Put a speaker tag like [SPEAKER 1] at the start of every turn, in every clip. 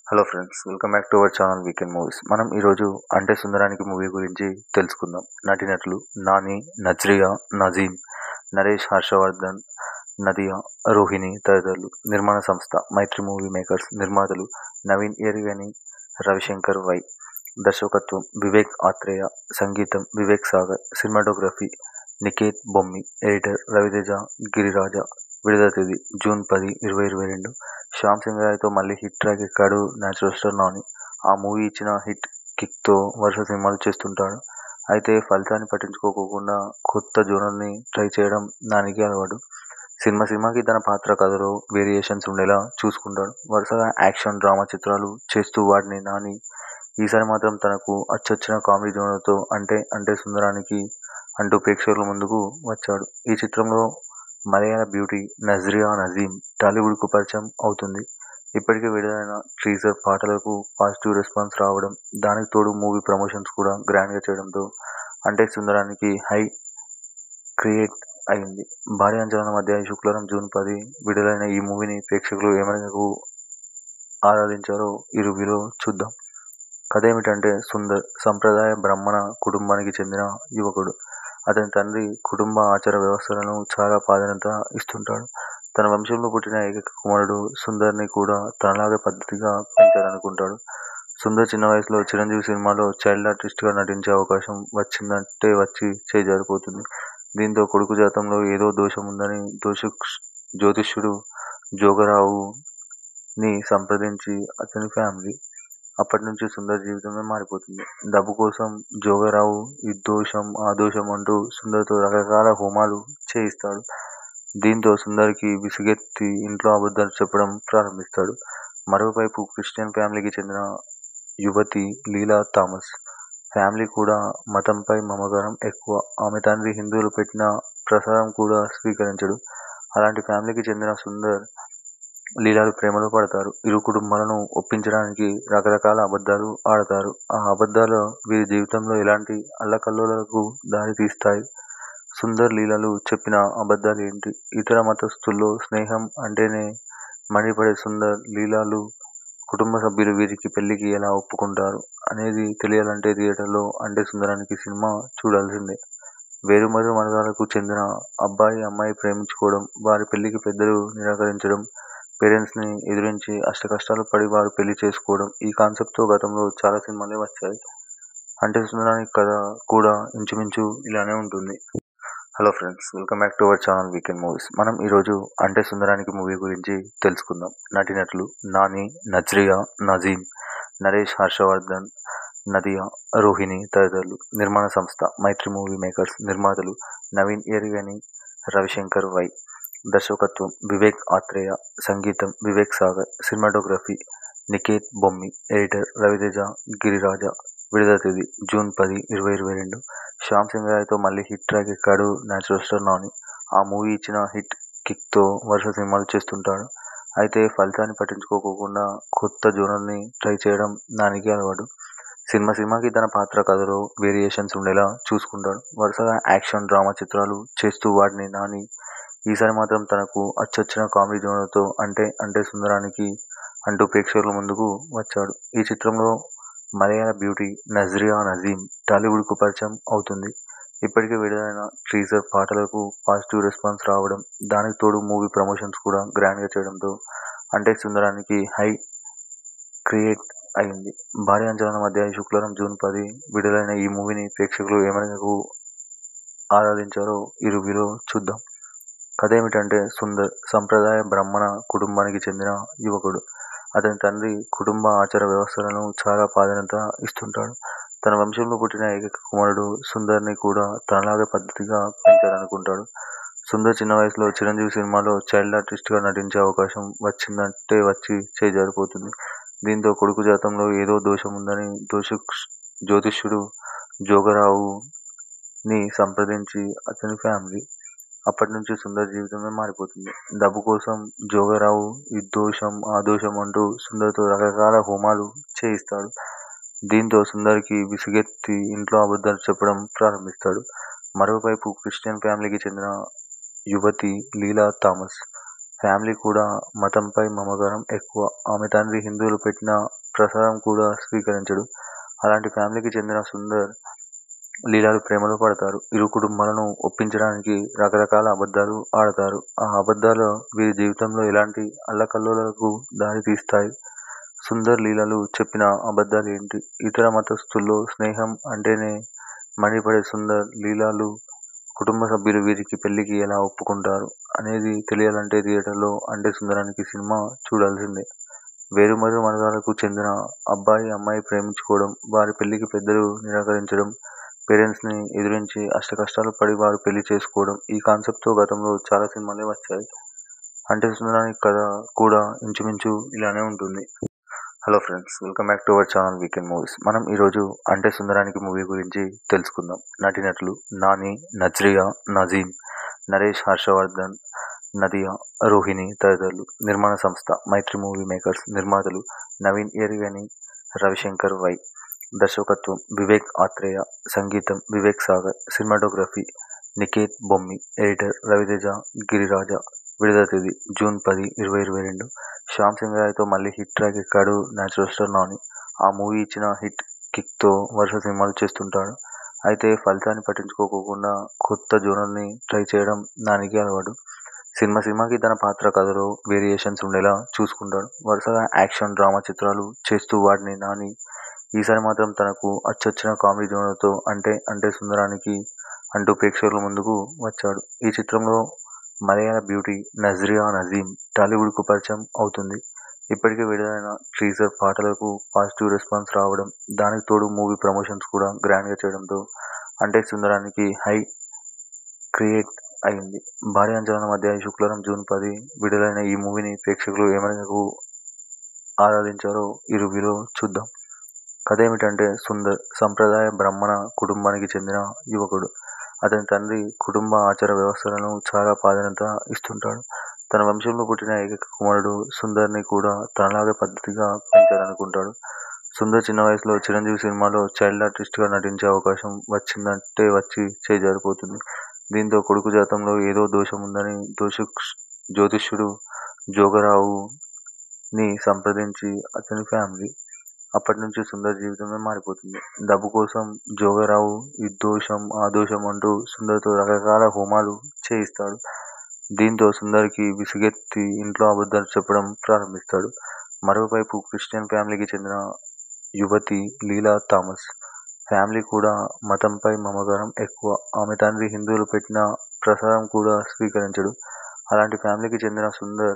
[SPEAKER 1] Hello friends welcome back to our channel weekend movies మనం ఈరోజు అంటే సుందరానికి మూవీ గురించి తెలుసుకుందాం నటినటులు నాని నజ్రియా నజీం నరేష్ హర్షవర్ధన్ నదియా రోహిణి తదితరులు నిర్మాణ సంస్థ మైత్రి మూవీ మేకర్స్ నిర్మాతలు నవీన్ ఎరిగని రవిశంకర్ వై దర్శకత్వం వివేక్ ఆత్రేయ సంగీతం వివేక్ సాగర్ సినిమాటోగ్రఫీ నికేత్ బొమ్మి ఎడిటర్ రవితేజ గిరిరాజ విడుదల తేదీ జూన్ పది ఇరవై ఇరవై రెండు శ్యామ్ సింగ్ రాయ్తో మళ్ళీ హిట్ ట్రాక్ ఎక్కాడు న్యాచురల్ స్టార్ నాని ఆ మూవీ ఇచ్చిన హిట్ కిక్తో వరుస సినిమాలు చేస్తుంటాడు అయితే ఫలితాన్ని పట్టించుకోకుండా కొత్త జోనర్ని ట్రై చేయడం నానికి అలవాటు సినిమా సినిమాకి తన పాత్ర కథలో వేరియేషన్స్ ఉండేలా చూసుకుంటాడు వరుసగా యాక్షన్ డ్రామా చిత్రాలు చేస్తూ వాటిని నాని ఈసారి మాత్రం తనకు అచ్చొచ్చిన కామెడీ జోనర్తో అంటే అంటే సుందరానికి అంటూ ప్రేక్షకుల ముందుకు వచ్చాడు ఈ చిత్రంలో మలయాళ బ్యూటీ నజ్రియా నజీం టాలీవుడ్కు పరిచయం అవుతుంది ఇప్పటికే విడుదలైన టీజర్ పాటలకు పాజిటివ్ రెస్పాన్స్ రావడం దానికి తోడు మూవీ ప్రమోషన్స్ కూడా గ్రాండ్గా చేయడంతో అంటే సుందరానికి హై క్రియేట్ అయింది భారీ అంచనాల మధ్య ఈ శుక్రవారం జూన్ పది విడుదలైన ఈ మూవీని ప్రేక్షకులు ఏమనకు ఆరాధించారో ఈ రివ్యూలో చూద్దాం కథ ఏమిటంటే సుందర్ సంప్రదాయ బ్రాహ్మణ కుటుంబానికి చెందిన యువకుడు అతని తండ్రి కుటుంబ ఆచార వ్యవస్థలను చాలా ప్రాధాన్యత ఇస్తుంటాడు తన వంశంలో పుట్టిన ఏకైక కుమారుడు సుందర్ని కూడా తనలాగే పద్ధతిగా పెంచాలనుకుంటాడు సుందర్ చిన్న వయసులో చిరంజీవి సినిమాలో చైల్డ్ ఆర్టిస్ట్గా నటించే అవకాశం వచ్చిందంటే వచ్చి చేయి జారిపోతుంది దీంతో కొడుకు జాతంలో ఏదో దోషం ఉందని దోష జ్యోతిష్యుడు జోగరావుని సంప్రదించి అతని ఫ్యామిలీ అప్పటి నుంచి సుందర్ జీవితమే మారిపోతుంది డబ్బు కోసం జోగరావు ఈ దోషం ఆ దోషం అంటూ సుందర్తో రకరకాల హోమాలు చేయిస్తాడు దీంతో సుందర్కి విసుగెత్తి ఇంట్లో అబద్ధాలు చెప్పడం ప్రారంభిస్తాడు మరోవైపు క్రిస్టియన్ ఫ్యామిలీకి చెందిన యువతి లీలా థామస్ ఫ్యామిలీ కూడా మతంపై మమకారం ఎక్కువ ఆమె తండ్రి హిందువులు పెట్టిన ప్రసాదం కూడా స్వీకరించడు అలాంటి ఫ్యామిలీకి చెందిన సుందర్ లీలాలు ప్రేమలో పడతారు ఇరు కుటుంబాలను ఒప్పించడానికి రకరకాల అబద్ధాలు ఆడతారు ఆ అబద్ధాలు వీరి జీవితంలో ఎలాంటి అల్లకల్లోలకు దారి తీస్తాయి సుందర్ లీలలు చెప్పిన అబద్ధాలు ఏంటి ఇతర మతస్థుల్లో స్నేహం అంటేనే మండిపడే సుందర్ లీలాలు కుటుంబ సభ్యులు వీరికి పెళ్లికి ఎలా ఒప్పుకుంటారు అనేది తెలియాలంటే థియేటర్లో అంటే సుందరానికి సినిమా చూడాల్సిందే వేరు మరియు మనదాలకు చెందిన అబ్బాయి అమ్మాయి ప్రేమించుకోవడం వారి పెళ్లికి పెద్దలు నిరాకరించడం పేరెంట్స్ని ఎదిరించి అష్టకష్టాలు పడి వారు పెళ్లి చేసుకోవడం ఈ కాన్సెప్ట్తో గతంలో చాలా సినిమాలే వచ్చాయి అంటే సుందరానికి కథ కూడా ఇంచుమించు ఇలానే ఉంటుంది hello friends welcome back to our channel weekend movies మనం ఈరోజు అంటే సుందరానికి మూవీ గురించి తెలుసుకుందాం నటినటులు నాని నజ్రియా నజీం నరేష్ హర్షవర్ధన్ నదియా రోహిణి తదితరులు నిర్మాణ సంస్థ మైత్రి మూవీ మేకర్స్ నిర్మాతలు నవీన్ ఎరిగని రవిశంకర్ వై దర్శకత్వం వివేక్ ఆత్రేయ సంగీతం వివేక్ సాగర్ సినిమాటోగ్రఫీ నికేత్ బొమ్మి ఎడిటర్ రవితేజ గిరిరాజ విడుదల తేదీ జూన్ పది ఇరవై ఇరవై రెండు శ్యామ్ సింగ్ రాయ్తో మళ్ళీ హిట్ ట్రాక్ ఎక్కాడు న్యాచురల్ స్టార్ నాని ఆ మూవీ ఇచ్చిన హిట్ కిక్తో వరుస సినిమాలు చేస్తుంటాడు అయితే ఫలితాన్ని పట్టించుకోకుండా కొత్త జోనర్ని ట్రై చేయడం నానికి అలవాటు సినిమా సినిమాకి తన పాత్ర కథలో వేరియేషన్స్ ఉండేలా చూసుకుంటాడు వరుసగా యాక్షన్ డ్రామా చిత్రాలు చేస్తూ వాటిని నాని ఈసారి మాత్రం తనకు అచ్చొచ్చిన కామెడీ జోనర్తో అంటే అంటే సుందరానికి అంటూ ప్రేక్షకుల ముందుకు వచ్చాడు ఈ చిత్రంలో మలయాళ బ్యూటీ నజ్రియా నజీం టాలీవుడ్కు పరిచయం అవుతుంది ఇప్పటికే విడుదలైన టీజర్ పాటలకు పాజిటివ్ రెస్పాన్స్ రావడం దానికి తోడు మూవీ ప్రమోషన్స్ కూడా గ్రాండ్గా చేయడంతో అంటే సుందరానికి హై క్రియేట్ అయింది భారీ అంచనాల మధ్య ఈ శుక్రవారం జూన్ పది విడుదలైన ఈ మూవీని ప్రేక్షకులు ఏమనకు ఆరాధించారో ఈ రివ్యూలో చూద్దాం కథ ఏమిటంటే సుందర్ సంప్రదాయ బ్రాహ్మణ కుటుంబానికి చెందిన యువకుడు అతని తండ్రి కుటుంబ ఆచార వ్యవస్థలను చాలా ప్రాధాన్యత ఇస్తుంటాడు తన వంశంలో పుట్టిన ఏకైక కుమారుడు సుందర్ని కూడా తనలాగే పద్ధతిగా పెంచాలనుకుంటాడు సుందర్ చిన్న వయసులో చిరంజీవి సినిమాలో చైల్డ్ ఆర్టిస్ట్గా నటించే అవకాశం వచ్చిందంటే వచ్చి చేయి జారిపోతుంది దీంతో కొడుకు జాతంలో ఏదో దోషం ఉందని దోష జ్యోతిష్యుడు జోగరావుని సంప్రదించి అతని ఫ్యామిలీ అప్పటి నుంచి సుందర్ జీవితమే మారిపోతుంది డబ్బు కోసం జోగరావు ఈ దోషం ఆ దోషం అంటూ సుందర్తో రకరకాల హోమాలు చేయిస్తాడు దీంతో సుందర్కి విసుగెత్తి ఇంట్లో అబద్ధాలు చెప్పడం ప్రారంభిస్తాడు మరోవైపు క్రిస్టియన్ ఫ్యామిలీకి చెందిన యువతి లీలా థామస్ ఫ్యామిలీ కూడా మతంపై మమకారం ఎక్కువ. ఆమె తండ్రి హిందువులు పెట్టిన ప్రసాదం కూడా స్వీకరించడు. అలాంటి ఫ్యామిలీకి చెందిన సుందర్, లీలాలు ప్రేమలో పడతారు. ఇరు కుటుంబాలను ఒప్పించడానికి రకరకాల అబద్ధాలు ఆడతారు. ఆ అబద్ధాలు వీరి జీవితంలో ఎలాంటి అల్లకల్లోలాలకు దారి తీస్తాయి? సుందర్, లీలాలు చెప్పిన అబద్ధాలేంటి? ఇతర మతస్థుల్లో స్నేహం అంటేనే మండిపడే సుందర్, లీలాలు కుటుంబ సభ్యులు వీరి పెళ్లికి ఎలా ఒప్పుకుంటారు? అనేది తెలియాలంటే థియేటర్లో 'అంటే సుందరానికి' సినిమా చూడాల్సిందే. వేరువేరు మతాలకు చెందిన అబ్బాయి, అమ్మాయి ప్రేమించుకోవడం, వారి పెళ్లికి పెద్దలు నిరాకరించడం, పేరెంట్స్ ని ఎదిరించి అష్టకష్టాలు పడి వారు పెళ్లి చేసుకోవడం ఈ కాన్సెప్ట్ తో గతంలో చాలా సినిమాలే వచ్చాయి. 'అంటే సుందరానికి' కథ కూడా ఇంచుమించు ఇలానే ఉంటుంది. Hello friends welcome back to our channel weekend movies. మనం ఈరోజు 'అంటే సుందరానికి' మూవీ గురించి తెలుసుకుందాం. నటీనటులు నాని, నజ్రియా, నజీమ్, నరేష్ హర్షవర్ధన్, నదియా, రోహిణి తదితరులు. నిర్మాణ సంస్థ మైత్రి మూవీ మేకర్స్. నిర్మాతలు నవీన్ ఎరిగని, రవిశంకర్ వై. దర్శకత్వం వివేక్ ఆత్రేయ. సంగీతం వివేక్ సాగర్. సినిమాటోగ్రఫీ నికేత్ బొమ్మి. ఎడిటర్ రవితేజ గిరిరాజ. విడుదల తేదీ జూన్ పది, ఇరవై ఇరవై రెండు. శ్యామ్ సింగ్ రాయ్ తో మళ్లీ హిట్ ట్రాక్ ఎక్కాడు నేచురల్ స్టార్ నాని. ఆ మూవీ ఇచ్చిన హిట్ కిక్ తో వరుస సినిమాలు చేస్తుంటాడు. అయితే ఫలితాన్ని పట్టించుకోకుండా కొత్త జోనర్ ని ట్రై చేయడం నానికి అలవాటు. సినిమా సినిమాకి తన పాత్ర కథలో వేరియేషన్స్ ఉండేలా చూసుకుంటాడు. వరుసగా యాక్షన్, డ్రామా చిత్రాలు చేస్తూ వాడిన నాని ఈసారి మాత్రం తనకు అచ్చొచ్చిన కామెడీ జోనర్ తో 'అంటే అంటే సుందరానికి' అంటూ ప్రేక్షకుల ముందుకు వచ్చాడు. ఈ చిత్రంలో మలయాళ బ్యూటీ నజ్రియా నజీమ్ టాలీవుడ్ కు పరిచయం అవుతుంది. ఇప్పటికే విడుదలైన టీజర్ పాటలకు పాజిటివ్ రెస్పాన్స్ రావడం, దానికి తోడు మూవీ ప్రమోషన్స్ కూడా గ్రాండ్ గా చేయడంతో 'అంటే సుందరానికి' హైప్ క్రియేట్ అయింది. భారీ అంచనాల మధ్య శుక్రవారం జూన్ పది విడుదలైన ఈ మూవీని ప్రేక్షకులు ఏ మేరకు ఆదరించారో ఈ రివ్యూలో చూద్దాం. కథేమిటంటే సుందర్ సంప్రదాయ బ్రాహ్మణ కుటుంబానికి చెందిన యువకుడు. అతని తండ్రి కుటుంబ ఆచార వ్యవస్థలకు చాలా ప్రాధాన్యత ఇస్తుంటాడు. తన వంశంలో పుట్టిన ఏకైక కుమారుడు సుందర్ ని కూడా తనలాగే పద్ధతిగా పెంచాలనుకుంటాడు. సుందర్ చిన్న వయసులో చిరంజీవి సినిమాలో చైల్డ్ ఆర్టిస్ట్ గా నటించే అవకాశం వచ్చిందంటే వచ్చి చేయి జారిపోతుంది. దీంతో కొడుకు జాతకంలో ఏదో దోషం ఉందని జ్యోతిష్యుడు జోగారావు ని సంప్రదించి అతని ఫ్యామిలీ. అప్పటి నుంచి సుందర్ జీవితమే మారిపోతుంది. డబ్బు కోసం జోగారావు ఈ దోషం, ఆ దోషం అంటూ సుందర్ తో రకరకాల హోమాలు చేయిస్తాడు. దీంతో సుందర్ కి విసుగెత్తి ఇంట్లో అబద్ధాలు చెప్పడం ప్రారంభిస్తాడు. మరోవైపు క్రిస్టియన్ ఫ్యామిలీకి చెందిన యువతి లీలా థామస్. ఫ్యామిలీ కూడా మతంపై మమకారం ఎక్కువ. ఆమె తండ్రి హిందువులు పెట్టిన ప్రసాదం కూడా స్వీకరించడు. అలాంటి ఫ్యామిలీకి చెందిన సుందర్,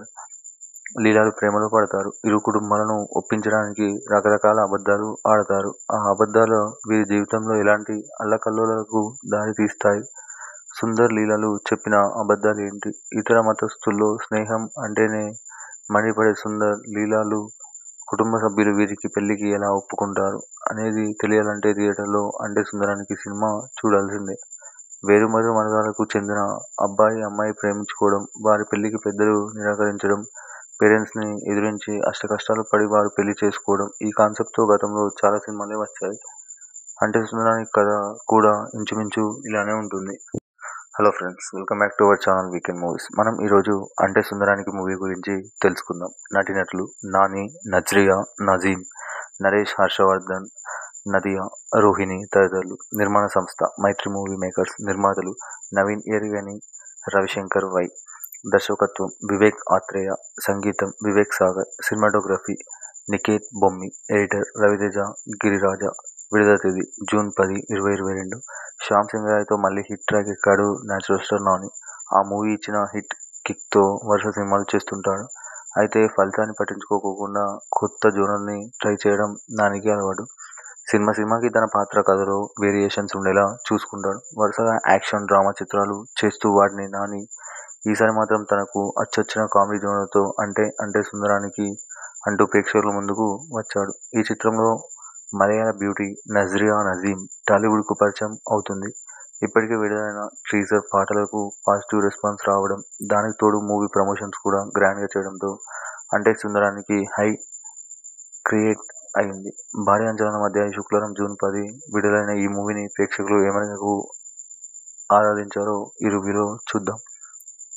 [SPEAKER 1] లీలాలు ప్రేమలో పడతారు. ఇరు కుటుంబాలను ఒప్పించడానికి రకరకాల అబద్ధాలు ఆడతారు. ఆ అబద్ధాలు వీరి జీవితంలో ఎలాంటి అల్లకల్లోలాలకు దారి తీస్తాయి? సుందర్, లీలాలు చెప్పిన అబద్ధాలేంటి? ఇతర మతస్థుల్లో స్నేహం అంటేనే మండిపడే సుందర్, లీలాలు కుటుంబ సభ్యులు వీరి పెళ్లికి ఎలా ఒప్పుకుంటారు? అనేది తెలియాలంటే థియేటర్లో 'అంటే సుందరానికి' సినిమా చూడాల్సిందే. వేరువేరు మతాలకు చెందిన అబ్బాయి, అమ్మాయి ప్రేమించుకోవడం, వారి పెళ్లికి పెద్దలు నిరాకరించడం, పేరెంట్స్ ని ఎదిరించి అష్టకష్టాలు పడి వారు పెళ్లి చేసుకోవడం ఈ కాన్సెప్ట్ తో గతంలో చాలా సినిమాలే వచ్చాయి. 'అంటే సుందరానికి' కథ కూడా ఇంచుమించు ఇలానే ఉంటుంది. Hello friends welcome back to our channel weekend movies. మనం ఈరోజు 'అంటే సుందరానికి' మూవీ గురించి తెలుసుకుందాం. నటీనటులు నాని, నజ్రియా, నజీమ్, నరేష్ హర్షవర్ధన్, నదియా, రోహిణి తదితరులు. నిర్మాణ సంస్థ మైత్రి మూవీ మేకర్స్. నిర్మాతలు నవీన్ ఎరిగని, రవిశంకర్ వై. దర్శకత్వం వివేక్ ఆత్రేయ. సంగీతం వివేక్ సాగర్. సినిమాటోగ్రఫీ నికేత్ బొమ్మి. ఎడిటర్ రవితేజ గిరిరాజ. విడుదల తేదీ జూన్ పది, ఇరవై ఇరవై రెండు. శ్యామ్ సింగ్ రాయ్ తో మళ్లీ హిట్ ట్రాక్ ఎక్కాడు నేచురల్ స్టార్ నాని. ఆ మూవీ ఇచ్చిన హిట్ కిక్ తో వరుస సినిమాలు చేస్తుంటాడు. అయితే ఫలితాన్ని పట్టించుకోకుండా కొత్త జోనర్ ని ట్రై చేయడం నానికి అలవాటు. సినిమా సినిమాకి తన పాత్ర కథలో వేరియేషన్స్ ఉండేలా చూసుకుంటాడు. వరుసగా యాక్షన్, డ్రామా చిత్రాలు చేస్తూ వాడిన నాని ఈసారి మాత్రం తనకు అచ్చొచ్చిన కామెడీ జోనర్ తో 'అంటే అంటే సుందరానికి' అంటూ ప్రేక్షకుల ముందుకు వచ్చాడు. ఈ చిత్రంలో మలయాళ బ్యూటీ నజ్రియా నజీమ్ టాలీవుడ్ కు పరిచయం అవుతుంది. ఇప్పటికే విడుదలైన టీజర్ పాటలకు పాజిటివ్ రెస్పాన్స్ రావడం, దానికి తోడు మూవీ ప్రమోషన్స్ కూడా గ్రాండ్ గా చేయడంతో 'అంటే సుందరానికి' హైప్ క్రియేట్ అయింది. భారీ అంచనాల మధ్య శుక్రవారం జూన్ పది విడుదలైన ఈ మూవీని ప్రేక్షకులు ఏ మేరకు ఆదరించారో ఈ రివ్యూలో చూద్దాం.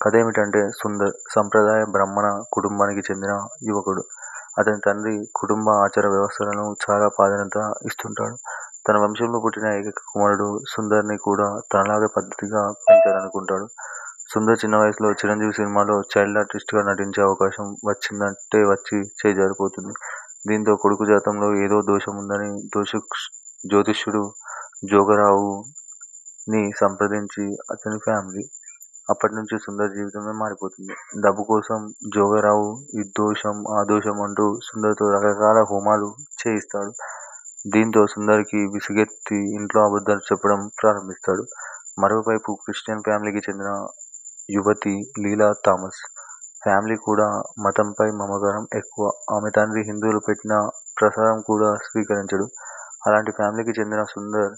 [SPEAKER 1] కథ ఏమిటంటే సుందర్ సంప్రదాయ బ్రాహ్మణ కుటుంబానికి చెందిన యువకుడు. అతని తండ్రి కుటుంబ ఆచార వ్యవస్థలకు చాలా ప్రాధాన్యత ఇస్తుంటాడు. తన వంశంలో పుట్టిన ఏకైక కుమారుడు సుందర్ని కూడా తనలాగే పద్ధతిగా పెంచాలనుకుంటాడు. సుందర్ చిన్న వయసులో చిరంజీవి సినిమాలో చైల్డ్ ఆర్టిస్ట్ గా నటించే అవకాశం వచ్చినట్టే వచ్చి చేయి జారిపోతుంది. దీంతో కొడుకు జాతకంలో ఏదో దోషం ఉందని జ్యోతిష్యుడు జోగారావు ని సంప్రదించి అతని ఫ్యామిలీ. అప్పట్నుంచి సుందర్ జీవితమే మారిపోతుంది. డబ్బు కోసం జోగారావు ఈ దోషం ఆ దోషం అంటూ సుందర్ తో రకరకాల హోమాలు చేయిస్తాడు. దీంతో సుందర్ కి విసుగెత్తి ఇంట్లో అబద్ధాలు చెప్పడం ప్రారంభిస్తాడు. మరోవైపు క్రిస్టియన్ ఫ్యామిలీకి చెందిన యువతి లీలా థామస్ ఫ్యామిలీకి కూడా మతంపై మమకారం ఎక్కువ. ఆమె తండ్రి హిందువులు పెట్టిన ప్రసాదం కూడా స్వీకరించడు. అలాంటి ఫ్యామిలీకి చెందిన సుందర్,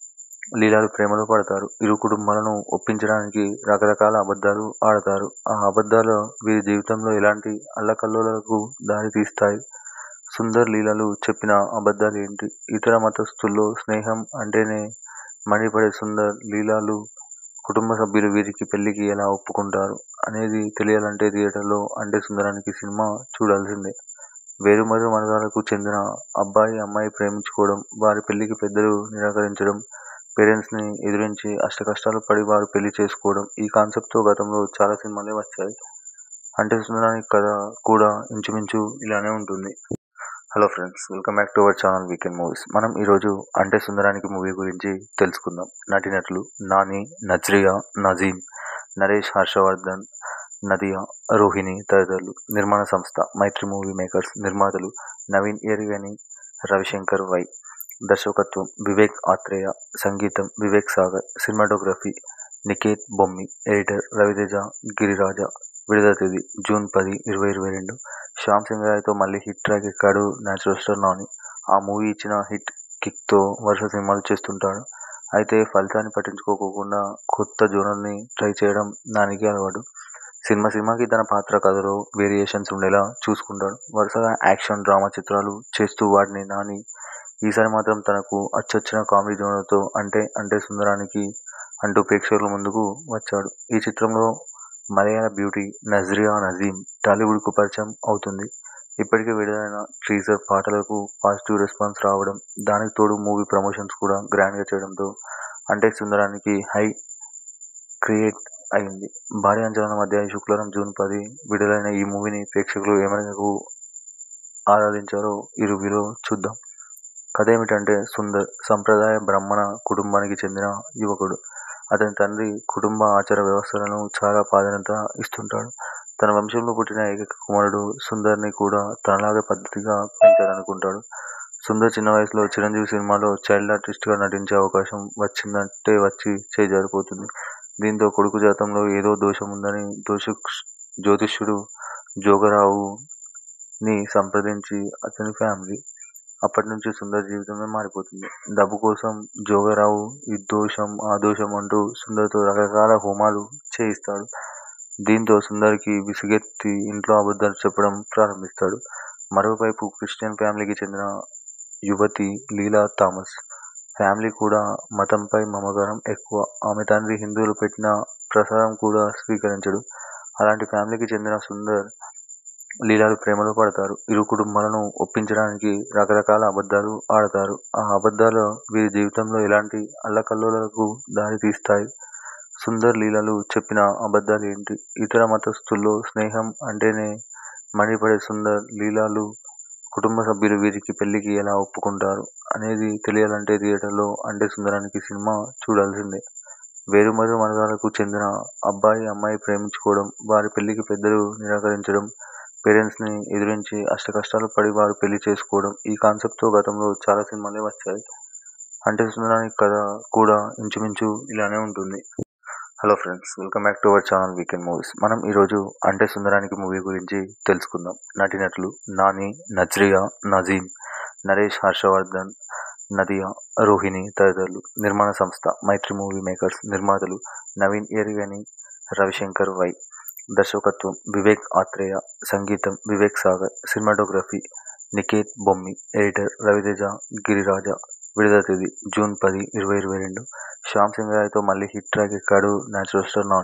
[SPEAKER 1] లీలాలు ప్రేమలో పడతారు. ఇరు కుటుంబాలను ఒప్పించడానికి రకరకాల అబద్ధాలు ఆడతారు. ఆ అబద్ధాలు వీరి జీవితంలో ఎలాంటి అల్లకల్లోలాలకు దారి తీస్తాయి. సుందర్, లీలాలు చెప్పిన అబద్ధాలు ఏంటి? ఇతర మతస్థుల్లో స్నేహం అంటేనే మండిపడే సుందర్, లీలాలు కుటుంబ సభ్యులు వీరి పెళ్లికి ఎలా ఒప్పుకుంటారు? అనేది తెలియాలంటే థియేటర్లో 'అంటే సుందరానికి' సినిమా చూడాల్సిందే. వేర్వేరు మతాలకు చెందిన అబ్బాయి, అమ్మాయి ప్రేమించుకోవడం, వారి పెళ్లికి పెద్దలు నిరాకరించడం, పేరెంట్స్ ని ఎదిరించి అష్టకష్టాలు పడి వారు పెళ్లి చేసుకోవడం ఈ కాన్సెప్ట్ తో గతంలో చాలా సినిమాలే వచ్చాయి. 'అంటే సుందరానికి' కథ కూడా ఇంచుమించు ఇలానే ఉంటుంది. Hello friends welcome back to our channel weekend movies. మనం ఈరోజు 'అంటే సుందరానికి' మూవీ గురించి తెలుసుకుందాం. నటీనటులు నాని, నజ్రియా, నజీం, నరేష్ హర్షవర్ధన్, నదియా, రోహిణి తదితరులు. నిర్మాణ సంస్థ మైత్రి మూవీ మేకర్స్ నిర్మాతలు నవీన్ ఎరిగని, రవిశంకర్ వై. దర్శకత్వం వివేక్ ఆత్రేయ. సంగీతం వివేక్ సాగర్. సినిమాటోగ్రఫీ నిఖేత్ బొమ్మి. ఎడిటర్ రవితేజ గిరిరాజ. విడుదల తేదీ జూన్ పది, ఇరవై ఇరవై రెండు. శ్యామ్ సింగ్ రాయ్ తో మళ్లీ హిట్ ట్రాక్ ఎక్కాడు నేచురల్ స్టార్ నాని. ఆ మూవీ ఇచ్చిన హిట్ కిక్ తో వరుస సినిమాలు చేస్తుంటాడు. అయితే ఫలితాన్ని పట్టించుకోకుండా కొత్త జోనర్ ని ట్రై చేయడం నానికి అలవాటు. సినిమా సినిమాకి తన పాత్ర, కథలో వేరియేషన్స్ ఉండేలా చూసుకుంటాడు. వరుసగా యాక్షన్, డ్రామా చిత్రాలు చేస్తూ వాడిన నాని ఈసారి మాత్రం తనకు అచ్చొచ్చిన కామెడీ జోనర్ తో 'అంటే అంటే సుందరానికి' అంటూ ప్రేక్షకుల ముందుకు వచ్చాడు. ఈ చిత్రంలో మలయాళ బ్యూటీ నజ్రియా నజీం టాలీవుడ్ కు పరిచయం అవుతుంది. ఇప్పటికే విడుదలైన టీజర్ పాటలకు పాజిటివ్ రెస్పాన్స్ రావడం, దానికి తోడు మూవీ ప్రమోషన్స్ కూడా గ్రాండ్ గా చేయడంతో 'అంటే సుందరానికి' హైప్ క్రియేట్ అయింది. భారీ అంచనాల మధ్య శుక్రవారం జూన్ పది విడుదలైన ఈ మూవీని ప్రేక్షకులు ఏ మేరకు ఆదరించారో ఈ రివ్యూలో చూద్దాం. కథ ఏమిటంటే సుందర్ సంప్రదాయ బ్రాహ్మణ కుటుంబానికి చెందిన యువకుడు. అతని తండ్రి కుటుంబ ఆచార వ్యవస్థలకు చాలా ప్రాధాన్యత ఇస్తుంటాడు. తన వంశంలో పుట్టిన ఏకైక కుమారుడు సుందర్ని కూడా తనలాగే పద్ధతిగా పెంచాలనుకుంటాడు. సుందర్ చిన్న వయసులో చిరంజీవి సినిమాలో చైల్డ్ ఆర్టిస్ట్ గా నటించే అవకాశం వచ్చినట్టే వచ్చి చేయి జారిపోతుంది. దీంతో కొడుకు జాతకంలో ఏదో దోషం ఉందని జ్యోతిష్యుడు జోగారావు ని సంప్రదించి అతని ఫ్యామిలీ. అప్పట్నుంచి సుందర్ జీవితమే మారిపోతుంది. డబ్బు కోసం జోగారావు ఈ దోషం ఆ దోషం అంటూ సుందర్ తో రకరకాల హోమాలు చేయిస్తాడు. దీంతో సుందర్ కి విసుగెత్తి ఇంట్లో అబద్ధాలు చెప్పడం ప్రారంభిస్తాడు. మరోవైపు క్రిస్టియన్ ఫ్యామిలీకి చెందిన యువతి లీలా థామస్ ఫ్యామిలీకి కూడా మతంపై మమకారం ఎక్కువ. ఆమె తండ్రి హిందువులు పెట్టిన ప్రసాదం కూడా స్వీకరించడు. అలాంటి ఫ్యామిలీకి చెందిన సుందర్, లీలాలు ప్రేమలో పడతారు. ఇరు కుటుంబాలను ఒప్పించడానికి రకరకాల అబద్ధాలు ఆడతారు. ఆ అబద్ధాలు వీరి జీవితంలో ఎలాంటి అల్లకల్లోలాలకు దారి తీస్తాయి. సుందర్, లీలాలు చెప్పిన అబద్ధాలు ఏంటి? ఇతర మతస్థుల్లో స్నేహం అంటేనే మండిపడే సుందర్, లీలాలు కుటుంబ సభ్యులు వీరి పెళ్లికి ఎలా ఒప్పుకుంటారు? అనేది తెలియాలంటే థియేటర్లో 'అంటే సుందరానికి' సినిమా చూడాల్సిందే. వేర్వేరు మతాలకు చెందిన అబ్బాయి, అమ్మాయి ప్రేమించుకోవడం, వారి పెళ్లికి పెద్దలు నిరాకరించడం, పేరెంట్స్ ని ఎదిరించి అష్టకష్టాలు పడి వారు పెళ్లి చేసుకోవడం ఈ కాన్సెప్ట్ తో గతంలో చాలా సినిమాలే వచ్చాయి. 'అంటే సుందరానికి' కథ కూడా ఇంచుమించు ఇలానే ఉంటుంది. Hello friends welcome back to our channel weekend movies. మనం ఈరోజు 'అంటే సుందరానికి' మూవీ గురించి తెలుసుకుందాం. నటీనటులు నాని, నజ్రియా, నజీం, నరేష్ హర్షవర్ధన్, నదియా, రోహిణి తదితరులు. నిర్మాణ సంస్థ మైత్రి మూవీ మేకర్స్ నిర్మాతలు నవీన్ ఎరిగని, రవిశంకర్ వై. దర్శకత్వం వివేక్ ఆత్రేయ. సంగీతం వివేక్ సాగర్. సినిమాటోగ్రఫీ నిఖేత్ బొమ్మి. ఎడిటర్ రవితేజ గిరిరాజ. విడుదల తేదీ జూన్ పది, ఇరవై ఇరవై రెండు. శ్యామ్ సింగ్ రాయ్ తో మళ్లీ హిట్ ట్రాక్ ఎక్కాడు నేచురల్ స్టార్ నాని.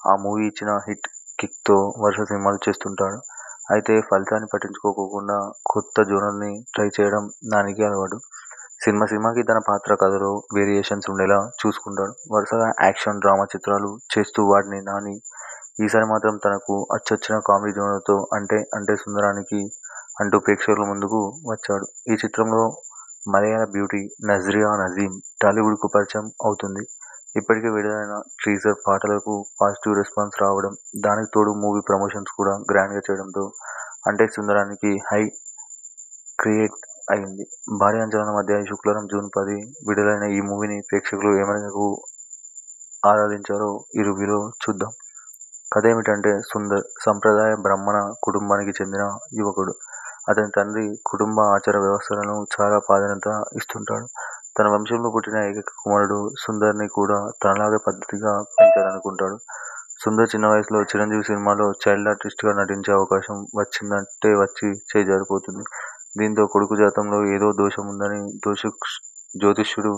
[SPEAKER 1] ఆ మూవీ ఇచ్చిన హిట్ కిక్తో వరుస సినిమాలు చేస్తుంటాడు అయితే ఫలితాన్ని పట్టించుకోకుండా కొత్త జోనర్ని ట్రై చేయడం నానికి అలవాటు సినిమా సినిమాకి తన పాత్ర కథలో వేరియేషన్స్ ఉండేలా చూసుకుంటాడు వరుసగా యాక్షన్ డ్రామా చిత్రాలు చేస్తూ వాటిని నాని ఈసారి మాత్రం తనకు అచ్చొచ్చిన కామెడీ జోనర్తో అంటే అంటే సుందరానికి అంటూ ప్రేక్షకుల ముందుకు వచ్చాడు ఈ చిత్రంలో మలయాళ బ్యూటీ నజ్రియా నజీం టాలీవుడ్కు పరిచయం అవుతుంది ఇప్పటికే విడుదలైన టీజర్ పాటలకు పాజిటివ్ రెస్పాన్స్ రావడం దానికి తోడు మూవీ ప్రమోషన్స్ కూడా గ్రాండ్గా చేయడంతో అంటే సుందరానికి హై క్రియేట్ అయింది భారీ అంచనాల మధ్య ఈ శుక్రవారం జూన్ పది విడుదలైన ఈ మూవీని ప్రేక్షకులు ఏ మేరకు ఆరాధించారో ఈ రివ్యూలో చూద్దాం కథ ఏమిటంటే సుందర్ సంప్రదాయ బ్రాహ్మణ కుటుంబానికి చెందిన యువకుడు అతని తండ్రి కుటుంబ ఆచార వ్యవస్థలను చాలా ప్రాధాన్యత ఇస్తుంటాడు తన వంశంలో పుట్టిన ఏకైక కుమారుడు సుందర్ని కూడా తనలాగే పద్ధతిగా పెంచాలనుకుంటాడు సుందర్ చిన్న వయసులో చిరంజీవి సినిమాలో చైల్డ్ ఆర్టిస్ట్గా నటించే అవకాశం వచ్చిందంటే వచ్చి చేజారిపోతుంది దీంతో కొడుకు జాతంలో ఏదో దోషం ఉందని దోష జ్యోతిష్యుడు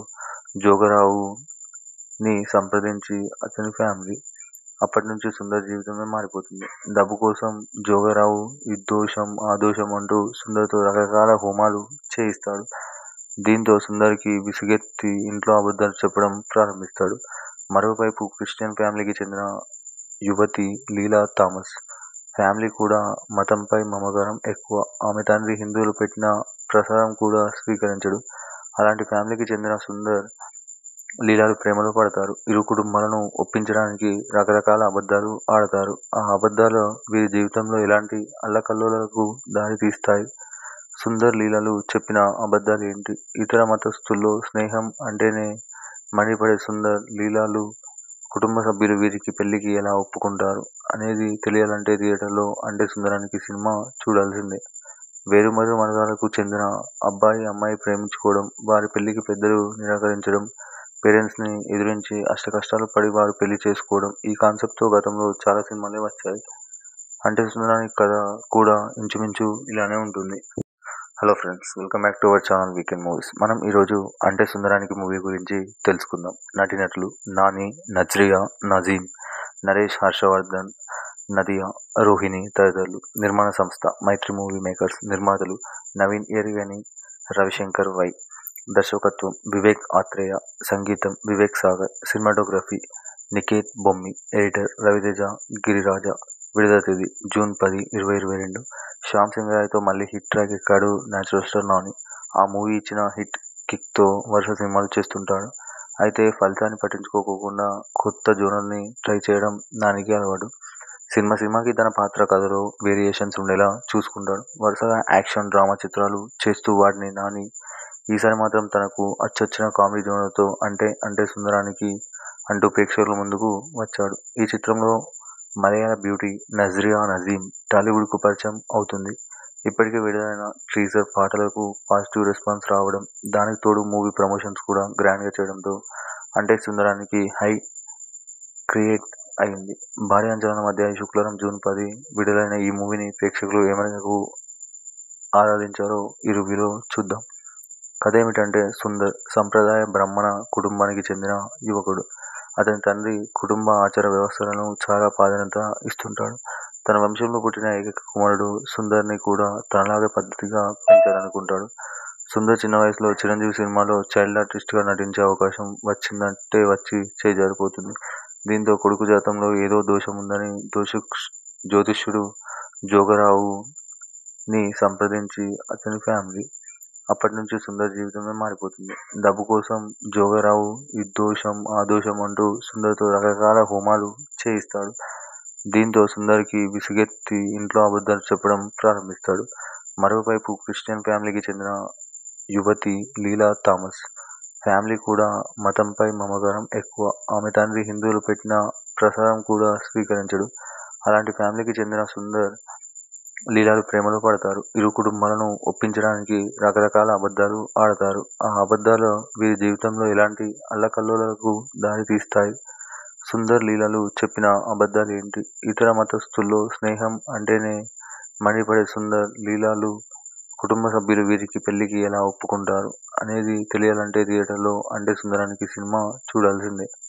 [SPEAKER 1] జోగరావుని సంప్రదించి అతని ఫ్యామిలీ అప్పటి నుంచి సుందర్ జీవితమే మారిపోతుంది డబ్బు కోసం జోగరావు ఈ దోషం ఆ దోషం అంటూ సుందర్తో రకరకాల హోమాలు చేయిస్తాడు దీంతో సుందర్కి విసుగెత్తి ఇంట్లో అబద్ధాలు చెప్పడం ప్రారంభిస్తాడు మరోవైపు క్రిస్టియన్ ఫ్యామిలీకి చెందిన యువతి లీలా థామస్ ఫ్యామిలీ కూడా మతంపై మమకారం ఎక్కువ ఆమె తండ్రి హిందువులు పెట్టిన ప్రసాదం కూడా స్వీకరించడు అలాంటి ఫ్యామిలీకి చెందిన సుందర్ లీలాలు ప్రేమలో పడతారు ఇరు కుటుంబాలను ఒప్పించడానికి రకరకాల అబద్ధాలు ఆడతారు ఆ అబద్ధాలు వీరి జీవితంలో ఎలాంటి అల్లకల్లోలకు దారి తీస్తాయి సుందర్ లీలలు చెప్పిన అబద్ధాలు ఏంటి ఇతర మతస్థుల్లో స్నేహం అంటేనే మండిపడే సుందర్ లీలాలు కుటుంబ సభ్యులు వీరికి పెళ్లికి ఎలా ఒప్పుకుంటారు అనేది తెలియాలంటే థియేటర్లో అంటే సుందరానికి సినిమా చూడాల్సిందే వేరుమరు మతాలకు చెందిన అబ్బాయి అమ్మాయి ప్రేమించుకోవడం వారి పెళ్లికి పెద్దలు నిరాకరించడం పేరెంట్స్ని ఎదిరించి అష్టకష్టాలు పడి వారు పెళ్లి చేసుకోవడం ఈ కాన్సెప్ట్తో గతంలో చాలా సినిమాలే వచ్చాయి అంటే సుందరానికి కథ కూడా ఇంచుమించు ఇలానే ఉంటుంది hello friends welcome back to our channel weekend movies మనం ఈరోజు అంటే సుందరానికి మూవీ గురించి తెలుసుకుందాం నటినట్లు నాని నజ్రియా నజీం నరేష్ హర్షవర్ధన్ నదియా రోహిణి తదితరులు నిర్మాణ సంస్థ మైత్రి మూవీ మేకర్స్ నిర్మాతలు నవీన్ ఎరిగని రవిశంకర్ వై దర్శకత్వం వివేక్ ఆత్రేయ సంగీతం వివేక్ సాగర్ సినిమాటోగ్రఫీ నికేత్ బొమ్మి ఎడిటర్ రవితేజ గిరిరాజ విడుదల తేదీ జూన్ పది ఇరవై ఇరవై రెండు శ్యామ్ సింగ్ రాయ్తో మళ్ళీ హిట్ ట్రాక్ ఎక్కాడు న్యాచురల్ స్టార్ నాని ఆ మూవీ ఇచ్చిన హిట్ కిక్తో వరుస సినిమాలు చేస్తుంటాడు అయితే ఫలితాన్ని పట్టించుకోకుండా కొత్త జోనర్ని ట్రై చేయడం నానికి అలవాటు సినిమా సినిమాకి తన పాత్ర కథలో వేరియేషన్స్ ఉండేలా చూసుకుంటాడు వరుసగా యాక్షన్ డ్రామా చిత్రాలు చేస్తూ వాటిని నాని ఈసారి మాత్రం తనకు అచ్చొచ్చిన కామెడీ జోనర్తో అంటే అంటే సుందరానికి అంటూ ప్రేక్షకుల ముందుకు వచ్చాడు ఈ చిత్రంలో మలయాళ బ్యూటీ నజ్రియా నజీం టాలీవుడ్కు పరిచయం అవుతుంది ఇప్పటికే విడుదలైన టీజర్ పాటలకు పాజిటివ్ రెస్పాన్స్ రావడం దానికి తోడు మూవీ ప్రమోషన్స్ కూడా గ్రాండ్గా చేయడంతో అంటే సుందరానికి హై క్రియేట్ అయింది భారీ అంచనాల మధ్య ఈ శుక్రవారం జూన్ పది విడుదలైన ఈ మూవీని ప్రేక్షకులు ఏ మేరకు ఆరాధించారో ఈ రివ్యూలో చూద్దాం కథ ఏమిటంటే సుందర్ సంప్రదాయ బ్రాహ్మణ కుటుంబానికి చెందిన యువకుడు అతని తండ్రి కుటుంబ ఆచార వ్యవస్థలను చాలా ప్రాధాన్యత ఇస్తుంటాడు తన వంశంలో పుట్టిన ఏకైక కుమారుడు సుందర్ని కూడా తనలాగే పద్ధతిగా పెంచాలనుకుంటాడు సుందర్ చిన్న వయసులో చిరంజీవి సినిమాలో చైల్డ్ ఆర్టిస్ట్గా నటించే అవకాశం వచ్చిందంటే వచ్చి చేజారిపోతుంది దీంతో కొడుకు జాతంలో ఏదో దోషం ఉందని దోష జ్యోతిష్యుడు జోగరావుని సంప్రదించి అతని ఫ్యామిలీ అప్పటి నుంచి సుందర్ జీవితమే మారిపోతుంది డబ్బు కోసం జోగరావు ఈ దోషం ఆ దోషం అంటూ సుందర్తో రకరకాల హోమాలు చేయిస్తాడు దీంతో సుందర్కి విసుగెత్తి ఇంట్లో అబద్ధాలు చెప్పడం ప్రారంభిస్తాడు మరోవైపు క్రిస్టియన్ ఫ్యామిలీకి చెందిన యువతి లీలా థామస్ ఫ్యామిలీ కూడా మతంపై మమకారం ఎక్కువ ఆమె తండ్రి హిందువులు పెట్టిన ప్రసాదం కూడా స్వీకరించడు అలాంటి ఫ్యామిలీకి చెందిన సుందర్ లీలాలు ప్రేమలో పడతారు ఇరు కుటుంబాలను ఒప్పించడానికి రకరకాల అబద్ధాలు ఆడతారు ఆ అబద్ధాలు వీరి జీవితంలో ఎలాంటి అల్లకల్లోలకు దారి తీస్తాయి సుందర్ లీలలు చెప్పిన అబద్ధాలు ఏంటి ఇతర మతస్థుల్లో స్నేహం అంటేనే మండిపడే సుందర్ లీలాలు కుటుంబ సభ్యులు వీరికి పెళ్లికి ఎలా ఒప్పుకుంటారు అనేది తెలియాలంటే థియేటర్లో అంటే సుందరానికి సినిమా చూడాల్సిందే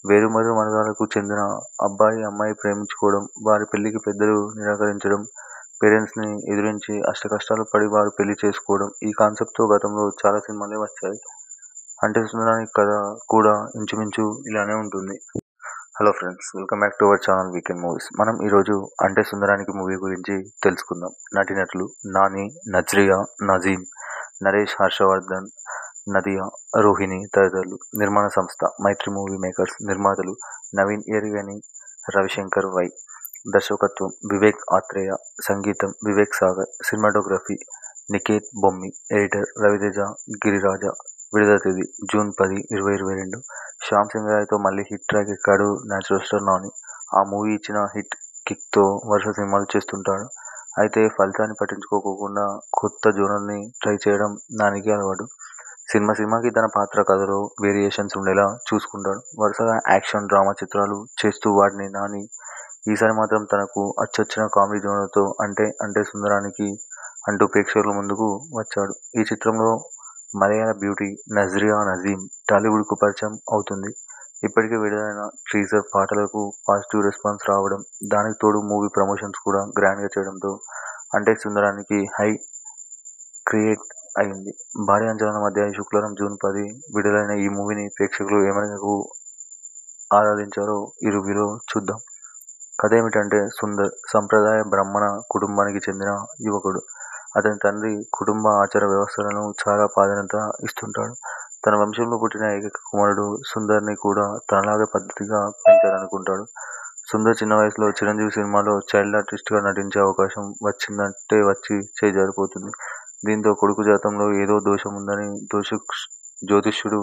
[SPEAKER 1] వేరుమర్రు వర్గాలకు చెందిన అబ్బాయి అమ్మాయి ప్రేమించుకోవడం వారి పెళ్లికి పెద్దలు నిరాకరించడం పేరెంట్స్ని ఎదిరించి అష్టకష్టాలు పడి వారు పెళ్లి చేసుకోవడం ఈ కాన్సెప్ట్తో గతంలో చాలా సినిమాలే వచ్చాయి అంటే సుందరానికి కథ కూడా ఇంచుమించు ఇలానే ఉంటుంది hello friends welcome back to our channel weekend movies మనం ఈరోజు అంటే సుందరానికి మూవీ గురించి తెలుసుకుందాం నటినట్లు నాని నజ్రియా నజీమ్ నరేష్ హర్షవర్ధన్ నదియా రోహిణి తదితరులు నిర్మాణ సంస్థ మైత్రి మూవీ మేకర్స్ నిర్మాతలు నవీన్ ఎరిగని రవిశంకర్ వై దర్శకత్వం వివేక్ ఆత్రేయ సంగీతం వివేక్ సాగర్ సినిమాటోగ్రఫీ నికేత్ బొమ్మి ఎడిటర్ రవితేజ గిరిరాజ విడుదల తేదీ జూన్ పది ఇరవై ఇరవై రెండు శ్యామ్ సింగ్ రాయ్తో మళ్ళీ హిట్ ట్రాక్ ఎక్కాడు న్యాచురల్ స్టార్ నాని ఆ మూవీ ఇచ్చిన హిట్ కిక్తో వరుస సినిమాలు చేస్తుంటాడు అయితే ఫలితాన్ని పట్టించుకోకుండా కొత్త జోనర్ని ట్రై చేయడం నానికి అలవాటు సినిమా సినిమాకి తన పాత్ర కథలో వేరియేషన్స్ ఉండేలా చూసుకుంటాడు వరుసగా యాక్షన్ డ్రామా చిత్రాలు చేస్తూ వాటిని నాని ఈసారి మాత్రం తనకు అచ్చొచ్చిన కామెడీ జోనర్తో అంటే అంటే సుందరానికి అంటూ ప్రేక్షకుల ముందుకు వచ్చాడు ఈ చిత్రంలో మలయాళ బ్యూటీ నజ్రియా నజీమ్ టాలీవుడ్కు పరిచయం అవుతుంది ఇప్పటికే విడుదలైన టీజర్ పాటలకు పాజిటివ్ రెస్పాన్స్ రావడం దానికి తోడు మూవీ ప్రమోషన్స్ కూడా గ్రాండ్గా చేయడంతో అంటే సుందరానికి హై క్రియేట్ అయింది భారీ అంచనాల మధ్య ఈ శుక్రవారం జూన్ పది విడుదలైన ఈ మూవీని ప్రేక్షకులు ఏమనకు ఆరాధించారో ఈ రివ్యూలో చూద్దాం కథ ఏమిటంటే సుందర్ సంప్రదాయ బ్రాహ్మణ కుటుంబానికి చెందిన యువకుడు అతని తండ్రి కుటుంబ ఆచార వ్యవస్థలను చాలా ప్రాధాన్యత ఇస్తుంటాడు తన వంశంలో పుట్టిన ఏకైక కుమారుడు సుందర్ని కూడా తనలాగే పద్ధతిగా పెంచాలనుకుంటాడు సుందర్ చిన్న వయసులో చిరంజీవి సినిమాలో చైల్డ్ ఆర్టిస్ట్గా నటించే అవకాశం వచ్చిందంటే వచ్చి చేయి జారిపోతుంది దీంతో కొడుకు జాతంలో ఏదో దోషం ఉందని దోష జ్యోతిష్యుడు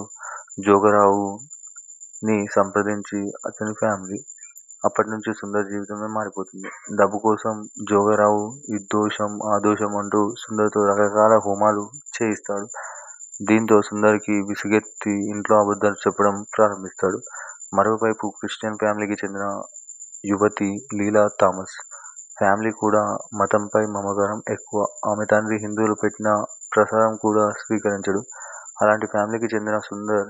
[SPEAKER 1] జోగరావుని సంప్రదించి అతని ఫ్యామిలీ అప్పటి నుంచి సుందర్ జీవితమే మారిపోతుంది డబ్బు కోసం జోగరావు ఈ దోషం ఆ దోషం అంటూ సుందర్తో రకరకాల హోమాలు చేయిస్తాడు దీంతో సుందర్కి విసుగెత్తి ఇంట్లో అబద్ధాలు చెప్పడం ప్రారంభిస్తాడు మరోవైపు క్రిస్టియన్ ఫ్యామిలీకి చెందిన యువతి లీలా థామస్ ఫ్యామిలీ కూడా మతంపై మమకారం ఎక్కువ ఆమె తండ్రి హిందువులు పెట్టిన ప్రసాదం కూడా స్వీకరించడు అలాంటి ఫ్యామిలీకి చెందిన సుందర్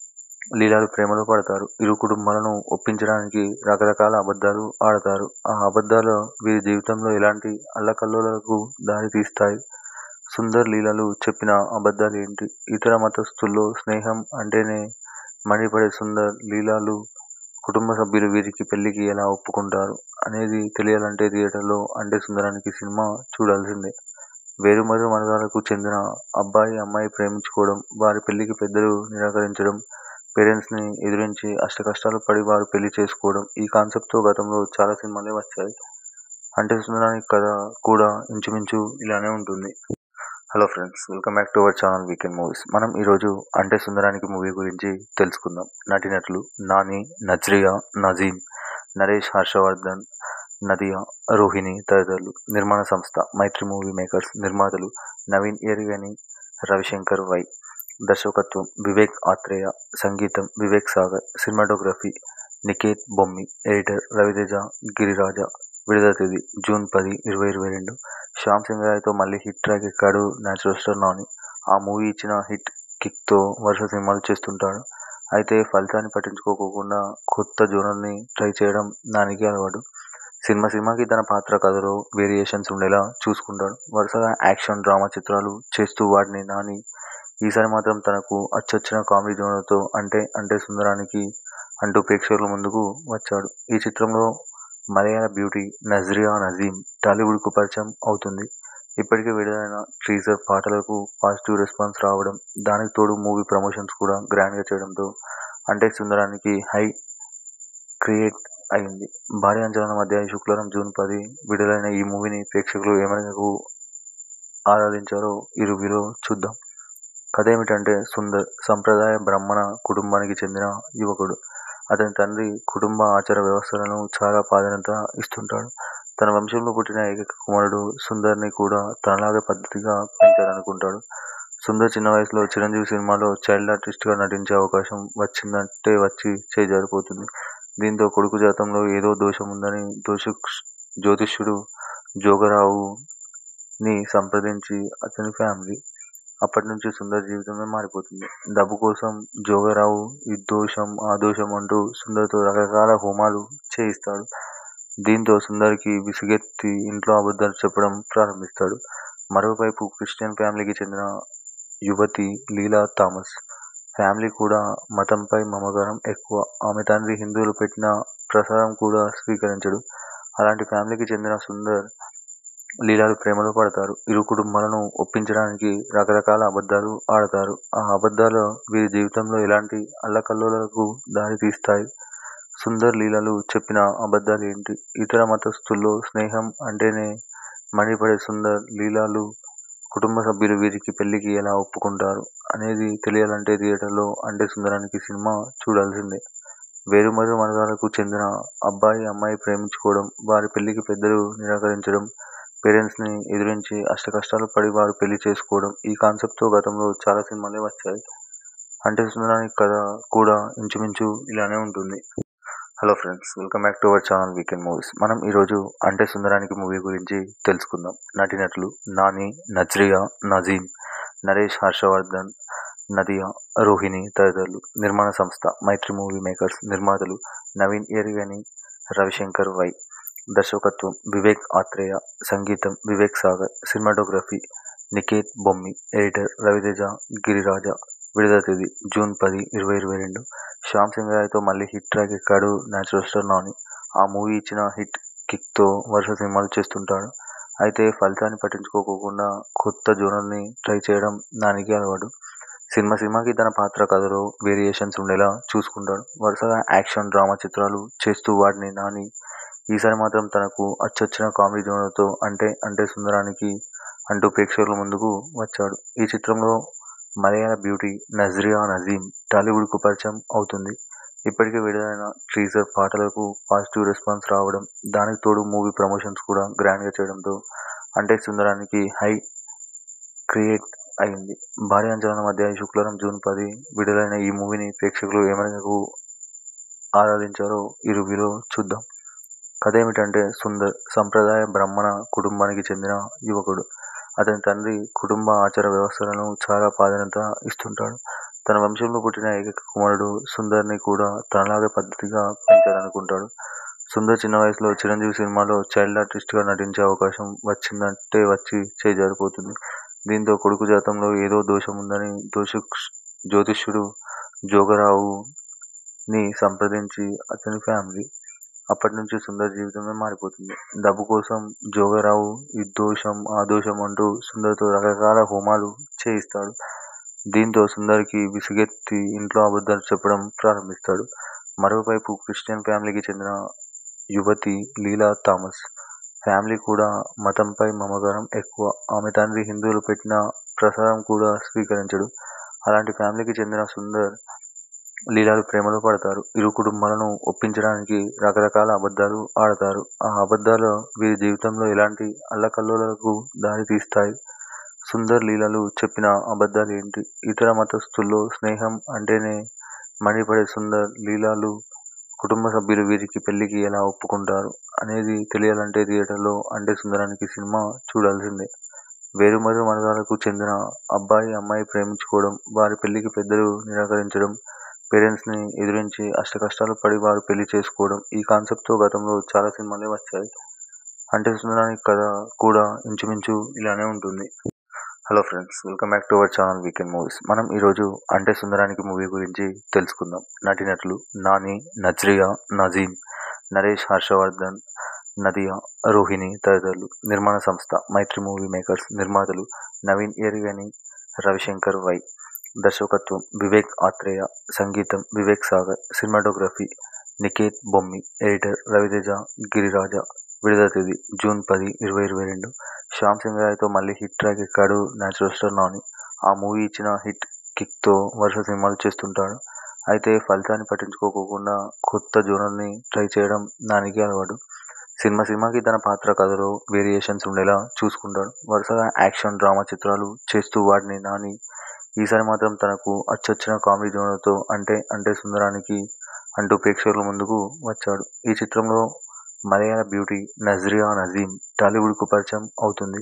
[SPEAKER 1] లీలాలు ప్రేమలో పడతారు ఇరు కుటుంబాలను ఒప్పించడానికి రకరకాల అబద్ధాలు ఆడతారు ఆ అబద్ధాలు వీరి జీవితంలో ఎలాంటి అల్లకల్లోలకు దారి తీస్తాయి సుందర్ లీలలు చెప్పిన అబద్ధాలు ఏంటి ఇతర మతస్థుల్లో స్నేహం అంటేనే మండిపడే సుందర్ లీలాలు కుటుంబ సభ్యులు వీరికి పెళ్లికి ఎలా ఒప్పుకుంటారు అనేది తెలియాలంటే థియేటర్లో అంటే సుందరానికి సినిమా చూడాల్సిందే వేరుమర్రు వర్గాలకు చెందిన అబ్బాయి అమ్మాయి ప్రేమించుకోవడం వారి పెళ్లికి పెద్దలు నిరాకరించడం పేరెంట్స్ని ఎదిరించి అష్టకష్టాలు పడి వారు పెళ్లి చేసుకోవడం ఈ కాన్సెప్ట్తో గతంలో చాలా సినిమాలే వచ్చాయి అంటే సుందరానికి కథ కూడా ఇంచుమించు ఇలానే ఉంటుంది hello friends welcome back to our channel weekend movies మనం ఈరోజు అంటే సుందరానికి మూవీ గురించి తెలుసుకుందాం నటినట్లు నాని నజ్రియా నజీమ్ నరేష్ హర్షవర్ధన్ నదియా రోహిణి తదితరులు నిర్మాణ సంస్థ మైత్రి మూవీ మేకర్స్ నిర్మాతలు నవీన్ ఎరిగని రవిశంకర్ వై దర్శకత్వం వివేక్ ఆత్రేయ సంగీతం వివేక్ సాగర్ సినిమాటోగ్రఫీ నికేత్ బొమ్మి ఎడిటర్ రవితేజ గిరిరాజ విడుదల తేదీ జూన్ పది ఇరవై ఇరవై రెండు శ్యామ్ సింగ్ రాయ్తో మళ్ళీ హిట్ ట్రాక్ ఎక్కాడు న్యాచురల్ స్టార్ నాని ఆ మూవీ ఇచ్చిన హిట్ కిక్తో వరుస సినిమాలు చేస్తుంటాడు అయితే ఫలితాన్ని పట్టించుకోకుండా కొత్త జోనర్ని ట్రై చేయడం నానికి అలవాటు సినిమా సినిమాకి తన పాత్ర కథలో వేరియేషన్స్ ఉండేలా చూసుకుంటాడు వరుసగా యాక్షన్ డ్రామా చిత్రాలు చేస్తూ వాటిని నాని ఈసారి మాత్రం తనకు అచ్చొచ్చిన కామెడీ జోనర్తో అంటే అంటే సుందరానికి అంటూ ప్రేక్షకుల ముందుకు వచ్చాడు ఈ చిత్రంలో మలయాళ బ్యూటీ నజ్రియా నజీమ్ టాలీవుడ్కు పరిచయం అవుతుంది ఇప్పటికే విడుదలైన టీజర్ పాటలకు పాజిటివ్ రెస్పాన్స్ రావడం దానికి తోడు మూవీ ప్రమోషన్స్ కూడా గ్రాండ్గా చేయడంతో అంటే సుందరానికి హై క్రియేట్ అయింది భారీ అంచనాల మధ్య ఈ శుక్రవారం జూన్ పది విడుదలైన ఈ మూవీని ప్రేక్షకులు ఏమనకు ఆరాధించారో ఈ రివ్యూలో చూద్దాం కథ ఏమిటంటే సుందర్ సంప్రదాయ బ్రాహ్మణ కుటుంబానికి చెందిన యువకుడు అతని తండ్రి కుటుంబ ఆచార వ్యవస్థలను చాలా ప్రాధాన్యత ఇస్తుంటాడు తన వంశంలో పుట్టిన ఏకైక కుమారుడు సుందర్ని కూడా తనలాగే పద్ధతిగా పెంచాలనుకుంటాడు సుందర్ చిన్న వయసులో చిరంజీవి సినిమాలో చైల్డ్ ఆర్టిస్ట్గా నటించే అవకాశం వచ్చిందంటే వచ్చి చేయి జారిపోతుంది దీంతో కొడుకు జాతంలో ఏదో దోషం ఉందని దోష జ్యోతిష్యుడు జోగరావుని సంప్రదించి అతని ఫ్యామిలీ అప్పటినుంచి సుందర్ జీవితమే మారిపోతుంది. డబ్బు కోసం జోగారావు ఈ దోషం ఆ దోషం అంటూ సుందర్తో రకరకాల హోమాలు చేయిస్తాడు. దీంతో సుందర్కి విసుగెత్తి ఇంట్లో అబద్ధాలు చెప్పడం ప్రారంభిస్తాడు. మరోవైపు క్రిస్టియన్ ఫ్యామిలీకి చెందిన యువతి లీలా థామస్ ఫ్యామిలీ కూడా మతంపై మమకారం ఎక్కువ. ఆమె తండ్రి హిందువులు పెట్టిన ప్రసాదం కూడా స్వీకరించడు. అలాంటి ఫ్యామిలీకి చెందిన సుందర్, లీలాలు ప్రేమలో పడతారు. ఇరు కుటుంబాలను ఒప్పించడానికి రకరకాల అబద్ధాలు ఆడతారు. ఆ అబద్ధాలు వీరి జీవితంలో ఎలాంటి అల్లకల్లోలాలకు దారి తీస్తాయి? సుందర్, లీలాలు చెప్పిన అబద్ధాలు ఏంటి? ఇతర మతస్థుల్లో స్నేహం అంటేనే మండిపడే సుందర్, లీలాలు కుటుంబ సభ్యులు వీరికి పెళ్లికి ఎలా ఒప్పుకుంటారు? అనేది తెలియాలంటే థియేటర్లో అంటే సుందరానికి సినిమా చూడాల్సిందే. వేరువేరు మతాలకు చెందిన అబ్బాయి, అమ్మాయి ప్రేమించుకోవడం, వారి పెళ్లికి పెద్దలు నిరాకరించడం, పేరెంట్స్ ని ఎదిరించి అష్టకష్టాలు పడి వారు పెళ్లి చేసుకోవడం ఈ కాన్సెప్ట్ తో గతంలో చాలా సినిమాలే వచ్చాయి. అంటే సుందరాని కథ కూడా ఇంచుమించు ఇలానే ఉంటుంది. Hello friends welcome back to our channel weekend movies. మనం ఈరోజు అంటే సుందరానికి మూవీ గురించి తెలుసుకుందాం. నటీనటులు నాని, నజ్రియా, నజీం, నరేష్ హర్షవర్ధన్, నదియా, రోహిణి తదితరులు. నిర్మాణ సంస్థ మైత్రి మూవీ మేకర్స్. నిర్మాతలు నవీన్ ఎరిగని, రవిశంకర్ వై. దర్శకత్వం వివేక్ ఆత్రేయ. సంగీతం వివేక్ సాగర్. సినిమాటోగ్రఫీ నికేత్ బొమ్మి. ఎడిటర్ రవితేజ గిరిరాజ. విడుదల తేదీ జూన్ పది, ఇరవై ఇరవై రెండు. శ్యామ్ సింగ్ రాయ్ తో మళ్లీ హిట్ ట్రాక్ ఎక్కాడు నేచురల్ స్టార్ నాని. ఆ మూవీ ఇచ్చిన హిట్ కిక్ తో వరుస సినిమాలు చేస్తుంటాడు. అయితే ఫలితాన్ని పట్టించుకోకుండా కొత్త జోనర్ ని ట్రై చేయడం నానికి అలవాటు. సినిమా సినిమాకి తన పాత్ర కథలో వేరియేషన్స్ ఉండేలా చూసుకుంటాడు. వరుసగా యాక్షన్, డ్రామా చిత్రాలు చేస్తూ వాడిన నాని ఈసారి మాత్రం తనకు అచ్చొచ్చిన కామెడీ జోనర్ తో అంటే అంటే సుందరానికి అంటూ ప్రేక్షకుల ముందుకు వచ్చాడు. ఈ చిత్రంలో మలయాళ బ్యూటీ నజ్రియా నజీం టాలీవుడ్ కు పరిచయం అవుతుంది. ఇప్పటికే విడుదలైన టీజర్ పాటలకు పాజిటివ్ రెస్పాన్స్ రావడం, దానికి తోడు మూవీ ప్రమోషన్స్ కూడా గ్రాండ్ గా చేయడంతో అంటే సుందరానికి హై క్రియేట్ అయింది. భారీ అంచనాల మధ్య శుక్రవారం జూన్ పది విడుదలైన ఈ మూవీని ప్రేక్షకులు ఏ మేరకు ఆదరించారో ఈ రివ్యూలో చూద్దాం. కథేమిటంటే సుందర్ సంప్రదాయ బ్రాహ్మణ కుటుంబానికి చెందిన యువకుడు. అతని తండ్రి కుటుంబ ఆచార వ్యవస్థలకు చాలా ప్రాధాన్యత ఇస్తుంటాడు. తన వంశంలో పుట్టిన ఏకైక కుమారుడు సుందర్ ని కూడా తనలాగే పద్ధతిగా పెంచాలనుకుంటాడు. సుందర్ చిన్న వయసులో చిరంజీవి సినిమాలో చైల్డ్ ఆర్టిస్ట్ గా నటించే అవకాశం వచ్చినట్టే వచ్చి చేయి జారిపోతుంది. దీంతో కొడుకు జాతకంలో ఏదో దోషం ఉందని జ్యోతిష్యుడు జోగారావు ని సంప్రదించి అతని ఫ్యామిలీ. అప్పటినుంచి సుందర్ జీవితమే మారిపోతుంది. డబ్బు కోసం జోగారావు ఈ దోషం ఆ దోషం అంటూ సుందర్తో రకరకాల హోమాలు చేయిస్తాడు. దీంతో సుందర్కి విసుగెత్తి ఇంట్లో అబద్ధాలు చెప్పడం ప్రారంభిస్తాడు. మరోవైపు క్రిస్టియన్ ఫ్యామిలీకి చెందిన యువతి లీలా థామస్ ఫ్యామిలీ కూడా మతంపై మమకారం ఎక్కువ. ఆమె తండ్రి హిందువులు పెట్టిన ప్రసాదం కూడా స్వీకరించడు. అలాంటి ఫ్యామిలీకి చెందిన సుందర్, లీలాలు ప్రేమలో పడతారు. ఇరు కుటుంబాలను ఒప్పించడానికి రకరకాల అబద్ధాలు ఆడతారు. ఆ అబద్ధాలు వీరి జీవితంలో ఎలాంటి అల్లకల్లోలాలకు దారి తీస్తాయి? సుందర్, లీలాలు చెప్పిన అబద్ధాలు ఏంటి? ఇతర మతస్థుల్లో స్నేహం అంటేనే మండిపడే సుందర్, లీలాలు కుటుంబ సభ్యులు వీరికి పెళ్లికి ఎలా ఒప్పుకుంటారు? అనేది తెలియాలంటే థియేటర్లో అంటే సుందరానికి సినిమా చూడాల్సిందే. వేరువేరు మతాలకు చెందిన అబ్బాయి, అమ్మాయి ప్రేమించుకోవడం, వారి పెళ్లికి పెద్దలు నిరాకరించడం, పేరెంట్స్ ని ఎదిరించి అష్టకష్టాలు పడి వారు పెళ్లి చేసుకోవడం ఈ కాన్సెప్ట్ తో గతంలో చాలా సినిమాలే వచ్చాయి. అంటే సుందరాని కథ కూడా ఇంచుమించు ఇలానే ఉంటుంది. Hello friends welcome back to our channel weekend movies. మనం ఈరోజు అంటే సుందరానికి మూవీ గురించి తెలుసుకుందాం. నటీనటులు నాని, నజ్రియా, నజీం, నరేష్ హర్షవర్ధన్, నదియా, రోహిణి తదితరులు. నిర్మాణ సంస్థ మైత్రి మూవీ మేకర్స్. నిర్మాతలు నవీన్ ఎరిగని, రవిశంకర్ వై. దర్శకత్వం వివేక్ ఆత్రేయ. సంగీతం వివేక్ సాగర్. సినిమాటోగ్రఫీ నికేత్ బొమ్మి. ఎడిటర్ రవితేజ గిరిరాజ. విడుదల తేదీ జూన్ పది, ఇరవై ఇరవై రెండు. శ్యామ్ సింగ్ రాయ్ తో మళ్లీ హిట్ ట్రాక్ ఎక్కాడు నేచురల్ స్టార్ నాని. ఆ మూవీ ఇచ్చిన హిట్ కిక్ తో వరుస సినిమాలు చేస్తుంటాడు. అయితే ఫలితాన్ని పట్టించుకోకుండా కొత్త జోనర్ ని ట్రై చేయడం నానికి అలవాటు. సినిమా సినిమాకి తన పాత్ర కథలో వేరియేషన్స్ ఉండేలా చూసుకుంటాడు. వరుసగా యాక్షన్, డ్రామా చిత్రాలు చేస్తూ వాడిన నాని ఈసారి మాత్రం తనకు అచ్చొచ్చిన కామెడీ జోనర్ తో అంటే అంటే సుందరానికి అంటూ ప్రేక్షకుల ముందుకు వచ్చాడు. ఈ చిత్రంలో మలయాళ బ్యూటీ నజ్రియా నజీం టాలీవుడ్ కు పరిచయం అవుతుంది.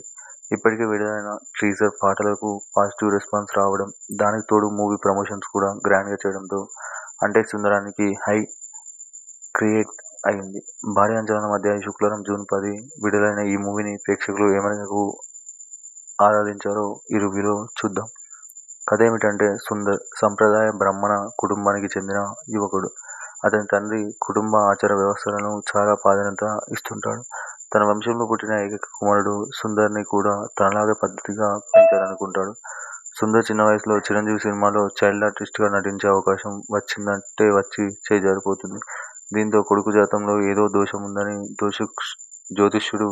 [SPEAKER 1] ఇప్పటికే విడుదలైన టీజర్ పాటలకు పాజిటివ్ రెస్పాన్స్ రావడం దానికి తోడు మూవీ ప్రమోషన్స్ కూడా గ్రాండ్గా చేయడంతో అంటే సుందరానికి హై క్రియేట్ అయింది భారీ అంచనాల మధ్య ఈ శుక్రవారం జూన్ పది విడుదలైన ఈ మూవీని ప్రేక్షకులు ఏ మేరకు ఆరాధించారో ఈ రివ్యూలో చూద్దాం కథ ఏమిటంటే సుందర్ సంప్రదాయ బ్రాహ్మణ కుటుంబానికి చెందిన యువకుడు అతని తండ్రి కుటుంబ ఆచార వ్యవస్థలను చాలా ప్రాధాన్యత ఇస్తుంటాడు తన వంశంలో పుట్టిన ఏకైక కుమారుడు సుందర్ని కూడా తనలాగే పద్ధతిగా పెంచాలనుకుంటాడు సుందర్ చిన్న వయసులో చిరంజీవి సినిమాలో చైల్డ్ ఆర్టిస్ట్గా నటించే అవకాశం వచ్చిందంటే వచ్చి చేజారిపోతుంది దీంతో కొడుకు జాతంలో ఏదో దోషం ఉందని దోష జ్యోతిష్యుడు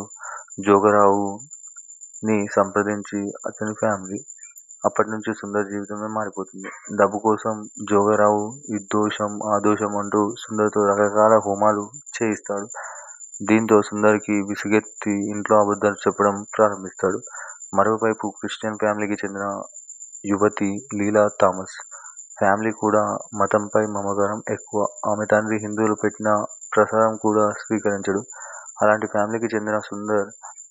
[SPEAKER 1] జోగరావుని సంప్రదించి అతని ఫ్యామిలీ అప్పటి నుంచి సుందర్ జీవితమే మారిపోతుంది డబ్బు కోసం జోగరావు ఈ దోషం ఆ దోషం అంటూ సుందర్తో రకరకాల హోమాలు చేయిస్తాడు దీంతో సుందర్కి విసుగెత్తి ఇంట్లో అబద్ధాలు చెప్పడం ప్రారంభిస్తాడు మరోవైపు క్రిస్టియన్ ఫ్యామిలీకి చెందిన యువతి లీలా థామస్ ఫ్యామిలీ కూడా మతంపై మమకారం ఎక్కువ ఆమె తండ్రి హిందువులు పెట్టిన ప్రసాదం కూడా స్వీకరించడు అలాంటి ఫ్యామిలీకి చెందిన సుందర్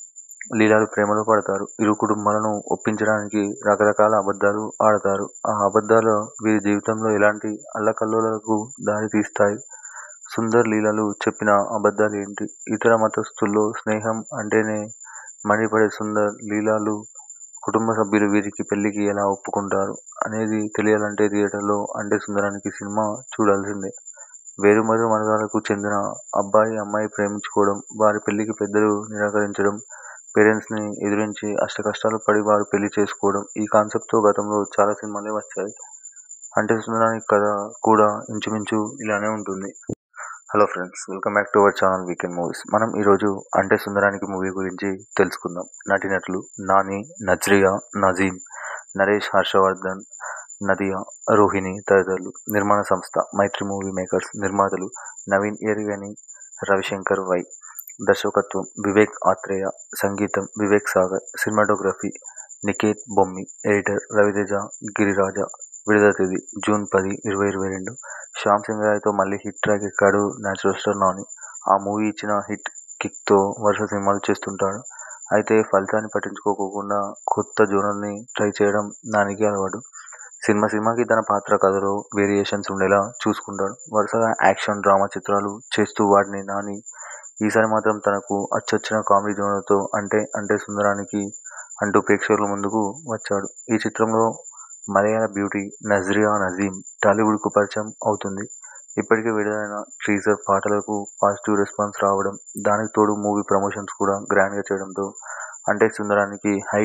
[SPEAKER 1] లీలాలు ప్రేమలో పడతారు ఇరు కుటుంబాలను ఒప్పించడానికి రకరకాల అబద్ధాలు ఆడతారు ఆ అబద్ధాలు వీరి జీవితంలో ఎలాంటి అల్లకల్లోలకు దారి తీస్తాయి సుందర్ లీలలు చెప్పిన అబద్ధాలు ఏంటి ఇతర మతస్థుల్లో స్నేహం అంటేనే మండిపడే సుందర్ లీలాలు కుటుంబ సభ్యులు వీరికి పెళ్లికి ఎలా ఒప్పుకుంటారు అనేది తెలియాలంటే థియేటర్లో అంటే సుందరానికి సినిమా చూడాల్సిందే వేరుమరు వర్గాలకు చెందిన అబ్బాయి అమ్మాయి ప్రేమించుకోవడం వారి పెళ్లికి పెద్దలు నిరాకరించడం పేరెంట్స్ని ఎదిరించి అష్టకష్టాలు పడి వారు పెళ్లి చేసుకోవడం ఈ కాన్సెప్ట్తో గతంలో చాలా సినిమాలే వచ్చాయి అంటే సుందరానికి కథ కూడా ఇంచుమించు ఇలానే ఉంటుంది hello friends welcome back to our channel weekend movies మనం ఈరోజు అంటే సుందరానికి మూవీ గురించి తెలుసుకుందాం నటినట్లు నాని నజ్రియా నజీం నరేష్ హర్షవర్ధన్ నదియా రోహిణి తదితరులు నిర్మాణ సంస్థ మైత్రి మూవీ మేకర్స్ నిర్మాతలు నవీన్ ఎరిగని రవిశంకర్ వై దర్శకత్వం వివేక్ ఆత్రేయ సంగీతం వివేక్ సాగర్ సినిమాటోగ్రఫీ నికేత్ బొమ్మి ఎడిటర్ రవితేజ గిరిరాజ విడుదల తేదీ జూన్ పది ఇరవై ఇరవై రెండు శ్యామ్ సింగ్ రాయ్తో మళ్ళీ హిట్ ట్రాక్ ఎక్కాడు న్యాచురల్ స్టార్ నాని ఆ మూవీ ఇచ్చిన హిట్ కిక్తో వరుస సినిమాలు చేస్తుంటాడు అయితే ఫలితాన్ని పట్టించుకోకుండా కొత్త జోనర్ని ట్రై చేయడం నానికి అలవాటు సినిమా సినిమాకి తన పాత్ర కథలో వేరియేషన్స్ ఉండేలా చూసుకుంటాడు వరుసగా యాక్షన్ డ్రామా చిత్రాలు చేస్తూ వాటిని నాని ఈసారి మాత్రం తనకు అచ్చొచ్చిన కామెడీ జోనర్తో అంటే అంటే సుందరానికి అంటూ ప్రేక్షకుల ముందుకు వచ్చాడు ఈ చిత్రంలో మలయాళ బ్యూటీ నజ్రియా నజీం టాలీవుడ్కు పరిచయం అవుతుంది ఇప్పటికే విడుదలైన టీజర్ పాటలకు పాజిటివ్ రెస్పాన్స్ రావడం దానికి తోడు మూవీ ప్రమోషన్స్ కూడా గ్రాండ్గా చేయడంతో అంటే సుందరానికి హై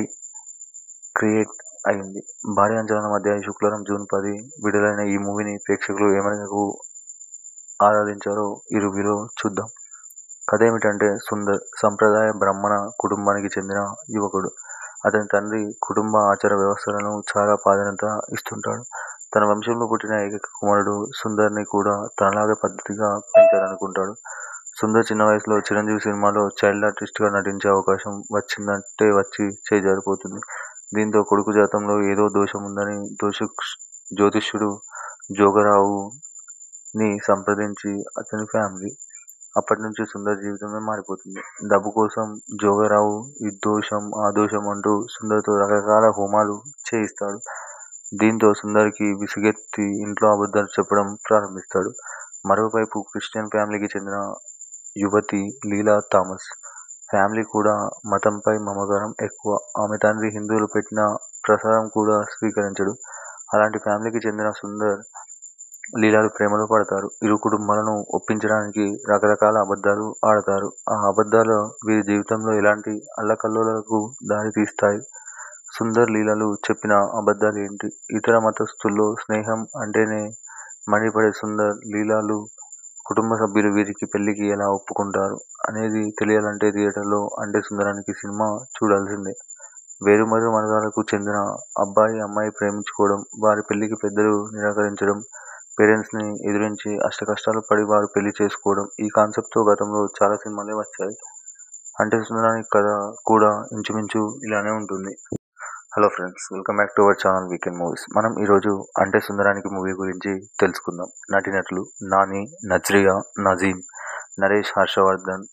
[SPEAKER 1] క్రియేట్ అయింది భారీ అంచనాల మధ్య ఈ శుక్రవారం జూన్ పది విడుదలైన ఈ మూవీని ప్రేక్షకులు ఏ మేరకు ఆరాధించారో ఈ రివ్యూలో చూద్దాం కథ ఏమిటంటే సుందర్ సంప్రదాయ బ్రాహ్మణ కుటుంబానికి చెందిన యువకుడు అతని తండ్రి కుటుంబ ఆచార వ్యవస్థలను చాలా ప్రాధాన్యత ఇస్తుంటాడు తన వంశంలో పుట్టిన ఏకైక కుమారుడు సుందర్ని కూడా తనలాగే పద్ధతిగా పెంచాలనుకుంటాడు సుందర్ చిన్న వయసులో చిరంజీవి సినిమాలో చైల్డ్ ఆర్టిస్ట్గా నటించే అవకాశం వచ్చిందంటే వచ్చి చేజారిపోతుంది దీంతో కొడుకు జాతంలో ఏదో దోషం ఉందని దోష జ్యోతిష్యుడు జోగరావుని సంప్రదించి అతని ఫ్యామిలీ అప్పటి నుంచి సుందర్ జీవితమే మారిపోతుంది డబ్బు కోసం జోగరావు ఈ దోషం ఆ దోషం అంటూ సుందర్తో రకరకాల హోమాలు చేయిస్తాడు దీంతో సుందర్కి విసుగెత్తి ఇంట్లో అబద్ధాలు చెప్పడం ప్రారంభిస్తాడు మరోవైపు క్రిస్టియన్ ఫ్యామిలీకి చెందిన యువతి లీలా థామస్ ఫ్యామిలీ కూడా మతంపై మమకారం ఎక్కువ ఆమె తండ్రి హిందువులు పెట్టిన ప్రసాదం కూడా స్వీకరించడు అలాంటి ఫ్యామిలీకి చెందిన సుందర్ లీలాలు ప్రేమలో పడతారు ఇరు కుటుంబాలను ఒప్పించడానికి రకరకాల అబద్ధాలు ఆడతారు ఆ అబద్ధాలు వీరి జీవితంలో ఎలాంటి అల్లకల్లోలకు దారి తీస్తాయి సుందర్ లీలలు చెప్పిన అబద్ధాలు ఏంటి ఇతర మతస్థుల్లో స్నేహం అంటేనే మండిపడే సుందర్ లీలాలు కుటుంబ సభ్యులు వీరికి పెళ్లికి ఎలా ఒప్పుకుంటారు అనేది తెలియాలంటే థియేటర్లో అంటే సుందరానికి సినిమా చూడాల్సిందే వేరుమరు వర్గాలకు చెందిన అబ్బాయి అమ్మాయి ప్రేమించుకోవడం వారి పెళ్లికి పెద్దలు నిరాకరించడం పేరెంట్స్ని ఎదిరించి అష్టకష్టాలు పడి వారు పెళ్లి చేసుకోవడం ఈ కాన్సెప్ట్తో గతంలో చాలా సినిమాలే వచ్చాయి అంటే సుందరానికి కథ కూడా ఇంచుమించు ఇలానే ఉంటుంది hello friends welcome back to our channel weekend movies మనం ఈరోజు అంటే సుందరానికి మూవీ గురించి తెలుసుకుందాం నటినట్లు నాని నజ్రియా నజీం నరేష్ హర్షవర్ధన్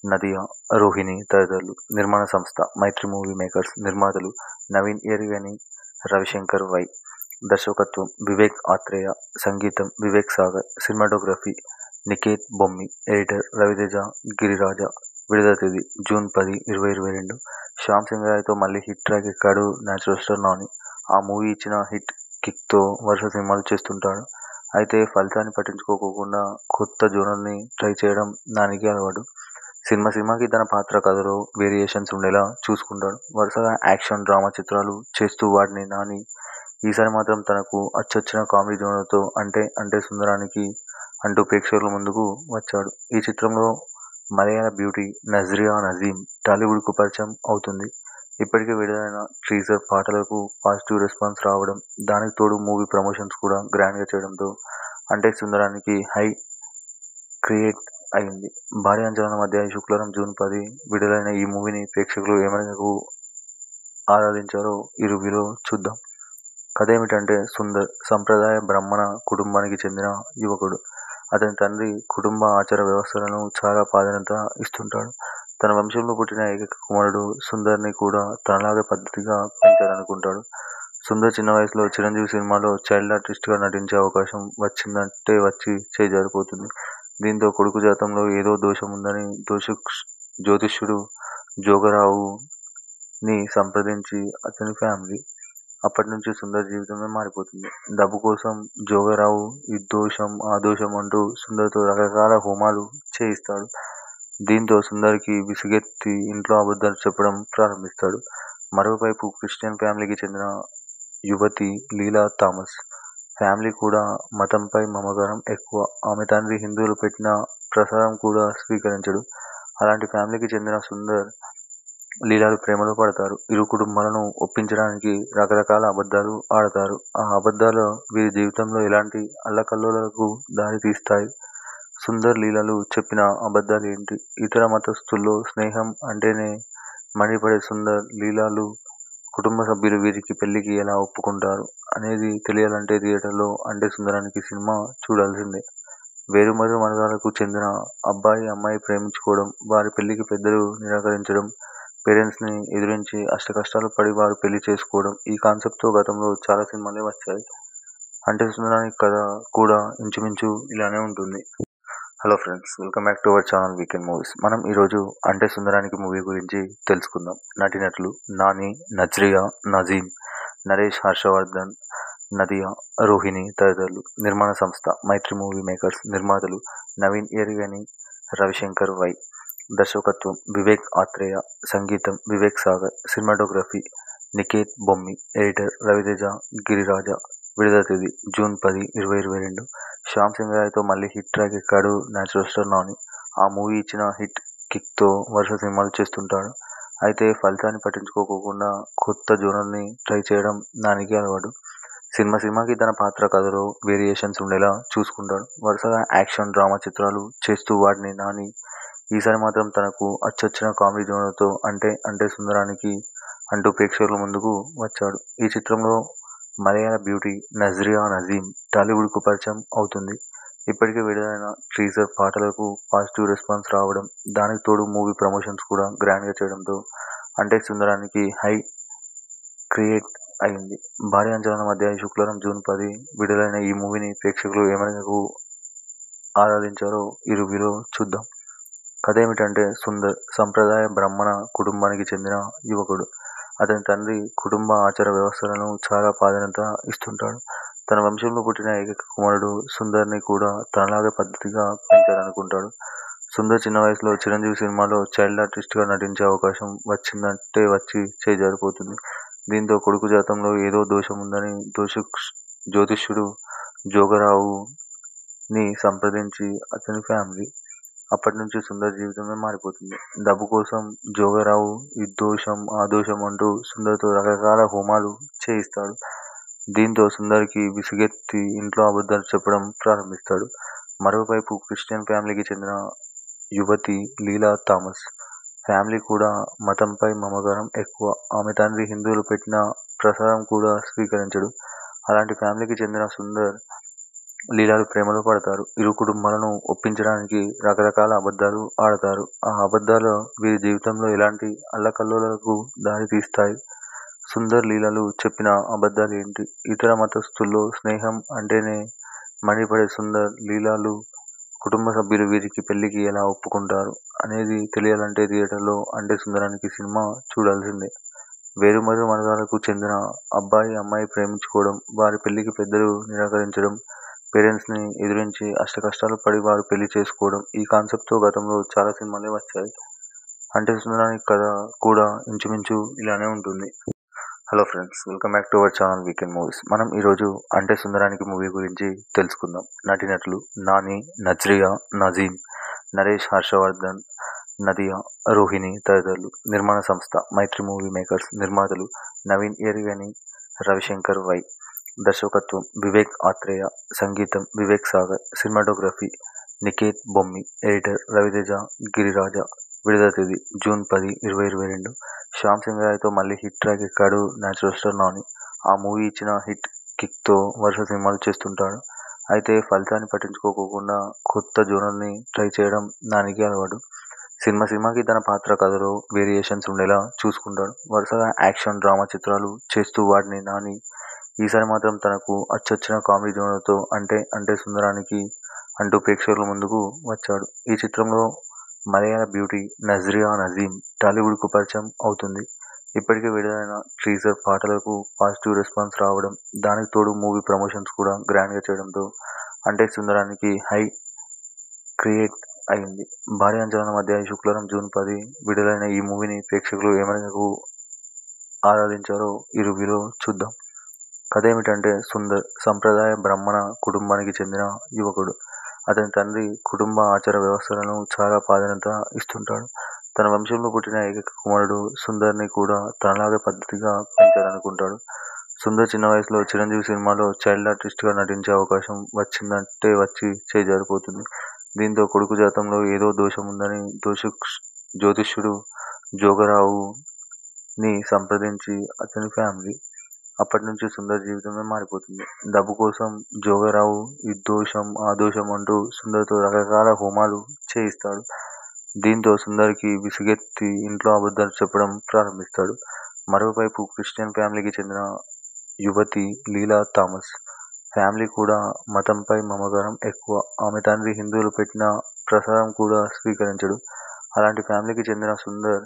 [SPEAKER 1] నదియా, రోహిణి తదితరులు. నిర్మాణ సంస్థ మైత్రి మూవీ మేకర్స్ నిర్మాతలు నవీన్ ఎరిగని, రవిశంకర్ వై. దర్శకత్వం వివేక్ ఆత్రేయ. సంగీతం వివేక్ సాగర్. సినిమాటోగ్రఫీ నికేత్ బొమ్మి. ఎడిటర్ రవితేజ గిరిరాజ. విడుదల తేదీ జూన్ పది, ఇరవై ఇరవై రెండు. శ్యామ్ సింగరాయ్తో మళ్లీ హిట్ ట్రాక్ ఎక్కాడు నేచురల్ స్టార్ నాని. ఆ మూవీ ఇచ్చిన హిట్ కిక్తో వరుస సినిమాలు చేస్తుంటాడు. అయితే ఫలితాన్ని పట్టించుకోకుండా కొత్త జోనర్ని ట్రై చేయడం నానికి అలవాటు. సినిమా సినిమాకి తన పాత్ర కథలో వేరియేషన్స్ ఉండేలా చూసుకుంటాడు. వరుసగా యాక్షన్, డ్రామా చిత్రాలు చేస్తూ వాడిన నాని ఈసారి మాత్రం తనకు అచ్చొచ్చిన కామెడీ జోనర్తో అంటే అంటే సుందరానికి అంటూ ప్రేక్షకుల ముందుకు వచ్చాడు. ఈ చిత్రంలో మలయాళ బ్యూటీ నజ్రియా నజీం టాలీవుడ్కు పరిచయం అవుతుంది. ఇప్పటికే విడుదలైన టీజర్ పాటలకు పాజిటివ్ రెస్పాన్స్ రావడం, దానికి తోడు మూవీ ప్రమోషన్స్ కూడా గ్రాండ్గా చేయడంతో అంటే సుందరానికి హైప్ క్రియేట్ అయింది. భారీ అంచనాల మధ్య శుక్రవారం జూన్ పది విడుదలైన ఈ మూవీని ప్రేక్షకులు ఏ మేరకు ఆదరించారో ఈ రివ్యూలో చూద్దాం. కథేమిటంటే సుందర్ సంప్రదాయ బ్రాహ్మణ కుటుంబానికి చెందిన యువకుడు. అతని తండ్రి కుటుంబ ఆచార వ్యవస్థలకు చాలా ప్రాధాన్యత ఇస్తుంటాడు. తన వంశంలో పుట్టిన ఏకైక కుమారుడు సుందర్ని కూడా తనలాగే పద్ధతిగా పెంచాలనుకుంటాడు. సుందర్ చిన్న వయసులో చిరంజీవి సినిమాలో చైల్డ్ ఆర్టిస్ట్గా నటించే అవకాశం వచ్చినట్టే వచ్చి చేయి జారిపోతుంది. దీంతో కొడుకు జాతకంలో ఏదో దోషం ఉందని జ్యోతిష్యుడు జోగారావుని సంప్రదించి అతని ఫ్యామిలీ. అప్పటి నుంచి సుందర్ జీవితమే మారిపోతుంది. డబ్బు కోసం జోగారావు ఈ దోషం, ఆ దోషం అంటూ సుందర్తో రకరకాల హోమాలు చేయిస్తాడు. దీంతో సుందర్కి విసుగెత్తి ఇంట్లో అబద్ధాలు చెప్పడం ప్రారంభిస్తాడు. మరోవైపు క్రిస్టియన్ ఫ్యామిలీకి చెందిన యువతి లీలా థామస్ ఫ్యామిలీకి కూడా మతంపై మమకారం ఎక్కువ. ఆమె తండ్రి హిందువులు పెట్టిన ప్రసాదం కూడా స్వీకరించడు. అలాంటి ఫ్యామిలీకి చెందిన సుందర్, లీలాలు ప్రేమలో పడతారు. ఇరు కుటుంబాలను ఒప్పించడానికి రకరకాల అబద్ధాలు ఆడతారు. ఆ అబద్ధాలు వీరి జీవితంలో ఎలాంటి అల్లకల్లోలాలకు దారి తీస్తాయి? సుందర్, లీలాలు చెప్పిన అబద్ధాలు ఏంటి? ఇతర మతస్థుల్లో స్నేహం అంటేనే మండిపడే సుందర్, లీలాలు కుటుంబ సభ్యులు వీరి పెళ్లికి ఎలా ఒప్పుకుంటారు? అనేది తెలియాలంటే థియేటర్లో అంటే సుందరానికి సినిమా చూడాల్సిందే. వేర్వేరు మతాలకు చెందిన అబ్బాయి, అమ్మాయి ప్రేమించుకోవడం, వారి పెళ్లికి పెద్దలు నిరాకరించడం, పేరెంట్స్ని ఎదిరించి అష్టకష్టాలు పడి వారు పెళ్లి చేసుకోవడం ఈ కాన్సెప్ట్తో గతంలో చాలా సినిమాలే వచ్చాయి. అంటే సుందరానికి కథ కూడా ఇంచుమించు ఇలానే ఉంటుంది. Hello friends welcome back to our channel weekend movies. మనం ఈరోజు అంటే సుందరానికి మూవీ గురించి తెలుసుకుందాం. నటీనటులు నాని, నజ్రియా నజీం, నరేష్ హర్షవర్ధన్, నదియా, రోహిణి తదితరులు. నిర్మాణ సంస్థ మైత్రి మూవీ మేకర్స్ నిర్మాతలు నవీన్ ఎరిగని, రవిశంకర్ వై. దర్శకత్వం వివేక్ ఆత్రేయ. సంగీతం వివేక్ సాగర్. సినిమాటోగ్రఫీ నికేత్ బొమ్మి. ఎడిటర్ రవితేజ గిరిరాజ. విడుదల తేదీ జూన్ పది, ఇరవై ఇరవై రెండు. శ్యామ్ సింగరాయ్తో మళ్లీ హిట్ ట్రాక్ ఎక్కాడు నేచురల్ స్టార్ నాని. ఆ మూవీ ఇచ్చిన హిట్ కిక్తో వరుస సినిమాలు చేస్తుంటాడు. అయితే ఫలితాన్ని పట్టించుకోకుండా కొత్త జోనర్ని ట్రై చేయడం నానికి అలవాటు. సినిమా సినిమాకి తన పాత్ర కథలో వేరియేషన్స్ ఉండేలా చూసుకుంటాడు. వరుసగా యాక్షన్, డ్రామా చిత్రాలు చేస్తూ వాడిన నాని ఈసారి మాత్రం తనకు అచ్చొచ్చిన కామెడీ జోనర్తో అంటే అంటే సుందరానికి అంటూ ప్రేక్షకుల ముందుకు వచ్చాడు. ఈ చిత్రంలో మలయాళ బ్యూటీ నజ్రియా నజీం టాలీవుడ్కు పరిచయం అవుతుంది. ఇప్పటికే విడుదలైన టీజర్ పాటలకు పాజిటివ్ రెస్పాన్స్ రావడం, దానికి తోడు మూవీ ప్రమోషన్స్ కూడా గ్రాండ్గా చేయడంతో అంటే సుందరానికి హైప్ క్రియేట్ అయింది. భారీ అంచనాల మధ్య శుక్రవారం జూన్ పది విడుదలైన ఈ మూవీని ప్రేక్షకులు ఏ మేరకు ఆదరించారో ఈ రివ్యూలో చూద్దాం. కథేమిటంటే సుందర్ సంప్రదాయ బ్రాహ్మణ కుటుంబానికి చెందిన యువకుడు. అతని తండ్రి కుటుంబ ఆచార వ్యవస్థలకు చాలా ప్రాధాన్యత ఇస్తుంటాడు. తన వంశంలో పుట్టిన ఏకైక కుమారుడు సుందర్ని కూడా తనలాగే పద్ధతిగా పెంచాలనుకుంటాడు. సుందర్ చిన్న వయసులో చిరంజీవి సినిమాలో చైల్డ్ ఆర్టిస్ట్గా నటించే అవకాశం వచ్చినట్టే వచ్చి చేయి జారిపోతుంది. దీంతో కొడుకు జాతకంలో ఏదో దోషం ఉందని జ్యోతిష్యుడు జోగారావుని సంప్రదించి అతని ఫ్యామిలీ. అప్పటి నుంచి సుందర్ జీవితమే మారిపోతుంది. డబ్బు కోసం జోగారావు ఈ దోషం, ఆ దోషం అంటూ సుందర్తో రకరకాల హోమాలు చేయిస్తాడు. దీంతో సుందర్కి విసుగెత్తి ఇంట్లో అబద్ధాలు చెప్పడం ప్రారంభిస్తాడు. మరోవైపు క్రిస్టియన్ ఫ్యామిలీకి చెందిన యువతి లీలా థామస్ ఫ్యామిలీకి కూడా మతంపై మమకారం ఎక్కువ. ఆమె తండ్రి హిందువులు పెట్టిన ప్రసాదం కూడా స్వీకరించడు. అలాంటి ఫ్యామిలీకి చెందిన సుందర్, లీలాలు ప్రేమలో పడతారు. ఇరు కుటుంబాలను ఒప్పించడానికి రకరకాల అబద్ధాలు ఆడతారు. ఆ అబద్ధాలు వీరి జీవితంలో ఎలాంటి అల్లకల్లోలాలకు దారి తీస్తాయి? సుందర్ లీలాలు చెప్పిన అబద్ధాలేంటి? ఇతర మతస్థుల్లో స్నేహం అంటేనే మండిపడే సుందర్, లీలాలు కుటుంబ సభ్యులు వీరికి పెళ్లికి ఎలా ఒప్పుకుంటారు? అనేది తెలియాలంటే థియేటర్లో అంటే సుందరానికి సినిమా చూడాల్సిందే. వేర్వేరు మతాలకు చెందిన అబ్బాయి, అమ్మాయి ప్రేమించుకోవడం, వారి పెళ్లికి పెద్దలు నిరాకరించడం, పేరెంట్స్ ని ఎదిరించి అష్టకష్టాలు పడి వారు పెళ్లి చేసుకోవడం ఈ కాన్సెప్ట్ తో గతంలో చాలా సినిమాలే వచ్చాయి. అంటే సుందరాని కథ కూడా ఇంచుమించు ఇలానే ఉంటుంది. Hello friends welcome back to our channel weekend movies. మనం ఈరోజు అంటే సుందరానికి మూవీ గురించి తెలుసుకుందాం. నటీనటులు నాని, నజ్రియా, నజీం, నరేష్ హర్షవర్ధన్, నదియా, రోహిణి తదితరులు. నిర్మాణ సంస్థ మైత్రి మూవీ మేకర్స్. నిర్మాతలు నవీన్ ఎరిగని, రవిశంకర్ వై. దర్శకత్వం వివేక్ ఆత్రేయ. సంగీతం వివేక్ సాగర్. సినిమాటోగ్రఫీ నికేత్ బొమ్మి. ఎడిటర్ రవితేజ గిరిరాజ. విడుదల తేదీ జూన్ పది, ఇరవై ఇరవై రెండు. శ్యామ్ సింగ్ రాయ్ తో మళ్లీ హిట్ ట్రాక్ ఎక్కాడు నేచురల్ స్టార్ నాని. ఆ మూవీ ఇచ్చిన హిట్ కిక్ తో వరుస సినిమాలు చేస్తుంటాడు. అయితే ఫలితాన్ని పట్టించుకోకుండా కొత్త జోనర్ ని ట్రై చేయడం నానికి అలవాటు. సినిమా సినిమాకి తన పాత్ర కథలో వేరియేషన్స్ ఉండేలా చూసుకుంటాడు. వరుసగా యాక్షన్, డ్రామా చిత్రాలు చేస్తూ వాడిన నాని ఈసారి మాత్రం తనకు అచ్చొచ్చిన కామెడీ జోనర్ తో అంటే అంటే సుందరానికి అంటూ ప్రేక్షకుల ముందుకు వచ్చాడు. ఈ చిత్రంలో మలయాళ బ్యూటీ నజ్రియా నజీం టాలీవుడ్ కు పరిచయం అవుతుంది. ఇప్పటికే విడుదలైన టీజర్ పాటలకు పాజిటివ్ రెస్పాన్స్ రావడం, దానికి తోడు మూవీ ప్రమోషన్స్ కూడా గ్రాండ్ గా చేయడంతో అంటే సుందరానికి హై క్రియేట్ అయింది. భారీ అంచనాల మధ్య శుక్రవారం జూన్ పది విడుదలైన ఈ మూవీని ప్రేక్షకులు ఏ మేరకు ఆదరించారో ఈ రివ్యూలో చూద్దాం. కథేమిటంటే సుందర్ సంప్రదాయ బ్రాహ్మణ కుటుంబానికి చెందిన యువకుడు. అతని తండ్రి కుటుంబ ఆచార వ్యవస్థలకు చాలా ప్రాధాన్యత ఇస్తుంటాడు. తన వంశంలో పుట్టిన ఏకైక కుమారుడు సుందర్ ని కూడా తనలాగే పద్ధతిగా పెంచాలనుకుంటాడు. సుందర్ చిన్న వయసులో చిరంజీవి సినిమాలో చైల్డ్ ఆర్టిస్ట్ గా నటించే అవకాశం వచ్చినట్టే వచ్చి చేయి జారిపోతుంది. దీంతో కొడుకు జాతకంలో ఏదో దోషం ఉందని జ్యోతిష్యుడు జోగారావు ని సంప్రదించి అతని ఫ్యామిలీ. అప్పటి నుంచి సుందర్ జీవితమే మారిపోతుంది. డబ్బు కోసం జోగారావు ఈ దోషం, ఆ దోషం అంటూ సుందర్ తో రకరకాల హోమాలు చేయిస్తాడు. దీంతో సుందర్ కి విసుగెత్తి ఇంట్లో అబద్ధాలు చెప్పడం ప్రారంభిస్తాడు. మరోవైపు క్రిస్టియన్ ఫ్యామిలీకి చెందిన యువతి లీలా థామస్ ఫ్యామిలీ కూడా మతంపై మమకారం ఎక్కువ. ఆమె తండ్రి హిందువులు పెట్టిన ప్రసాదం కూడా స్వీకరించడు. అలాంటి ఫ్యామిలీకి చెందిన సుందర్,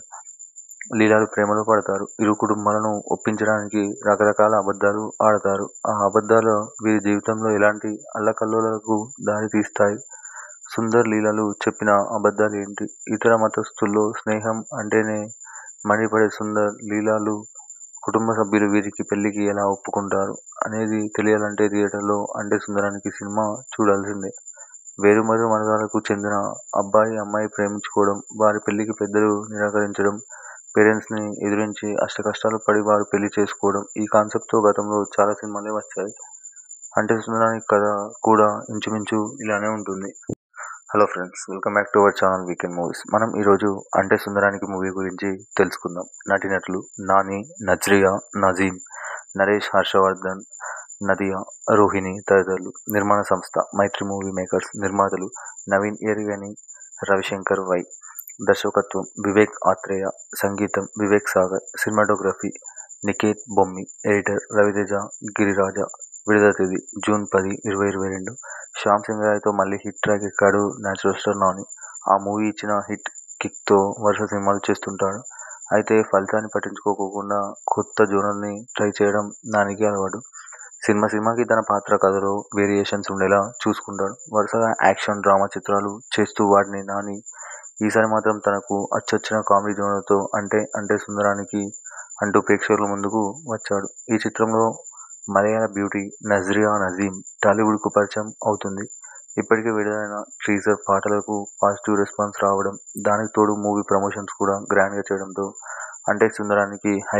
[SPEAKER 1] లీలాలు ప్రేమలో పడతారు. ఇరు కుటుంబాలను ఒప్పించడానికి రకరకాల అబద్ధాలు ఆడతారు. ఆ అబద్ధాలు వీరి జీవితంలో ఎలాంటి అల్లకల్లోలాలకు దారి తీస్తాయి? సుందర్ లీలాలు చెప్పిన అబద్ధాలేంటి? ఇతర మతస్థుల్లో స్నేహం అంటేనే మండిపడే సుందర్, లీలాలు కుటుంబ సభ్యులు వీరికి పెళ్లికి ఎలా ఒప్పుకుంటారు? అనేది తెలియాలంటే థియేటర్లో అంటే సుందరానికి సినిమా చూడాల్సిందే. వేర్వేరు మతాలకు చెందిన అబ్బాయి, అమ్మాయి ప్రేమించుకోవడం, వారి పెళ్లికి పెద్దలు నిరాకరించడం, పేరెంట్స్ ని ఎదిరించి అష్టకష్టాలు పడి వారు పెళ్లి చేసుకోవడం ఈ కాన్సెప్ట్ తో గతంలో చాలా సినిమాలే వచ్చాయి. అంటే సుందరాని కథ కూడా ఇంచుమించు ఇలానే ఉంటుంది. Hello friends welcome back to our channel weekend movies. మనం ఈరోజు అంటే సుందరానికి మూవీ గురించి తెలుసుకుందాం. నటీనటులు నాని, నజ్రియా, నజీం, నరేష్ హర్షవర్ధన్, నదియా, రోహిణి తదితరులు. నిర్మాణ సంస్థ మైత్రి మూవీ మేకర్స్. నిర్మాతలు నవీన్ ఎరిగని, రవిశంకర్ వై. దర్శకత్వం వివేక్ ఆత్రేయ. సంగీతం వివేక్ సాగర్. సినిమాటోగ్రఫీ నికేత్ బొమ్మి. ఎడిటర్ రవితేజ గిరిరాజ. విడుదల తేదీ జూన్ పది, ఇరవై ఇరవై రెండు. శ్యామ్ సింగ్ రాయ్ తో మళ్లీ హిట్ ట్రాక్ ఎక్కాడు నేచురల్ స్టార్ నాని. ఆ మూవీ ఇచ్చిన హిట్ కిక్ తో వరుస సినిమాలు చేస్తుంటాడు. అయితే ఫలితాన్ని పట్టించుకోకుండా కొత్త జోనర్ ని ట్రై చేయడం నానికి అలవాటు. సినిమా సినిమాకి తన పాత్ర కథలో వేరియేషన్స్ ఉండేలా చూసుకుంటాడు. వరుసగా యాక్షన్, డ్రామా చిత్రాలు చేస్తూ వాడిన నాని ఈసారి మాత్రం తనకు అచ్చొచ్చిన కామెడీ జోనర్ తో అంటే అంటే సుందరానికి అంటూ ప్రేక్షకుల ముందుకు వచ్చాడు. ఈ చిత్రంలో మలయాళ బ్యూటీ నజ్రియా నజీం టాలీవుడ్ కు పరిచయం అవుతుంది. ఇప్పటికే విడుదలైన టీజర్ పాటలకు పాజిటివ్ రెస్పాన్స్ రావడం, దానికి తోడు మూవీ ప్రమోషన్స్ కూడా గ్రాండ్ గా చేయడంతో అంటే సుందరానికి హై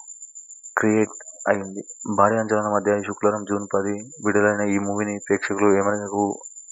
[SPEAKER 1] క్రియేట్ అయింది. భారీ అంచనాల మధ్య శుక్రవారం జూన్ పది విడుదలైన ఈ మూవీని ప్రేక్షకులు ఏ మేరకు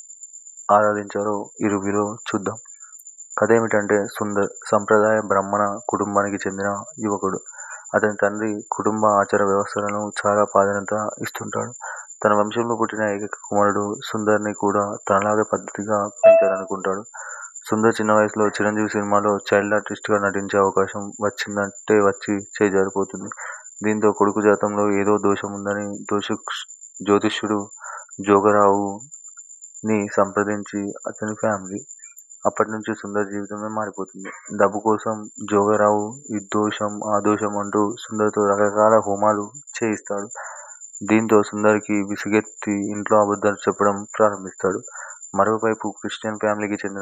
[SPEAKER 1] ఆదరించారో ఈ రివ్యూలో చూద్దాం. కథేమిటంటే సుందర్ సంప్రదాయ బ్రాహ్మణ కుటుంబానికి చెందిన యువకుడు. అతని తండ్రి కుటుంబ ఆచార వ్యవస్థలకు చాలా ప్రాధాన్యత ఇస్తుంటాడు. తన వంశంలో పుట్టిన ఏకైక కుమారుడు సుందర్ని కూడా తనలాగే పద్ధతిగా పెంచాలనుకుంటాడు సుందర్ చిన్న వయసులో చిరంజీవి సినిమాలో చైల్డ్ ఆర్టిస్ట్గా నటించే అవకాశం వచ్చిందంటే వచ్చి చేయి జారిపోతుంది దీంతో కొడుకు జాతంలో ఏదో దోషం ఉందని దోష జ్యోతిష్యుడు జోగరావుని సంప్రదించి అతని ఫ్యామిలీ అప్పటి నుంచి సుందర్ జీవితమే మారిపోతుంది డబ్బు కోసం జోగరావు ఈ దోషం ఆ దోషం అంటూ సుందర్తో రకరకాల హోమాలు చేయిస్తాడు దీంతో సుందర్కి విసుగెత్తి ఇంట్లో అబద్ధాలు చెప్పడం ప్రారంభిస్తాడు మరోవైపు క్రిస్టియన్ ఫ్యామిలీకి చెందిన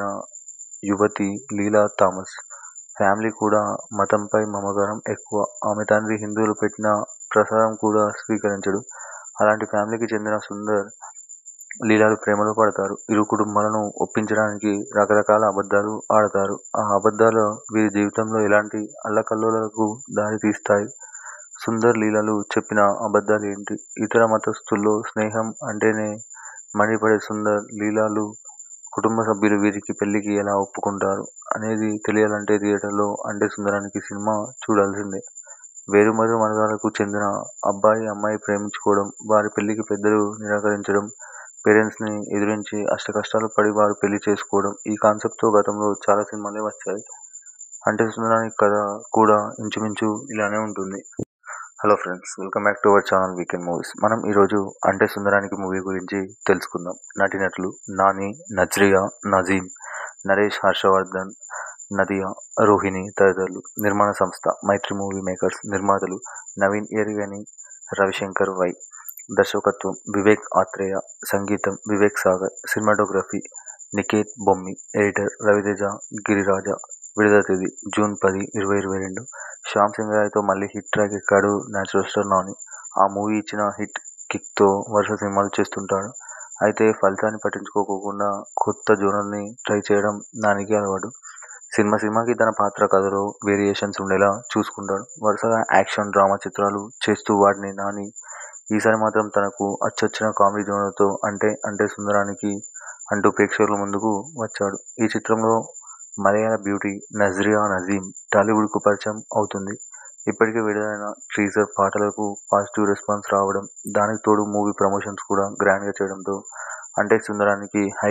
[SPEAKER 1] యువతి లీలా థామస్ ఫ్యామిలీ కూడా మతంపై మమకారం ఎక్కువ ఆమె తండ్రి హిందువులు పెట్టిన ప్రసాదం కూడా స్వీకరించడు అలాంటి ఫ్యామిలీకి చెందిన సుందర్ లీలాలు ప్రేమలో పడతారు ఇరు కుటుంబాలను ఒప్పించడానికి రకరకాల అబద్ధాలు ఆడతారు ఆ అబద్ధాలు వీరి జీవితంలో ఎలాంటి అల్లకల్లోలకు దారి తీస్తాయి సుందర్ లీలలు చెప్పిన అబద్ధాలు ఏంటి ఇతర మతస్థుల్లో స్నేహం అంటేనే మండిపడే సుందర్ లీలాలు కుటుంబ సభ్యులు వీరికి పెళ్లికి ఎలా ఒప్పుకుంటారు అనేది తెలియాలంటే థియేటర్లో అంటే సుందరానికి సినిమా చూడాల్సిందే వేరుమరు వర్గాలకు చెందిన అబ్బాయి అమ్మాయి ప్రేమించుకోవడం వారి పెళ్లికి పెద్దలు నిరాకరించడం పేరెంట్స్ని ఎదిరించి అష్టకష్టాలు పడి వారు పెళ్లి చేసుకోవడం ఈ కాన్సెప్ట్తో గతంలో చాలా సినిమాలే వచ్చాయి అంటే సుందరానికి కథ కూడా ఇంచుమించు ఇలానే ఉంటుంది hello friends welcome back to our channel weekend movies మనం ఈరోజు అంటే సుందరానికి మూవీ గురించి తెలుసుకుందాం నటినట్లు నాని నజ్రియా నజీం నరేష్ హర్షవర్ధన్ నదియా రోహిణి తదితరులు నిర్మాణ సంస్థ మైత్రి మూవీ మేకర్స్ నిర్మాతలు నవీన్ ఎరిగని రవిశంకర్ వై దర్శకత్వం వివేక్ ఆత్రేయ సంగీతం వివేక్ సాగర్ సినిమాటోగ్రఫీ నికేత్ బొమ్మి ఎడిటర్ రవితేజ గిరిరాజ విడుదల తేదీ జూన్ పది ఇరవై ఇరవై రెండు శ్యామ్ సింగ్ రాయ్తో మళ్ళీ హిట్ ట్రాక్ ఎక్కాడు న్యాచురల్ స్టార్ నాని ఆ మూవీ ఇచ్చిన హిట్ కిక్తో వరుస సినిమాలు చేస్తుంటాడు అయితే ఫలితాన్ని పట్టించుకోకుండా కొత్త జోనర్ని ట్రై చేయడం నానికి అలవాటు సినిమా సినిమాకి తన పాత్ర కథలో వేరియేషన్స్ ఉండేలా చూసుకుంటాడు వరుసగా యాక్షన్ డ్రామా చిత్రాలు చేస్తూ వాటిని నాని ఈసారి మాత్రం తనకు అచ్చొచ్చిన కామెడీ జోనర్తో అంటే అంటే సుందరానికి అంటూ ప్రేక్షకుల ముందుకు వచ్చాడు ఈ చిత్రంలో మలయాళ బ్యూటీ నజ్రియా నజీం టాలీవుడ్కు పరిచయం అవుతుంది ఇప్పటికే విడుదలైన టీజర్ పాటలకు పాజిటివ్ రెస్పాన్స్ రావడం దానికి తోడు మూవీ ప్రమోషన్స్ కూడా గ్రాండ్గా చేయడంతో అంటే సుందరానికి హై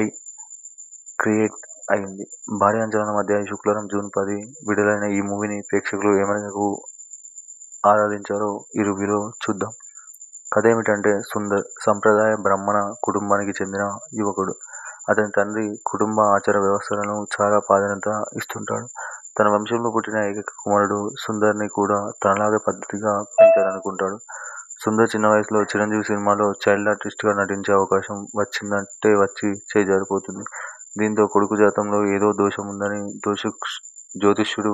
[SPEAKER 1] క్రియేట్ అయింది భారీ అంచనాల మధ్య ఈ శుక్రవారం జూన్ పది విడుదలైన ఈ మూవీని ప్రేక్షకులు ఏమనకు ఆరాధించారో ఈ రివ్యూలో చూద్దాం కథ ఏమిటంటే సుందర్ సంప్రదాయ బ్రాహ్మణ కుటుంబానికి చెందిన యువకుడు అతని తండ్రి కుటుంబ ఆచార వ్యవస్థలను చాలా ప్రాధాన్యత ఇస్తుంటాడు తన వంశంలో పుట్టిన ఏకైక కుమారుడు సుందర్ని కూడా తనలాగే పద్ధతిగా పెంచాలనుకుంటాడు సుందర్ చిన్న వయసులో చిరంజీవి సినిమాలో చైల్డ్ ఆర్టిస్ట్గా నటించే అవకాశం వచ్చిందంటే వచ్చి చేయి జారిపోతుంది దీంతో కొడుకు జాతంలో ఏదో దోషం ఉందని దోష జ్యోతిష్యుడు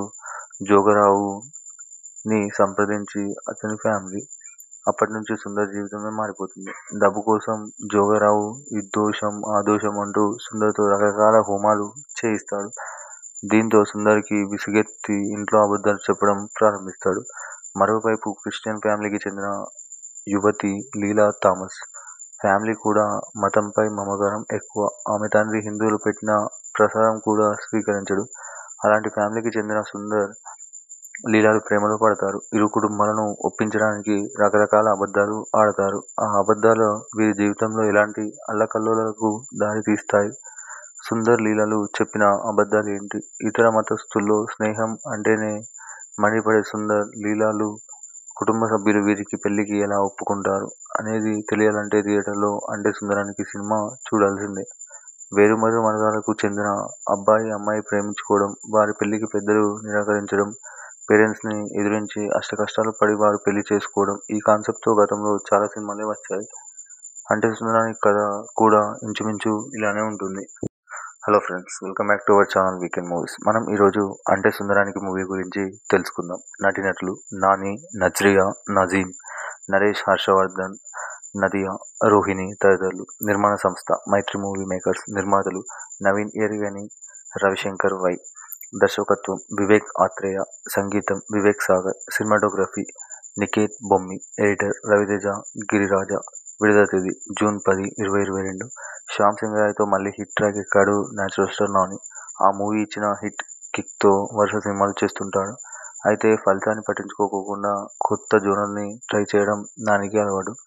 [SPEAKER 1] జోగరావుని సంప్రదించి అతని ఫ్యామిలీ అప్పటి నుంచి సుందర్ జీవితమే మారిపోతుంది డబ్బు కోసం జోగరావు ఈ దోషం ఆ దోషం అంటూ సుందర్తో రకరకాల హోమాలు చేయిస్తాడు దీంతో సుందర్కి విసుగెత్తి ఇంట్లో అబద్ధాలు చెప్పడం ప్రారంభిస్తాడు మరోవైపు క్రిస్టియన్ ఫ్యామిలీకి చెందిన యువతి లీలా థామస్ ఫ్యామిలీ కూడా మతంపై మమకారం ఎక్కువ ఆమె తండ్రి హిందువులు పెట్టిన ప్రసాదం కూడా స్వీకరించడు అలాంటి ఫ్యామిలీకి చెందిన సుందర్ లీలాలు ప్రేమలో పడతారు ఇరు కుటుంబాలను ఒప్పించడానికి రకరకాల అబద్ధాలు ఆడతారు ఆ అబద్ధాలు వీరి జీవితంలో ఎలాంటి అల్లకల్లోలకు దారి తీస్తాయి సుందర్ లీలలు చెప్పిన అబద్ధాలు ఏంటి ఇతర మతస్థుల్లో స్నేహం అంటేనే మండిపడే సుందర్ లీలాలు కుటుంబ సభ్యులు వీరికి పెళ్లికి ఎలా ఒప్పుకుంటారు అనేది తెలియాలంటే థియేటర్లో అంటే సుందరానికి సినిమా చూడాల్సిందే వేరుమరు వర్గాలకు చెందిన అబ్బాయి అమ్మాయి ప్రేమించుకోవడం వారి పెళ్లికి పెద్దలు నిరాకరించడం పేరెంట్స్ని ఎదిరించి అష్టకష్టాలు పడి వారు పెళ్లి చేసుకోవడం ఈ కాన్సెప్ట్తో గతంలో చాలా సినిమాలే వచ్చాయి అంటే సుందరానికి కథ కూడా ఇంచుమించు ఇలానే ఉంటుంది hello friends welcome back to our channel weekend movies మనం ఈరోజు అంటే సుందరానికి మూవీ గురించి తెలుసుకుందాం నటినట్లు నాని నజ్రియా నజీం నరేష్ హర్షవర్ధన్ నదియా రోహిణి తదితరులు నిర్మాణ సంస్థ మైత్రి మూవీ మేకర్స్ నిర్మాతలు నవీన్ ఎరిగని రవిశంకర్ వై దర్శకత్వం వివేక్ ఆత్రేయ సంగీతం వివేక్ సాగర్ సినిమాటోగ్రఫీ నికేత్ బొమ్మి ఎడిటర్ రవితేజ గిరిరాజ విడుదల తేదీ జూన్ పది ఇరవై ఇరవై రెండు శ్యామ్ సింగ్ రాయ్తో మళ్ళీ హిట్ ట్రాక్ ఎక్కాడు న్యాచురల్ స్టార్ నాని ఆ మూవీ ఇచ్చిన హిట్ కిక్తో వరుస సినిమాలు చేస్తుంటాడు అయితే ఫలితాన్ని పట్టించుకోకుండా కొత్త జోనర్ని ట్రై చేయడం నానికి అలవాటు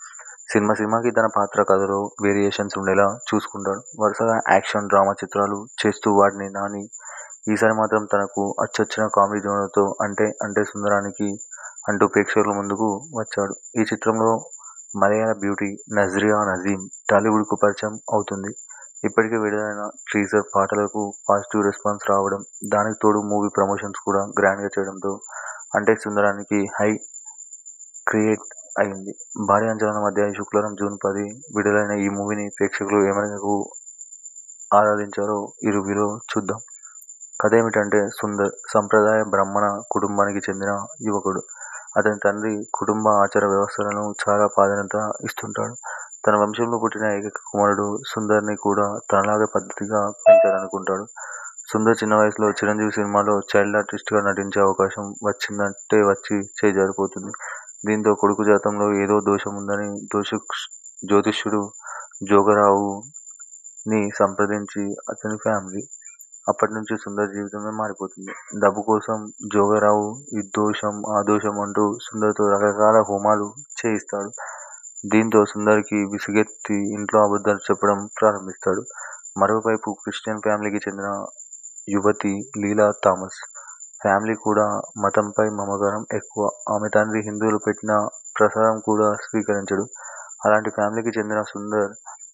[SPEAKER 1] సినిమా సినిమాకి తన పాత్ర కథలో వేరియేషన్స్ ఉండేలా చూసుకుంటాడు. వరుసగా యాక్షన్, డ్రామా చిత్రాలు చేస్తూ వాటిని నాని ఈసారి మాత్రం తనకు అచ్చొచ్చిన కామెడీ జోనర్తో అంటే అంటే సుందరానికి అంటూ ప్రేక్షకుల ముందుకు వచ్చాడు. ఈ చిత్రంలో మలయాళ బ్యూటీ నజ్రియా నజీమ్ టాలీవుడ్కు పరిచయం అవుతుంది. ఇప్పటికే విడుదలైన టీజర్ పాటలకు పాజిటివ్ రెస్పాన్స్ రావడం, దానికి తోడు మూవీ ప్రమోషన్స్ కూడా గ్రాండ్గా చేయడంతో అంటే సుందరానికి హై క్రియేట్ అయింది. భారీ అంచనాల మధ్య శుక్రవారం జూన్ పది విడుదలైన ఈ మూవీని ప్రేక్షకులు ఏ మేరకు ఆదరించారో ఈ రివ్యూలో చూద్దాం. కథేమిటంటే సుందర్ సంప్రదాయ బ్రాహ్మణ కుటుంబానికి చెందిన యువకుడు. అతని తండ్రి కుటుంబ ఆచార వ్యవస్థలకు చాలా ప్రాధాన్యత ఇస్తుంటాడు. తన వంశంలో పుట్టిన ఏకైక కుమారుడు సుందర్ని కూడా తనలాగే పద్ధతిగా పెంచాలనుకుంటాడు. సుందర్ చిన్న వయసులో చిరంజీవి సినిమాలో చైల్డ్ ఆర్టిస్ట్గా నటించే అవకాశం వచ్చినట్టే వచ్చి చేయి జారిపోతుంది. దీంతో కొడుకు జాతకంలో ఏదో దోషం ఉందని జ్యోతిష్యుడు జోగారావుని సంప్రదించి అతని ఫ్యామిలీ. అప్పటి నుంచి సుందర్ జీవితమే మారిపోతుంది. డబ్బు కోసం జోగారావు ఈ దోషం, ఆ దోషం అంటూ సుందర్తో రకరకాల హోమాలు చేయిస్తాడు. దీంతో సుందర్కి విసుగెత్తి ఇంట్లో అబద్ధాలు చెప్పడం ప్రారంభిస్తాడు. మరోవైపు క్రిస్టియన్ ఫ్యామిలీకి చెందిన యువతి లీలా థామస్ ఫ్యామిలీ కూడా మతంపై మమకారం ఎక్కువ. ఆమె తండ్రి హిందువులు పెట్టిన ప్రసాదం కూడా స్వీకరించడు. అలాంటి ఫ్యామిలీకి చెందిన సుందర్,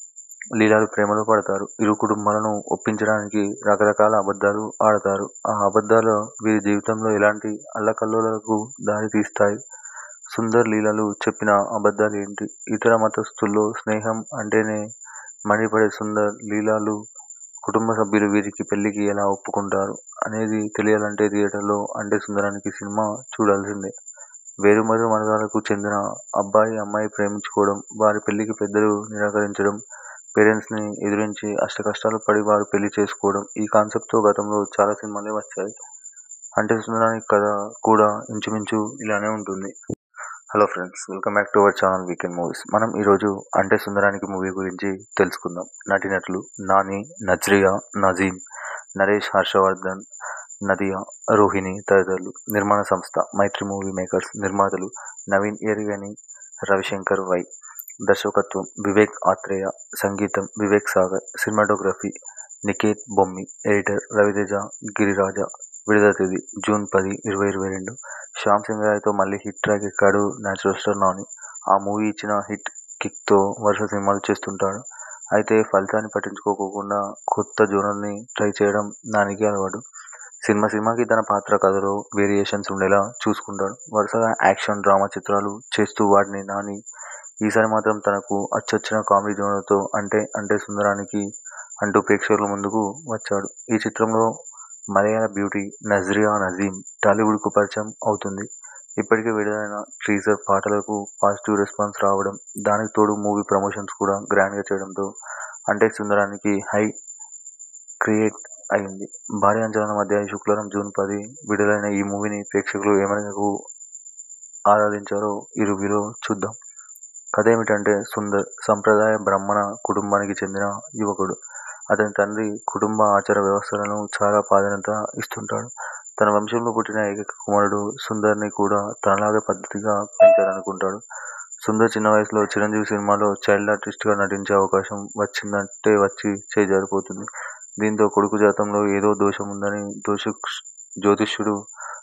[SPEAKER 1] లీలాలు ప్రేమలో పడతారు. ఇరు కుటుంబాలను ఒప్పించడానికి రకరకాల అబద్ధాలు ఆడతారు. ఆ అబద్ధాలు వీరి జీవితంలో ఎలాంటి అల్లకల్లోలాలకు దారి తీస్తాయి? సుందర్, లీలాలు చెప్పిన అబద్ధాలు ఏంటి? ఇతర మతస్థుల్లో స్నేహం అంటేనే మండిపడే సుందర్, లీలాలు కుటుంబ సభ్యులు వీరికి పెళ్లికి ఎలా ఒప్పుకుంటారు? అనేది తెలియాలంటే థియేటర్లో అంటే సుందరానికి సినిమా చూడాల్సిందే. వేర్వేరు మతాలకు చెందిన అబ్బాయి, అమ్మాయి ప్రేమించుకోవడం, వారి పెళ్లికి పెద్దలు నిరాకరించడం, పేరెంట్స్ని ఎదిరించి అష్టకష్టాలు పడి వారు పెళ్లి చేసుకోవడం ఈ కాన్సెప్ట్తో గతంలో చాలా సినిమాలే వచ్చాయి. అంటే సుందరానికి కథ కూడా ఇంచుమించు ఇలానే ఉంటుంది. Hello friends welcome back to our channel weekend movies. మనం ఈరోజు అంటే సుందరానికి మూవీ గురించి తెలుసుకుందాం. నటీనటులు నాని, నజ్రియా నజీమ్, నరేష్ హర్షవర్ధన్, నదియా, రోహిణి తదితరులు. నిర్మాణ సంస్థ మైత్రి మూవీ మేకర్స్. నిర్మాతలు నవీన్ ఎరిగని, రవిశంకర్ వై. దర్శకత్వం వివేక్ ఆత్రేయ. సంగీతం వివేక్ సాగర్. సినిమాటోగ్రఫీ నికేత్ బొమ్మి. ఎడిటర్ రవితేజ గిరిరాజ. విడుదల తేదీ జూన్ పది, ఇరవై ఇరవై రెండు. శ్యామ్ సింగరాయ్తో మళ్లీ హిట్ ట్రాక్ ఎక్కాడు నేచురల్ స్టార్ నాని. ఆ మూవీ ఇచ్చిన హిట్ కిక్తో వరుస సినిమాలు చేస్తుంటాడు. అయితే ఫలితాన్ని పట్టించుకోకుండా కొత్త జోనర్ని ట్రై చేయడం నానికి అలవాటు. సినిమా సినిమాకి తన పాత్ర కథలో వేరియేషన్స్ ఉండేలా చూసుకుంటాడు. వరుసగా యాక్షన్, డ్రామా చిత్రాలు చేస్తూ వాటిని నాని ఈసారి మాత్రం తనకు అచ్చొచ్చిన కామెడీ జోనర్తో అంటే అంటే సుందరానికి అంటూ ప్రేక్షకుల ముందుకు వచ్చాడు. ఈ చిత్రంలో మలయాళ బ్యూటీ నజ్రియా నజీమ్ టాలీవుడ్కు పరిచయం అవుతుంది. ఇప్పటికే విడుదలైన టీజర్ పాటలకు పాజిటివ్ రెస్పాన్స్ రావడం, దానికి తోడు మూవీ ప్రమోషన్స్ కూడా గ్రాండ్గా చేయడంతో అంటే సుందరానికి హై క్రియేట్ అయింది. భారీ అంచనాల మధ్య శుక్రవారం జూన్ పది విడుదలైన ఈ మూవీని ప్రేక్షకులు ఏ మేరకు ఆదరించారో ఈ రివ్యూలో చూద్దాం. కథేమిటంటే సుందర్ సంప్రదాయ బ్రాహ్మణ కుటుంబానికి చెందిన యువకుడు. అతని తండ్రి కుటుంబ ఆచార వ్యవస్థలకు చాలా ప్రాధాన్యత ఇస్తుంటాడు. తన వంశంలో పుట్టిన ఏకైక కుమారుడు సుందర్ని కూడా తనలాగే పద్ధతిగా పెంచాలనుకుంటాడు. సుందర్ చిన్న వయసులో చిరంజీవి సినిమాలో చైల్డ్ ఆర్టిస్ట్గా నటించే అవకాశం వచ్చినట్టే వచ్చి చేయి జారిపోతుంది. దీంతో కొడుకు జాతకంలో ఏదో దోషం ఉందని జ్యోతిష్యుడు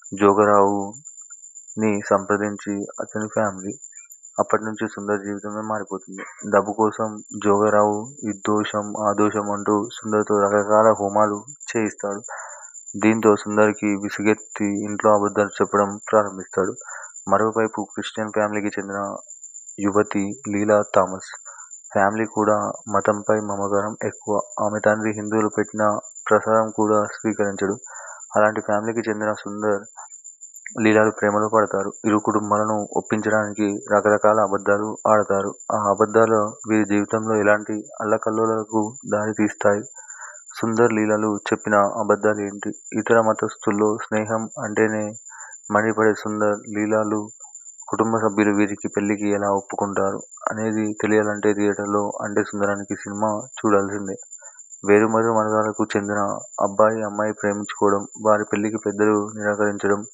[SPEAKER 1] జోగారావుని సంప్రదించి అతని ఫ్యామిలీ. అప్పటి నుంచి సుందర్ జీవితమే మారిపోతుంది. డబ్బు కోసం జోగారావు ఈ దోషం, ఆ దోషం అంటూ సుందర్తో రకరకాల హోమాలు చేయిస్తాడు. దీంతో సుందర్కి విసుగెత్తి ఇంట్లో అబద్ధాలు చెప్పడం ప్రారంభిస్తాడు. మరోవైపు క్రిస్టియన్ ఫ్యామిలీకి చెందిన యువతి లీలా థామస్ ఫ్యామిలీ కూడా మతంపై మమకారం ఎక్కువ. ఆమె తండ్రి హిందువులు పెట్టిన ప్రసాదం కూడా స్వీకరించడు. అలాంటి ఫ్యామిలీకి చెందిన సుందర్, లీలాలు ప్రేమలో పడతారు. ఇరు కుటుంబాలను ఒప్పించడానికి రకరకాల అబద్ధాలు ఆడతారు. ఆ అబద్ధాలు వీరి జీవితంలో ఎలాంటి అల్లకల్లోలాలకు దారి తీస్తాయి? సుందర్, లీలాలు చెప్పిన అబద్ధాలు ఏంటి? ఇతర మతస్థుల్లో స్నేహం అంటేనే మండిపడే సుందర్, లీలాలు కుటుంబ సభ్యులు వీరికి పెళ్లికి ఎలా ఒప్పుకుంటారు? అనేది తెలియాలంటే థియేటర్లో అంటే సుందరానికి సినిమా చూడాల్సిందే. వేర్వేరు మతాలకు చెందిన అబ్బాయి, అమ్మాయి ప్రేమించుకోవడం, వారి పెళ్లికి పెద్దలు నిరాకరించడం,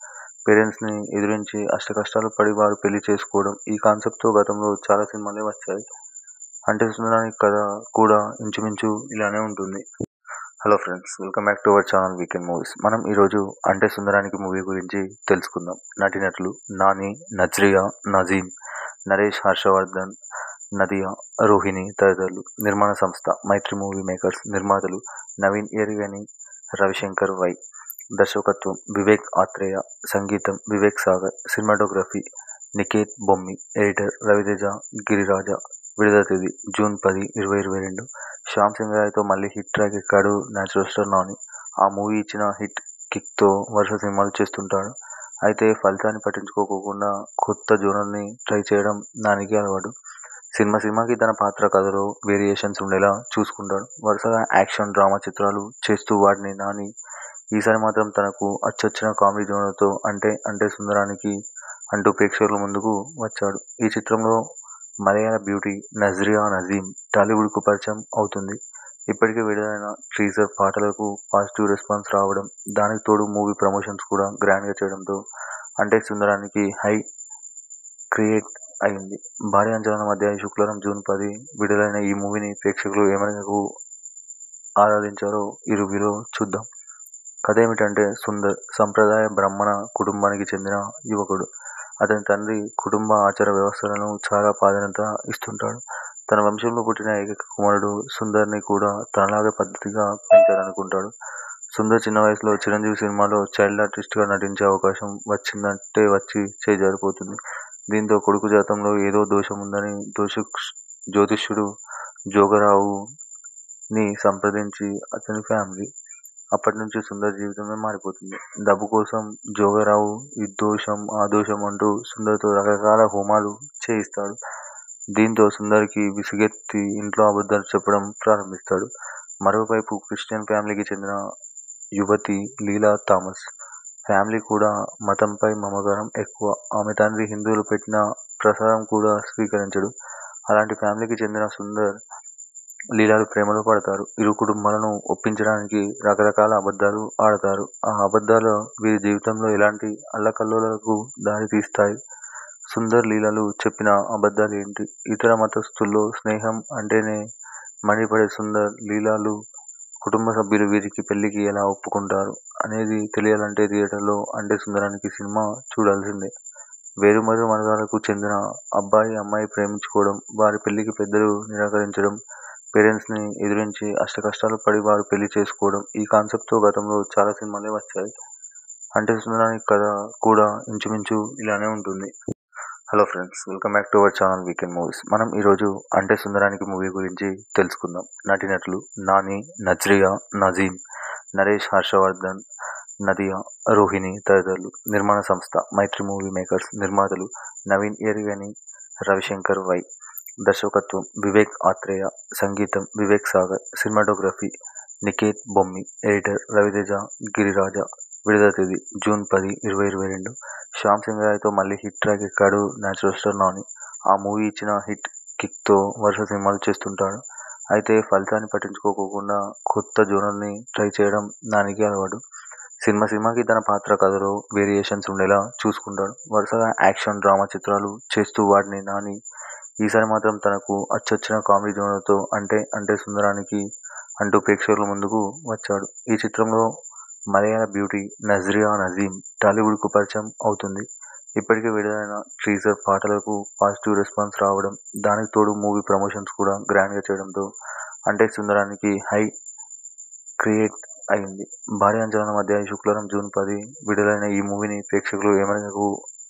[SPEAKER 1] పేరెంట్స్ని ఎదిరించి అష్టకష్టాలు పడి వారు పెళ్లి చేసుకోవడం ఈ కాన్సెప్ట్తో గతంలో చాలా సినిమాలే వచ్చాయి అంటే సుందరానికి కథ కూడా ఇంచుమించు ఇలానే ఉంటుంది hello friends welcome back to our channel weekend movies మనం ఈరోజు అంటే సుందరానికి మూవీ గురించి తెలుసుకుందాం నటినట్లు నాని నజ్రియా నజీం నరేష్ హర్షవర్ధన్ నదియా రోహిణి తదితరులు నిర్మాణ సంస్థ మైత్రి మూవీ మేకర్స్ నిర్మాతలు నవీన్ ఎరిగని రవిశంకర్ వై దర్శకత్వం వివేక్ ఆత్రేయ సంగీతం వివేక్ సాగర్ సినిమాటోగ్రఫీ నికేత్ బొమ్మి ఎడిటర్ రవితేజ గిరిరాజ విడుదల తేదీ జూన్ పది ఇరవై ఇరవై రెండు శ్యామ్ సింగ్ రాయ్తో మళ్ళీ హిట్ ట్రాక్ ఎక్కాడు న్యాచురల్ స్టార్ నాని ఆ మూవీ ఇచ్చిన హిట్ కిక్తో వరుస సినిమాలు చేస్తుంటాడు అయితే ఫలితాన్ని పట్టించుకోకుండా కొత్త జోనర్ని ట్రై చేయడం నానికి అలవాటు సినిమా సినిమాకి తన పాత్ర కథలో వేరియేషన్స్ ఉండేలా చూసుకుంటాడు వరుసగా యాక్షన్ డ్రామా చిత్రాలు చేస్తూ వాటిని నాని ఈసారి మాత్రం తనకు అచ్చొచ్చిన కామెడీ జోనర్తో అంటే అంటే సుందరానికి అంటూ ప్రేక్షకుల ముందుకు వచ్చాడు ఈ చిత్రంలో మలయాళ బ్యూటీ నజ్రియా నజీం టాలీవుడ్కు పరిచయం అవుతుంది ఇప్పటికే విడుదలైన టీజర్ పాటలకు పాజిటివ్ రెస్పాన్స్ రావడం దానికి తోడు మూవీ ప్రమోషన్స్ కూడా గ్రాండ్గా చేయడంతో అంటే సుందరానికి హై క్రియేట్ అయింది భారీ అంచనాల మధ్య ఈ శుక్రవారం జూన్ పది విడుదలైన ఈ మూవీని ప్రేక్షకులు ఏమనకు ఆరాధించారో ఈ రివ్యూలో చూద్దాం కథ ఏమిటంటే సుందర్ సంప్రదాయ బ్రాహ్మణ కుటుంబానికి చెందిన యువకుడు అతని తండ్రి కుటుంబ ఆచార వ్యవస్థలను చాలా ప్రాధాన్యత ఇస్తుంటాడు తన వంశంలో పుట్టిన ఏకైక కుమారుడు సుందర్ని కూడా తనలాగే పద్ధతిగా పెంచాలనుకుంటాడు సుందర్ చిన్న వయసులో చిరంజీవి సినిమాలో చైల్డ్ ఆర్టిస్ట్గా నటించే అవకాశం వచ్చిందంటే వచ్చి చేజారిపోతుంది దీంతో కొడుకు జాతంలో ఏదో దోషం ఉందని దోష జ్యోతిష్యుడు జోగరావుని సంప్రదించి అతని ఫ్యామిలీ అప్పటి నుంచి సుందర్ జీవితమే మారిపోతుంది డబ్బు కోసం జోగరావు ఈ దోషం ఆ దోషం అంటూ సుందర్తో రకరకాల హోమాలు చేయిస్తాడు దీంతో సుందర్కి విసుగెత్తి ఇంట్లో అబద్ధాలు చెప్పడం ప్రారంభిస్తాడు మరోవైపు క్రిస్టియన్ ఫ్యామిలీకి చెందిన యువతి లీలా థామస్ ఫ్యామిలీ కూడా మతంపై మమకారం ఎక్కువ ఆమె తండ్రి హిందువులు పెట్టిన ప్రసాదం కూడా స్వీకరించడు అలాంటి ఫ్యామిలీకి చెందిన సుందర్ లీలాలు ప్రేమలో పడతారు ఇరు కుటుంబాలను ఒప్పించడానికి రకరకాల అబద్ధాలు ఆడతారు ఆ అబద్ధాలు వీరి జీవితంలో ఎలాంటి అల్లకల్లోలకు దారి తీస్తాయి సుందర్ లీలలు చెప్పిన అబద్ధాలు ఏంటి ఇతర మతస్థుల్లో స్నేహం అంటేనే మండిపడే సుందర్ లీలాలు కుటుంబ సభ్యులు వీరికి పెళ్లికి ఎలా ఒప్పుకుంటారు అనేది తెలియాలంటే థియేటర్లో అంటే సుందరానికి సినిమా చూడాల్సిందే వేరుమరు వర్గాలకు చెందిన అబ్బాయి అమ్మాయి ప్రేమించుకోవడం వారి పెళ్లికి పెద్దలు నిరాకరించడం పేరెంట్స్ని ఎదిరించి అష్టకష్టాలు పడి వారు పెళ్లి చేసుకోవడం ఈ కాన్సెప్ట్తో గతంలో చాలా సినిమాలే వచ్చాయి అంటే సుందరానికి కథ కూడా ఇంచుమించు ఇలానే ఉంటుంది hello friends welcome back to our channel weekend movies మనం ఈరోజు అంటే సుందరానికి మూవీ గురించి తెలుసుకుందాం నటినట్లు నాని నజ్రియా నజీం నరేష్ హర్షవర్ధన్ నదియా రోహిణి తదితరులు నిర్మాణ సంస్థ మైత్రి మూవీ మేకర్స్ నిర్మాతలు నవీన్ ఎరిగని రవిశంకర్ వై దర్శకత్వం వివేక్ ఆత్రేయ సంగీతం వివేక్ సాగర్ సినిమాటోగ్రఫీ నికేత్ బొమ్మి ఎడిటర్ రవితేజ గిరిరాజ విడుదల తేదీ జూన్ పది ఇరవై ఇరవై రెండు శ్యామ్ సింగ్ రాయ్తో మళ్ళీ హిట్ ట్రాక్ ఎక్కాడు న్యాచురల్ స్టార్ నాని ఆ మూవీ ఇచ్చిన హిట్ కిక్తో వరుస సినిమాలు చేస్తుంటాడు అయితే ఫలితాన్ని పట్టించుకోకుండా కొత్త జోనర్ని ట్రై చేయడం నానికి అలవాటు సినిమా సినిమాకి తన పాత్ర కథలో వేరియేషన్స్ ఉండేలా చూసుకుంటాడు వరుసగా యాక్షన్ డ్రామా చిత్రాలు చేస్తూ వాటిని నాని ఈసారి మాత్రం తనకు అచ్చొచ్చిన కామెడీ జోనర్తో అంటే అంటే సుందరానికి అంటూ ప్రేక్షకుల ముందుకు వచ్చాడు ఈ చిత్రంలో మలయాళ బ్యూటీ నజ్రియా నజీం టాలీవుడ్కు పరిచయం అవుతుంది ఇప్పటికే విడుదలైన టీజర్ పాటలకు పాజిటివ్ రెస్పాన్స్ రావడం దానికి తోడు మూవీ ప్రమోషన్స్ కూడా గ్రాండ్గా చేయడంతో అంటే సుందరానికి హై క్రియేట్ అయింది భారీ అంచనాల మధ్య ఈ శుక్రవారం జూన్ పది విడుదలైన ఈ మూవీని ప్రేక్షకులు ఏమనకు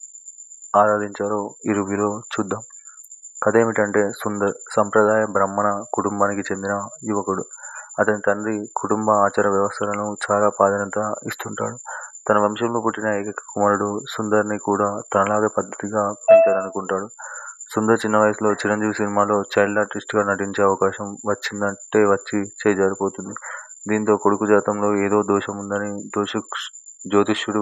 [SPEAKER 1] ఆరాధించారో ఈ రివ్యూలో చూద్దాం కథ ఏమిటంటే సుందర్ సంప్రదాయ బ్రాహ్మణ కుటుంబానికి చెందిన యువకుడు అతని తండ్రి కుటుంబ ఆచార వ్యవస్థలను చాలా ప్రాధాన్యత ఇస్తుంటాడు తన వంశంలో పుట్టిన ఏకైక కుమారుడు సుందర్ని కూడా తనలాగే పద్ధతిగా పెంచాలనుకుంటాడు సుందర్ చిన్న వయసులో చిరంజీవి సినిమాలో చైల్డ్ ఆర్టిస్ట్గా నటించే అవకాశం వచ్చిందంటే వచ్చి చేజారిపోతుంది దీంతో కొడుకు జాతంలో ఏదో దోషం ఉందని దోష జ్యోతిష్యుడు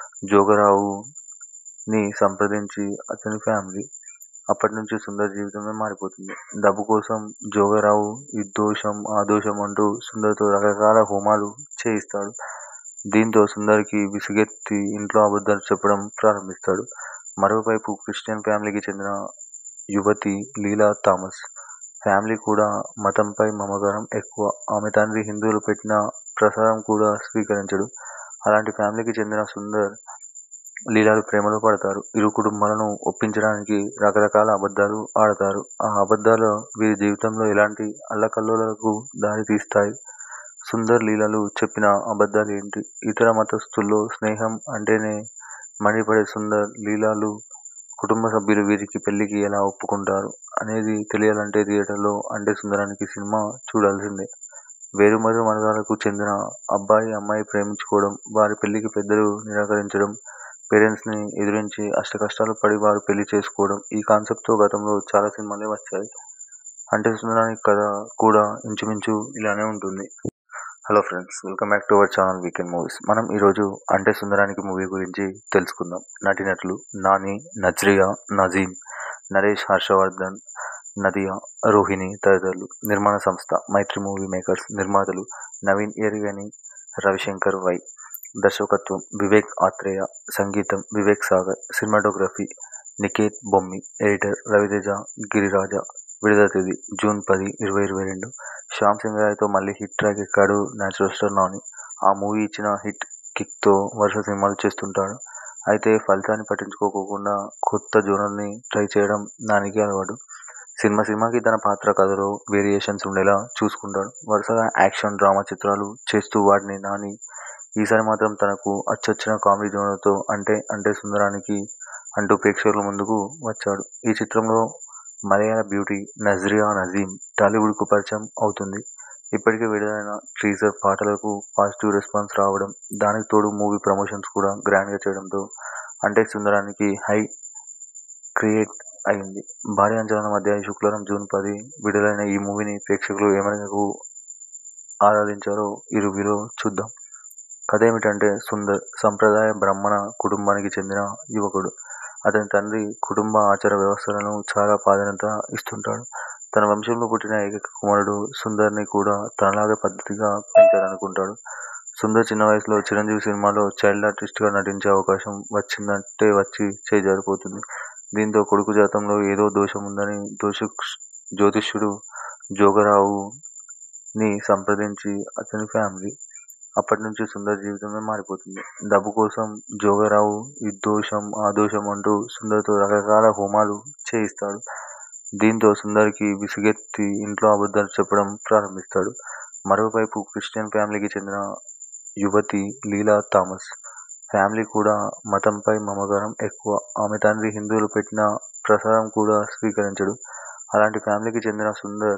[SPEAKER 1] జోగరావుని సంప్రదించి అతని ఫ్యామిలీ అప్పటి నుంచి సుందర్ జీవితమే మారిపోతుంది డబ్బు కోసం జోగరావు ఈ దోషం ఆ దోషం అంటూ సుందర్తో రకరకాల హోమాలు చేయిస్తాడు దీంతో సుందర్కి విసుగెత్తి ఇంట్లో అబద్ధాలు చెప్పడం ప్రారంభిస్తాడు. మరోవైపు క్రిస్టియన్ ఫ్యామిలీకి చెందిన యువతి లీలా థామస్ ఫ్యామిలీ కూడా మతంపై మమకారం ఎక్కువ. ఆమె తండ్రి హిందువులు పెట్టిన ప్రసాదం కూడా స్వీకరించడు. అలాంటి ఫ్యామిలీకి చెందిన సుందర్, లీలాలు ప్రేమలో పడతారు. ఇరు కుటుంబాలను ఒప్పించడానికి రకరకాల అబద్ధాలు ఆడతారు. ఆ అబద్ధాలు వీరి జీవితంలో ఎలాంటి అల్లకల్లోలాలకు దారి తీస్తాయి? సుందర్, లీలాలు చెప్పిన అబద్ధాలేంటి? ఇతర మతస్థుల్లో స్నేహం అంటేనే మండిపడే సుందర్, లీలాలు కుటుంబ సభ్యులు వీరి పెళ్లికి ఎలా ఒప్పుకుంటారు? అనేది తెలియాలంటే థియేటర్లో 'అంటే సుందరానికి' సినిమా చూడాల్సిందే. వేర్వేరు మతాలకు చెందిన అబ్బాయి, అమ్మాయి ప్రేమించుకోవడం, వారి పెళ్లికి పెద్దలు నిరాకరించడం, పేరెంట్స్ ని ఎదిరించి అష్టకష్టాలు పడి వారు పెళ్లి చేసుకోవడం ఈ కాన్సెప్ట్ తో గతంలో చాలా సినిమాలే వచ్చాయి. 'అంటే సుందరానికి' కథ కూడా ఇంచుమించు ఇలానే ఉంటుంది. Hello friends welcome back to our channel weekend movies. మనం ఈరోజు 'అంటే సుందరానికి' మూవీ గురించి తెలుసుకుందాం. నటీనటులు నాని, నజ్రియా, నజీం, నరేష్ హర్షవర్ధన్, నదియా, రోహిణి తదితరులు. నిర్మాణ సంస్థ మైత్రి మూవీ మేకర్స్. నిర్మాతలు నవీన్ ఎరిగని, రవిశంకర్ వై. దర్శకత్వం వివేక్ ఆత్రేయ. సంగీతం వివేక్ సాగర్. సినిమాటోగ్రఫీ నికేత్ బొమ్మి. ఎడిటర్ రవితేజ గిరిరాజ. విడుదల తేదీ జూన్ పది, ఇరవై ఇరవై రెండు. శ్యామ్ సింగ్ రాయ్తో మళ్లీ హిట్ ట్రాక్ ఎక్కాడు నేచురల్ స్టార్ నాని. ఆ మూవీ ఇచ్చిన హిట్ కిక్తో వరుస సినిమాలు చేస్తుంటాడు. అయితే ఫలితాన్ని పట్టించుకోకుండా కొత్త జోనర్ని ట్రై చేయడం నానికి అలవాటు. సినిమా సినిమాకి తన పాత్ర, కథలో వేరియేషన్స్ ఉండేలా చూసుకుంటాడు. వరుసగా యాక్షన్, డ్రామా చిత్రాలు చేస్తూ వాడిన నాని ఈసారి మాత్రం తనకు అచ్చొచ్చిన కామెడీ జోనర్తో 'అంటే అంటే సుందరానికి' అంటూ ప్రేక్షకుల ముందుకు వచ్చాడు. ఈ చిత్రంలో మలయాళ బ్యూటీ నజ్రియా నజీం టాలీవుడ్కు పరిచయం అవుతుంది. ఇప్పటికే విడుదలైన టీజర్ పాటలకు పాజిటివ్ రెస్పాన్స్ రావడం, దానికి తోడు మూవీ ప్రమోషన్స్ కూడా గ్రాండ్గా చేయడంతో 'అంటే సుందరానికి' హైప్ క్రియేట్ అయింది. భారీ అంచనాల మధ్య శుక్రవారం జూన్ పది విడుదలైన ఈ మూవీని ప్రేక్షకులు ఏ మేరకు ఆదరించారో ఈ రివ్యూలో చూద్దాం. కథేమిటంటే సుందర్ సంప్రదాయ బ్రాహ్మణ కుటుంబానికి చెందిన యువకుడు. అతని తండ్రి కుటుంబ ఆచార వ్యవస్థలకు చాలా ప్రాధాన్యత ఇస్తుంటాడు. తన వంశంలో పుట్టిన ఏకైక కుమారుడు సుందర్ని కూడా తనలాగే పద్ధతిగా పెంచాలనుకుంటాడు. సుందర్ చిన్న వయసులో చిరంజీవి సినిమాలో చైల్డ్ ఆర్టిస్ట్గా నటించే అవకాశం వచ్చినట్టే వచ్చి చేయి జారిపోతుంది. దీంతో కొడుకు జాతకంలో ఏదో దోషం ఉందని జ్యోతిష్యుడు జోగారావుని సంప్రదించి అతని ఫ్యామిలీ. అప్పటి నుంచి సుందర్ జీవితమే మారిపోతుంది. డబ్బు కోసం జోగారావు ఈ దోషం, ఆ దోషం అంటూ సుందర్తో రకరకాల హోమాలు చేయిస్తాడు. దీంతో సుందర్కి విసుగెత్తి ఇంట్లో అబద్ధాలు చెప్పడం ప్రారంభిస్తాడు. మరోవైపు క్రిస్టియన్ ఫ్యామిలీకి చెందిన యువతి లీలా థామస్ ఫ్యామిలీ కూడా మతంపై మమకారం ఎక్కువ. ఆమె తండ్రి హిందువులు పెట్టిన ప్రసాదం కూడా స్వీకరించడు. అలాంటి ఫ్యామిలీకి చెందిన సుందర్,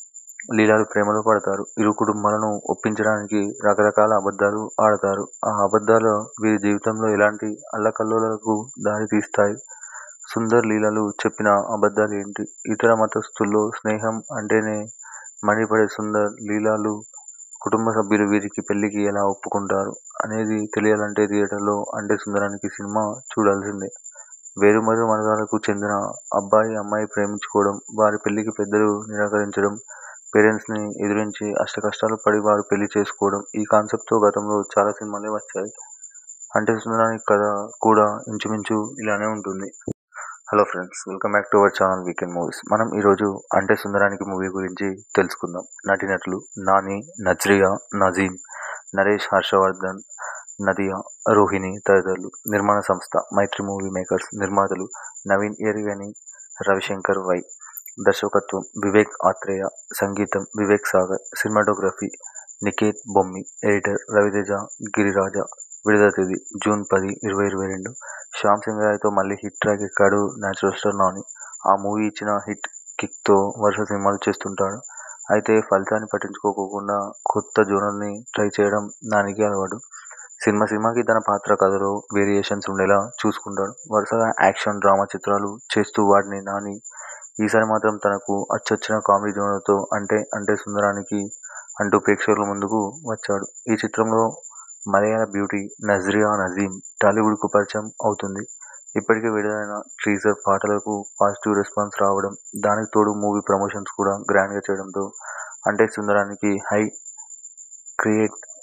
[SPEAKER 1] లీలాలు ప్రేమలో పడతారు. ఇరు కుటుంబాలను ఒప్పించడానికి రకరకాల అబద్ధాలు ఆడతారు. ఆ అబద్ధాలు వీరి జీవితంలో ఎలాంటి అల్లకల్లోలాలకు దారి తీస్తాయి? సుందర్, లీలాలు చెప్పిన అబద్ధాలేంటి? ఇతర మతస్థుల్లో స్నేహం అంటేనే మండిపడే సుందర్, లీలాలు కుటుంబ సభ్యులు వీరి పెళ్లికి ఎలా ఒప్పుకుంటారు? అనేది తెలియాలంటే థియేటర్లో 'అంటే సుందరానికి' సినిమా చూడాల్సిందే. వేర్వేరు మతాలకు చెందిన అబ్బాయి, అమ్మాయి ప్రేమించుకోవడం, వారి పెళ్లికి పెద్దలు నిరాకరించడం, పేరెంట్స్ ని ఎదిరించి అష్టకష్టాలు పడి వారు పెళ్లి చేసుకోవడం ఈ కాన్సెప్ట్ తో గతంలో చాలా సినిమాలే వచ్చాయి. 'అంటే సుందరానికి' కథ కూడా ఇంచుమించు ఇలానే ఉంటుంది. Hello friends welcome back to our channel weekend movies. మనం ఈరోజు 'అంటే సుందరానికి' మూవీ గురించి తెలుసుకుందాం. నటీనటులు నాని, నజ్రియా, నజీం, నరేష్ హర్షవర్ధన్, నదియా, రోహిణి తదితరులు. నిర్మాణ సంస్థ మైత్రి మూవీ మేకర్స్. నిర్మాతలు నవీన్ ఎరిగని, రవిశంకర్ వై. దర్శకత్వం వివేక్ ఆత్రేయ. సంగీతం వివేక్ సాగర్. సినిమాటోగ్రఫీ నికేత్ బొమ్మి. ఎడిటర్ రవితేజ గిరిరాజ. విడుదల తేదీ జూన్ పది, ఇరవై ఇరవై రెండు. శ్యామ్ సింగ్ రాయ్తో మళ్లీ హిట్ ట్రాక్ ఎక్కాడు నేచురల్ స్టార్ నాని. ఆ మూవీ ఇచ్చిన హిట్ కిక్తో వరుస సినిమాలు చేస్తుంటాడు. అయితే ఫలితాన్ని పట్టించుకోకుండా కొత్త జోనర్ని ట్రై చేయడం నానికి అలవాటు. సినిమా సినిమాకి తన పాత్ర, కథలో వేరియేషన్స్ ఉండేలా చూసుకుంటాడు. వరుసగా యాక్షన్, డ్రామా చిత్రాలు చేస్తూ వాడిన నాని ఈసారి మాత్రం తనకు అచ్చొచ్చిన కామెడీ జోనర్తో 'అంటే అంటే సుందరానికి' అంటూ ప్రేక్షకుల ముందుకు వచ్చాడు. ఈ చిత్రంలో మలయాళ బ్యూటీ నజ్రియా నజీం టాలీవుడ్కు పరిచయం అవుతుంది. ఇప్పటికే విడుదలైన టీజర్ పాటలకు పాజిటివ్ రెస్పాన్స్ రావడం, దానికి తోడు మూవీ ప్రమోషన్స్ కూడా గ్రాండ్గా చేయడంతో 'అంటే సుందరానికి' హైప్ క్రియేట్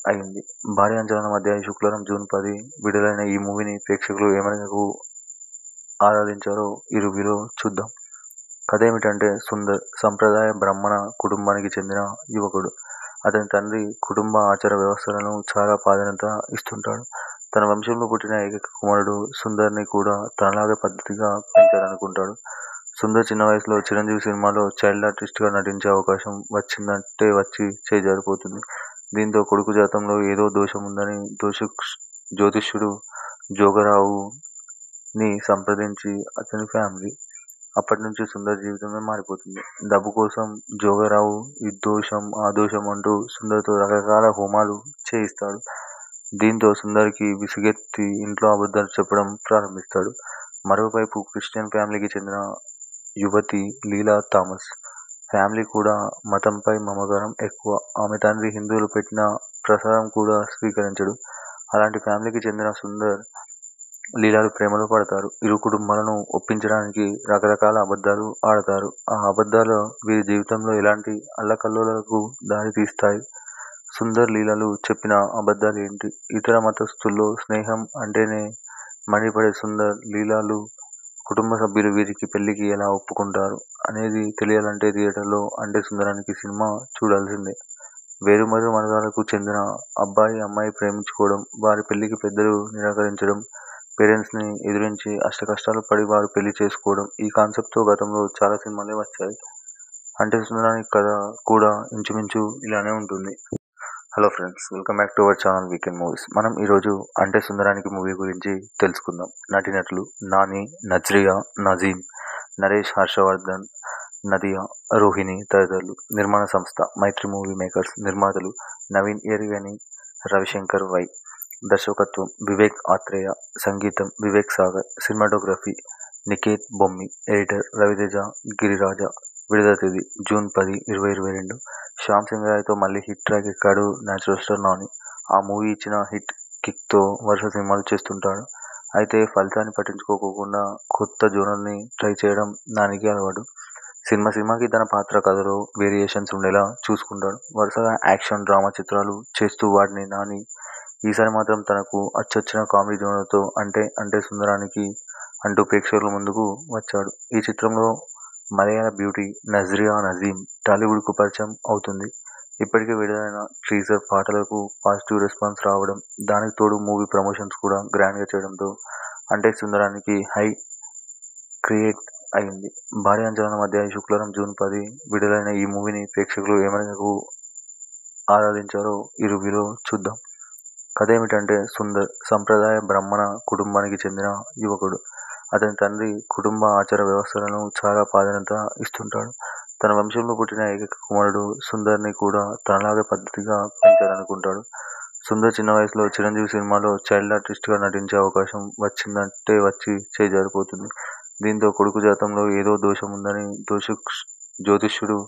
[SPEAKER 1] అయింది. భారీ అంచనాల మధ్య ఈ శుక్రవారం జూన్ పది విడుదలైన ఈ మూవీని ప్రేక్షకులు ఏ మేరకు ఆదరించారో ఈ రివ్యూలో చూద్దాం. కథేమిటంటే సుందర్ సంప్రదాయ బ్రాహ్మణ కుటుంబానికి చెందిన యువకుడు. అతని తండ్రి కుటుంబ ఆచార వ్యవస్థలకు చాలా ప్రాధాన్యత ఇస్తుంటాడు. తన వంశంలో పుట్టిన ఏకైక కుమారుడు సుందర్ని కూడా తనలాగే పద్ధతిగా పెంచాలనుకుంటాడు. సుందర్ చిన్న వయసులో చిరంజీవి సినిమాలో చైల్డ్ ఆర్టిస్ట్ గా నటించే అవకాశం వచ్చినట్టే వచ్చి చేయి జారిపోతుంది. దీంతో కొడుకు జాతకంలో ఏదో దోషం ఉందని జ్యోతిష్యుడు జోగారావుని సంప్రదించి అతని ఫ్యామిలీ. అప్పటి నుంచి సుందర్ జీవితమే మారిపోతుంది. డబ్బు కోసం జోగారావు ఈ దోషం, ఆ దోషం అంటూ సుందర్తో రకరకాల హోమాలు చేయిస్తాడు. దీంతో సుందర్కి విసుగెత్తి ఇంట్లో అబద్ధాలు చెప్పడం ప్రారంభిస్తాడు. మరోవైపు క్రిస్టియన్ ఫ్యామిలీకి చెందిన యువతి లీలా థామస్ ఫ్యామిలీకి కూడా మతంపై మమకారం ఎక్కువ. ఆమె తండ్రి హిందువులు పెట్టిన ప్రసాదం కూడా స్వీకరించడు. అలాంటి ఫ్యామిలీకి చెందిన సుందర్, లీలాలు ప్రేమలో పడతారు. ఇరు కుటుంబాలను ఒప్పించడానికి రకరకాల అబద్ధాలు ఆడతారు. ఆ అబద్ధాలు వీరి జీవితంలో ఎలాంటి అల్లకల్లోలాలకు దారి తీస్తాయి? సుందర్, లీలాలు చెప్పిన అబద్ధాలు ఏంటి? ఇతర మతస్థుల్లో స్నేహం అంటేనే మండిపడే సుందర్, లీలాలు కుటుంబ సభ్యులు వీరి పెళ్లికి ఎలా ఒప్పుకుంటారు? అనేది తెలియాలంటే థియేటర్లో అంటే సుందరానికి సినిమా చూడాల్సిందే. వేర్వేరు మతాలకు చెందిన అబ్బాయి, అమ్మాయి ప్రేమించుకోవడం, వారి పెళ్లికి పెద్దలు నిరాకరించడం, పేరెంట్స్ ని ఎదిరించి అష్టకష్టాలు పడి వారు పెళ్లి చేసుకోవడం ఈ కాన్సెప్ట్ తో గతంలో చాలా సినిమాలే వచ్చాయి. అంటే సుందరాని కథ కూడా ఇంచుమించు ఇలానే ఉంటుంది. Hello friends welcome back to our channel weekend movies. మనం ఈరోజు అంటే సుందరానికి మూవీ గురించి తెలుసుకుందాం. నటీనటులు నాని, నజ్రియా, నజీమ్, నరేష్ హర్షవర్ధన్, నదియా, రోహిణి తదితరులు. నిర్మాణ సంస్థ మైత్రి మూవీ మేకర్స్. నిర్మాతలు నవీన్ ఎరిగని, రవిశంకర్ వై. దర్శకత్వం వివేక్ ఆత్రేయ. సంగీతం వివేక్ సాగర్. సినిమాటోగ్రఫీ నికేత్ బొమ్మి. ఎడిటర్ రవితేజ గిరిరాజ. విడుదల తేదీ జూన్ పది, ఇరవై ఇరవై రెండు. శ్యామ్ సింగ్ రాయ్ తో మళ్లీ హిట్ ట్రాక్ ఎక్కాడు నేచురల్ స్టార్ నాని. ఆ మూవీ ఇచ్చిన హిట్ కిక్ తో వరుస సినిమాలు చేస్తుంటాడు. అయితే ఫలితాన్ని పట్టించుకోకుండా కొత్త జోనర్ ని ట్రై చేయడం నానికి అలవాటు. సినిమా సినిమాకి తన పాత్ర కథలో వేరియేషన్స్ ఉండేలా చూసుకుంటాడు. వరుసగా యాక్షన్, డ్రామా చిత్రాలు చేస్తూ వాడిన నాని ఈసారి మాత్రం తనకు అచ్చొచ్చిన కామెడీ జోనర్ తో అంటే అంటే సుందరానికి అంటూ ప్రేక్షకుల ముందుకు వచ్చాడు. ఈ చిత్రంలో మలయాళ బ్యూటీ నజ్రియా నజీమ్ టాలీవుడ్ కు పరిచయం అవుతుంది. ఇప్పటికే విడుదలైన టీజర్ పాటలకు పాజిటివ్ రెస్పాన్స్ రావడం, దానికి తోడు మూవీ ప్రమోషన్స్ కూడా గ్రాండ్ గా చేయడంతో అంటే సుందరానికి హైప్ క్రియేట్ అయింది. భారీ అంచనాల మధ్య ఈ శుక్రవారం జూన్ పది విడుదలైన ఈ మూవీని ప్రేక్షకులు ఏ మేరకు ఆదరించారో ఈ రివ్యూలో చూద్దాం. కథేమిటంటే సుందర్ సంప్రదాయ బ్రాహ్మణ కుటుంబానికి చెందిన యువకుడు. అతని తండ్రి కుటుంబ ఆచార వ్యవస్థలకు చాలా ప్రాధాన్యత ఇస్తుంటాడు. తన వంశంలో పుట్టిన ఏకైక కుమారుడు సుందర్ని కూడా తనలాగే పద్ధతిగా పెంచాలనుకుంటాడు. సుందర్ చిన్న వయసులో చిరంజీవి సినిమాలో చైల్డ్ ఆర్టిస్ట్ గా నటించే అవకాశం వచ్చినట్టే వచ్చి చేయి జారిపోతుంది. దీంతో కొడుకు జాతకంలో ఏదో దోషం ఉందని జ్యోతిష్యుడు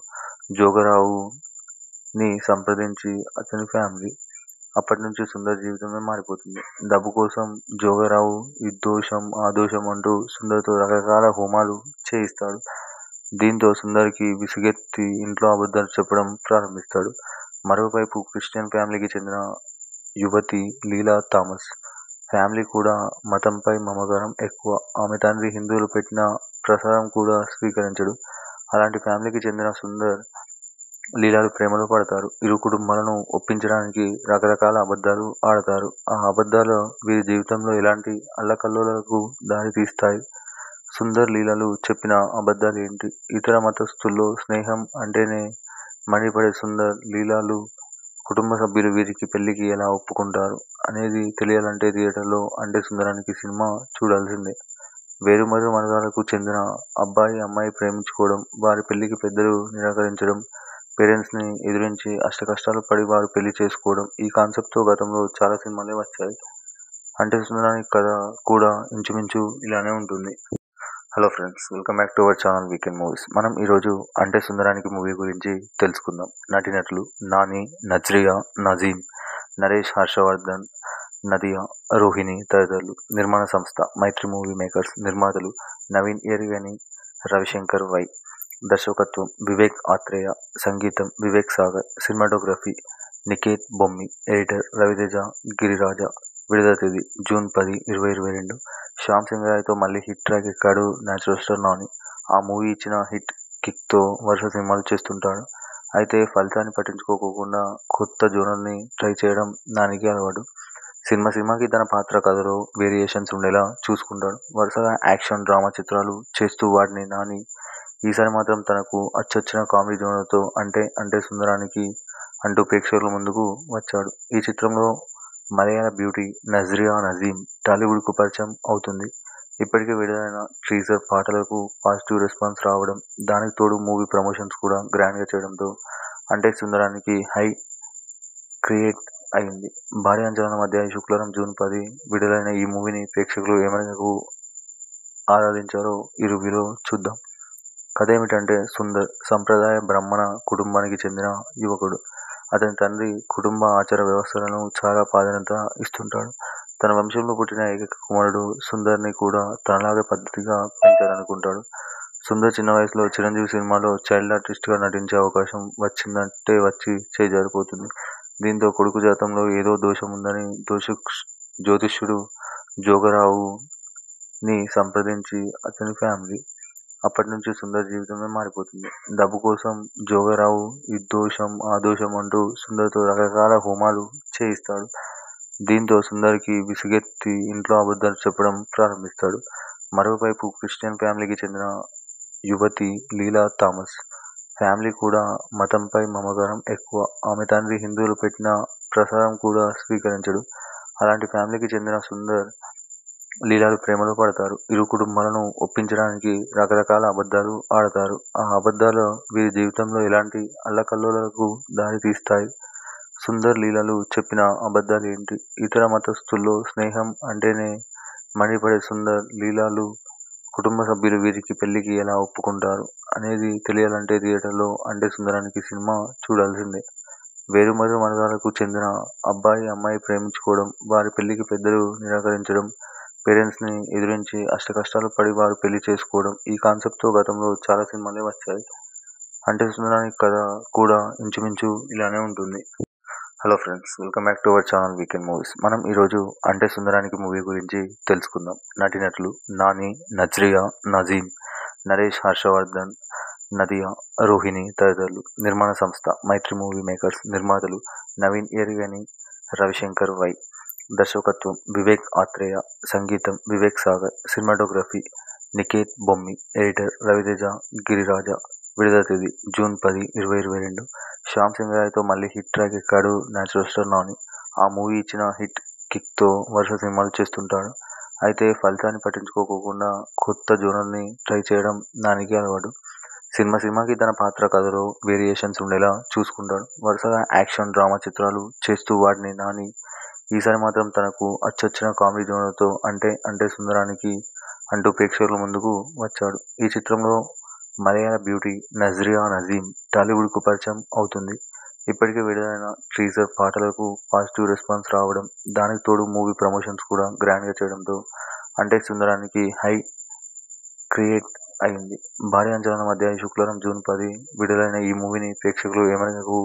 [SPEAKER 1] జోగారావుని సంప్రదించి అతని ఫ్యామిలీ. అప్పటి నుంచి సుందర్ జీవితమే మారిపోతుంది. డబ్బు కోసం జోగారావు ఈ దోషం, ఆ దోషం అంటూ సుందర్తో రకరకాల హోమాలు చేయిస్తాడు. దీంతో సుందర్కి విసుగెత్తి ఇంట్లో అబద్ధాలు చెప్పడం ప్రారంభిస్తాడు. మరోవైపు క్రిస్టియన్ ఫ్యామిలీకి చెందిన యువతి లీలా థామస్ ఫ్యామిలీకి కూడా మతంపై మమకారం ఎక్కువ. ఆమె తండ్రి హిందువులు పెట్టిన ప్రసాదం కూడా స్వీకరించడు. అలాంటి ఫ్యామిలీకి చెందిన సుందర్, లీలాలు ప్రేమలో పడతారు. ఇరు కుటుంబాలను ఒప్పించడానికి రకరకాల అబద్ధాలు ఆడతారు. ఆ అబద్ధాలు వీరి జీవితంలో ఎలాంటి అల్లకల్లోలాలకు దారి తీస్తాయి? సుందర్, లీలాలు చెప్పిన అబద్ధాలు ఏంటి? ఇతర మతస్థుల్లో స్నేహం అంటేనే మండిపడే సుందర్, లీలాలు కుటుంబ సభ్యులు వీరి పెళ్లికి ఎలా ఒప్పుకుంటారు? అనేది తెలియాలంటే థియేటర్లో అంటే సుందరానికి సినిమా చూడాల్సిందే. వేర్వేరు మతాలకు చెందిన అబ్బాయి, అమ్మాయి ప్రేమించుకోవడం, వారి పెళ్లికి పెద్దలు నిరాకరించడం, పేరెంట్స్ ని ఎదిరించి అష్టకష్టాలు పడి వారు పెళ్లి చేసుకోవడం ఈ కాన్సెప్ట్ తో గతంలో చాలా సినిమాలే వచ్చాయి. అంటే సుందరాని కథ కూడా ఇంచుమించు ఇలానే ఉంటుంది. Hello friends welcome back to our channel weekend movies. మనం ఈరోజు అంటే సుందరానికి మూవీ గురించి తెలుసుకుందాం. నటీనటులు నాని, నజ్రియా, నజీమ్, నరేష్ హర్షవర్ధన్, నదియా, రోహిణి తదితరులు. నిర్మాణ సంస్థ మైత్రి మూవీ మేకర్స్. నిర్మాతలు నవీన్ ఎరిగని, రవిశంకర్ వై. దర్శకత్వం వివేక్ ఆత్రేయ. సంగీతం వివేక్ సాగర్. సినిమాటోగ్రఫీ నికేత్ బొమ్మి ఎడిటర్ రవితేజ గిరిరాజ విడుదల తేదీ జూన్ పది ఇరవై ఇరవై రెండు శ్యామ్ సింగ్ రాయ్తో మళ్ళీ హిట్ ట్రాక్ ఎక్కాడు న్యాచురల్ స్టార్ నాని ఆ మూవీ ఇచ్చిన హిట్ కిక్తో వరుస సినిమాలు చేస్తుంటాడు అయితే ఫలితాన్ని పట్టించుకోకుండా కొత్త జోనర్ని ట్రై చేయడం నానికి అలవాటు సినిమా సినిమాకి తన పాత్ర కథలో వేరియేషన్స్ ఉండేలా చూసుకుంటాడు వరుసగా యాక్షన్ డ్రామా చిత్రాలు చేస్తూ వాటిని నాని ఈసారి మాత్రం తనకు అచ్చొచ్చిన కామెడీ జోనర్తో అంటే అంటే సుందరానికి అంటూ ప్రేక్షకుల ముందుకు వచ్చాడు ఈ చిత్రంలో మలయాళ బ్యూటీ నజ్రియా నజీం టాలీవుడ్కు పరిచయం అవుతుంది ఇప్పటికే విడుదలైన టీజర్ పాటలకు పాజిటివ్ రెస్పాన్స్ రావడం దానికి తోడు మూవీ ప్రమోషన్స్ కూడా గ్రాండ్గా చేయడంతో అంటే సుందరానికి హై క్రియేట్ అయింది భారీ అంచనాల మధ్య ఈ శుక్రవారం జూన్ పది విడుదలైన ఈ మూవీని ప్రేక్షకులు ఏ మేరకు ఆరాధించారో ఈ రివ్యూలో చూద్దాం కథ ఏమిటంటే సుందర్ సంప్రదాయ బ్రాహ్మణ కుటుంబానికి చెందిన యువకుడు అతని తండ్రి కుటుంబ ఆచార వ్యవస్థలను చాలా ప్రాధాన్యత ఇస్తుంటాడు తన వంశంలో పుట్టిన ఏకైక కుమారుడు సుందర్ని కూడా తనలాగే పద్ధతిగా పెంచాలనుకుంటాడు సుందర్ చిన్న వయసులో చిరంజీవి సినిమాలో చైల్డ్ ఆర్టిస్ట్గా నటించే అవకాశం వచ్చిందంటే వచ్చి చేజారిపోతుంది దీంతో కొడుకు జాతంలో ఏదో దోషం ఉందని దోష జ్యోతిష్యుడు జోగరావుని సంప్రదించి అతని ఫ్యామిలీ అప్పటి నుంచి సుందర్ జీవితమే మారిపోతుంది డబ్బు కోసం జోగరావు ఈ దోషం ఆ దోషం అంటూ సుందర్తో రకరకాల హోమాలు చేయిస్తాడు దీంతో సుందర్కి విసుగెత్తి ఇంట్లో అబద్ధాలు చెప్పడం ప్రారంభిస్తాడు మరోవైపు క్రిస్టియన్ ఫ్యామిలీకి చెందిన యువతి లీలా థామస్ ఫ్యామిలీ కూడా మతంపై మమకారం ఎక్కువ ఆమె తండ్రి హిందువులు పెట్టిన ప్రసాదం కూడా స్వీకరించడు అలాంటి ఫ్యామిలీకి చెందిన సుందర్ లీలాలు ప్రేమలో పడతారు ఇరు కుటుంబాలను ఒప్పించడానికి రకరకాల అబద్ధాలు ఆడతారు ఆ అబద్ధాలు వీరి జీవితంలో ఎలాంటి అల్లకల్లోలకు దారి తీస్తాయి సుందర్ లీలలు చెప్పిన అబద్ధాలు ఏంటి ఇతర మతస్థుల్లో స్నేహం అంటేనే మండిపడే సుందర్ లీలాలు కుటుంబ సభ్యులు వీరికి పెళ్లికి ఎలా ఒప్పుకుంటారు అనేది తెలియాలంటే థియేటర్లో అంటే సుందరానికి సినిమా చూడాల్సిందే వేరుమరు వర్గాలకు చెందిన అబ్బాయి అమ్మాయి ప్రేమించుకోవడం వారి పెళ్లికి పెద్దలు నిరాకరించడం పేరెంట్స్ని ఎదిరించి అష్టకష్టాలు పడి వారు పెళ్లి చేసుకోవడం ఈ కాన్సెప్ట్తో గతంలో చాలా సినిమాలే వచ్చాయి అంటే సుందరానికి కథ కూడా ఇంచుమించు ఇలానే ఉంటుంది hello friends welcome back to our channel weekend movies మనం ఈరోజు అంటే సుందరానికి మూవీ గురించి తెలుసుకుందాం నటినట్లు నాని నజ్రియా నజీం నరేష్ హర్షవర్ధన్ నదియా రోహిణి తదితరులు నిర్మాణ సంస్థ మైత్రి మూవీ మేకర్స్ నిర్మాతలు నవీన్ ఎరిగని రవిశంకర్ వై దర్శకత్వం వివేక్ ఆత్రేయ సంగీతం వివేక్ సాగర్ సినిమాటోగ్రఫీ నికేత్ బొమ్మి ఎడిటర్ రవితేజ గిరిరాజ విడుదల తేదీ జూన్ పది ఇరవై ఇరవై రెండు శ్యామ్ సింగ్ రాయ్తో మళ్ళీ హిట్ ట్రాక్ ఎక్కాడు న్యాచురల్ స్టార్ నాని ఆ మూవీ ఇచ్చిన హిట్ కిక్తో వరుస సినిమాలు చేస్తుంటాడు అయితే ఫలితాన్ని పట్టించుకోకుండా కొత్త జోనర్ని ట్రై చేయడం నానికి అలవాటు సినిమా సినిమాకి తన పాత్ర కథలో వేరియేషన్స్ ఉండేలా చూసుకుంటాడు వరుసగా యాక్షన్ డ్రామా చిత్రాలు చేస్తూ వాటిని నాని ఈసారి మాత్రం తనకు అచ్చొచ్చిన కామెడీ జోనర్తో అంటే అంటే సుందరానికి అంటూ ప్రేక్షకుల ముందుకు వచ్చాడు ఈ చిత్రంలో మలయాళ బ్యూటీ నజ్రియా నజీం టాలీవుడ్కు పరిచయం అవుతుంది ఇప్పటికే విడుదలైన టీజర్ పాటలకు పాజిటివ్ రెస్పాన్స్ రావడం దానికి తోడు మూవీ ప్రమోషన్స్ కూడా గ్రాండ్గా చేయడంతో అంటే సుందరానికి హై క్రియేట్ అయింది భారీ అంచనాల మధ్య ఈ శుక్రవారం జూన్ పది విడుదలైన ఈ మూవీని ప్రేక్షకులు ఏ మేరకు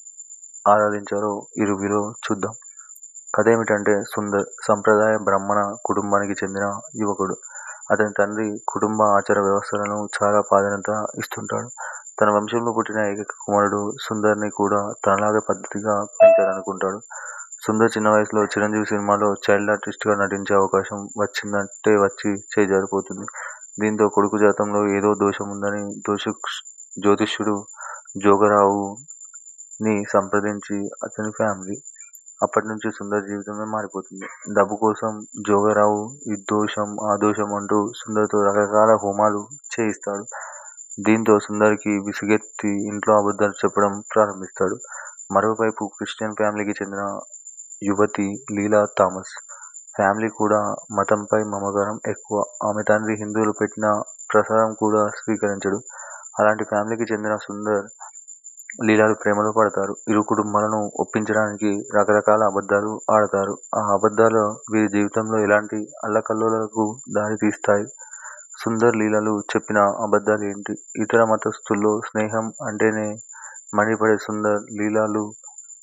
[SPEAKER 1] ఆరాధించారో ఈ రివ్యూలో చూద్దాం కథ ఏమిటంటే సుందర్ సంప్రదాయ బ్రాహ్మణ కుటుంబానికి చెందిన యువకుడు అతని తండ్రి కుటుంబ ఆచార వ్యవస్థలను చాలా ప్రాధాన్యత ఇస్తుంటాడు తన వంశంలో పుట్టిన ఏకైక కుమారుడు సుందర్ని కూడా తనలాగే పద్ధతిగా పెంచాలనుకుంటాడు సుందర్ చిన్న వయసులో చిరంజీవి సినిమాలో చైల్డ్ ఆర్టిస్ట్గా నటించే అవకాశం వచ్చిందంటే వచ్చి చేజారిపోతుంది దీంతో కొడుకు జాతంలో ఏదో దోషం ఉందని దోష జ్యోతిష్యుడు జోగరావుని సంప్రదించి అతని ఫ్యామిలీ అప్పటి నుంచి సుందర్ జీవితమే మారిపోతుంది డబ్బు కోసం జోగరావు ఈ దోషం ఆ దోషం అంటూ సుందర్తో రకరకాల హోమాలు చేయిస్తాడు దీంతో సుందర్కి విసుగెత్తి ఇంట్లో అబద్ధాలు చెప్పడం ప్రారంభిస్తాడు మరోవైపు క్రిస్టియన్ ఫ్యామిలీకి చెందిన యువతి లీలా థామస్ ఫ్యామిలీ కూడా మతంపై మమకారం ఎక్కువ ఆమె తండ్రి హిందువులు పెట్టిన ప్రసాదం కూడా స్వీకరించడు అలాంటి ఫ్యామిలీకి చెందిన సుందర్ లీలాలు ప్రేమలో పడతారు ఇరు కుటుంబాలను ఒప్పించడానికి రకరకాల అబద్ధాలు ఆడతారు ఆ అబద్ధాలు వీరి జీవితంలో ఎలాంటి అల్లకల్లోలకు దారి తీస్తాయి సుందర్ లీలలు చెప్పిన అబద్ధాలు ఏంటి ఇతర మతస్థుల్లో స్నేహం అంటేనే మండిపడే సుందర్ లీలాలు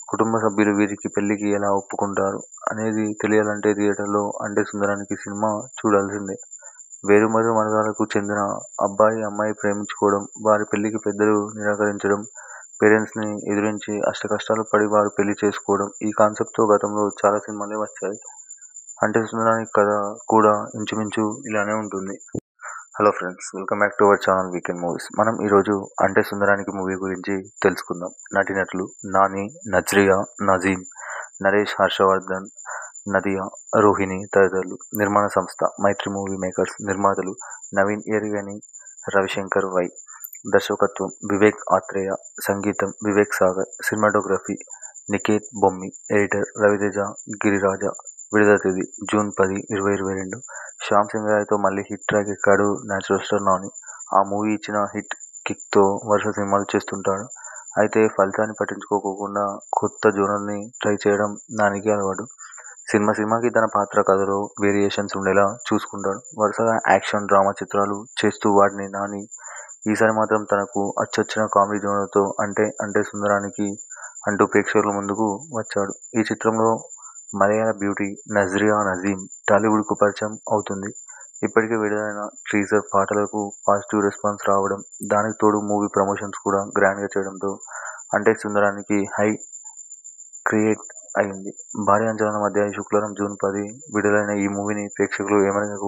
[SPEAKER 1] కుటుంబ సభ్యులు వీరికి పెళ్లికి ఎలా ఒప్పుకుంటారు అనేది తెలియాలంటే థియేటర్లో అంటే సుందరానికి సినిమా చూడాల్సిందే వేరుమరు వర్గాలకు చెందిన అబ్బాయి అమ్మాయి ప్రేమించుకోవడం వారి పెళ్లికి పెద్దలు నిరాకరించడం పేరెంట్స్ని ఎదిరించి అష్టకష్టాలు పడి వారు పెళ్లి చేసుకోవడం ఈ కాన్సెప్ట్తో గతంలో చాలా సినిమాలే వచ్చాయి అంటే సుందరానికి కథ కూడా ఇంచుమించు ఇలానే ఉంటుంది hello friends welcome back to our channel weekend movies మనం ఈరోజు అంటే సుందరానికి మూవీ గురించి తెలుసుకుందాం నటినటులు నాని నజ్రియా నజీం నరేష్ హర్షవర్ధన్ నదియా రోహిణి తదితరులు నిర్మాణ సంస్థ మైత్రి మూవీ మేకర్స్ నిర్మాతలు నవీన్ ఎరిగని రవిశంకర్ వై దర్శకత్వం వివేక్ ఆత్రేయ సంగీతం వివేక్ సాగర్ సినిమాటోగ్రఫీ నికేత్ బొమ్మి ఎడిటర్ రవితేజ గిరిరాజ విడుదల తేదీ జూన్ పది ఇరవై ఇరవై రెండు శ్యామ్ సింగరాయ్తో మళ్ళీ హిట్ ట్రాక్ ఎక్కాడు న్యాచురల్ స్టార్ నాని ఆ మూవీ ఇచ్చిన హిట్ కిక్తో వరుస సినిమాలు చేస్తుంటాడు అయితే ఫలితాన్ని పట్టించుకోకుండా కొత్త జోనర్ని ట్రై చేయడం నానికి అలవాటు సినిమా సినిమాకి తన పాత్ర కథలో వేరియేషన్స్ ఉండేలా చూసుకుంటాడు వరుసగా యాక్షన్ డ్రామా చిత్రాలు చేస్తూ వాటిని నాని ఈసారి మాత్రం తనకు అచ్చొచ్చిన కామెడీ జోనర్తో అంటే అంటే సుందరానికి అంటూ ప్రేక్షకుల ముందుకు వచ్చాడు ఈ చిత్రంలో మలయాళ బ్యూటీ నజ్రియా నజీం టాలీవుడ్కు పరిచయం అవుతుంది ఇప్పటికే విడుదలైన టీజర్ పాటలకు పాజిటివ్ రెస్పాన్స్ రావడం దానికి తోడు మూవీ ప్రమోషన్స్ కూడా గ్రాండ్గా చేయడంతో అంటే సుందరానికి హై క్రియేట్ అయింది భారీ అంచనాల మధ్య ఈ శుక్రవారం జూన్ పది విడుదలైన ఈ మూవీని ప్రేక్షకులు ఏమనకు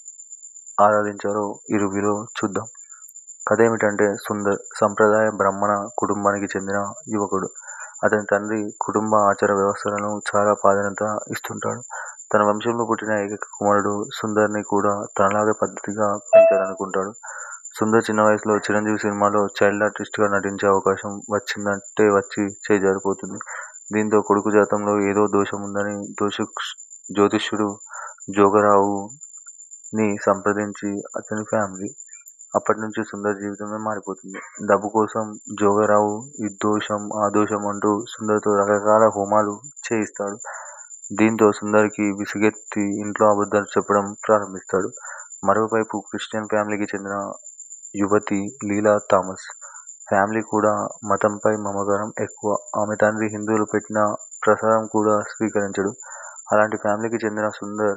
[SPEAKER 1] ఆరాధించారో ఈ రివ్యూలో చూద్దాం కథ ఏమిటంటే సుందర్ సంప్రదాయ బ్రాహ్మణ కుటుంబానికి చెందిన యువకుడు అతని తండ్రి కుటుంబ ఆచార వ్యవస్థలను చాలా ప్రాధాన్యత ఇస్తుంటాడు తన వంశంలో పుట్టిన ఏకైక కుమారుడు సుందర్ని కూడా తనలాగే పద్ధతిగా పెంచాలనుకుంటాడు సుందర్ చిన్న వయసులో చిరంజీవి సినిమాలో చైల్డ్ ఆర్టిస్ట్గా నటించే అవకాశం వచ్చిందంటే వచ్చి చేజారిపోతుంది దీంతో కొడుకు జాతంలో ఏదో దోషం ఉందని దోషు జ్యోతిష్యుడు జోగరావుని సంప్రదించి అతని ఫ్యామిలీ అప్పటి నుంచి సుందర్ జీవితమే మారిపోతుంది డబ్బు కోసం జోగరావు ఈ దోషం ఆ దోషం అంటూ సుందర్తో రకరకాల హోమాలు చేయిస్తాడు దీంతో సుందర్కి విసుగెత్తి ఇంట్లో అబద్ధాలు చెప్పడం ప్రారంభిస్తాడు మరోవైపు క్రిస్టియన్ ఫ్యామిలీకి చెందిన యువతి లీలా థామస్ ఫ్యామిలీ కూడా మతంపై మమకారం ఎక్కువ ఆమె తండ్రి హిందువులు పెట్టిన ప్రసాదం కూడా స్వీకరించడు అలాంటి ఫ్యామిలీకి చెందిన సుందర్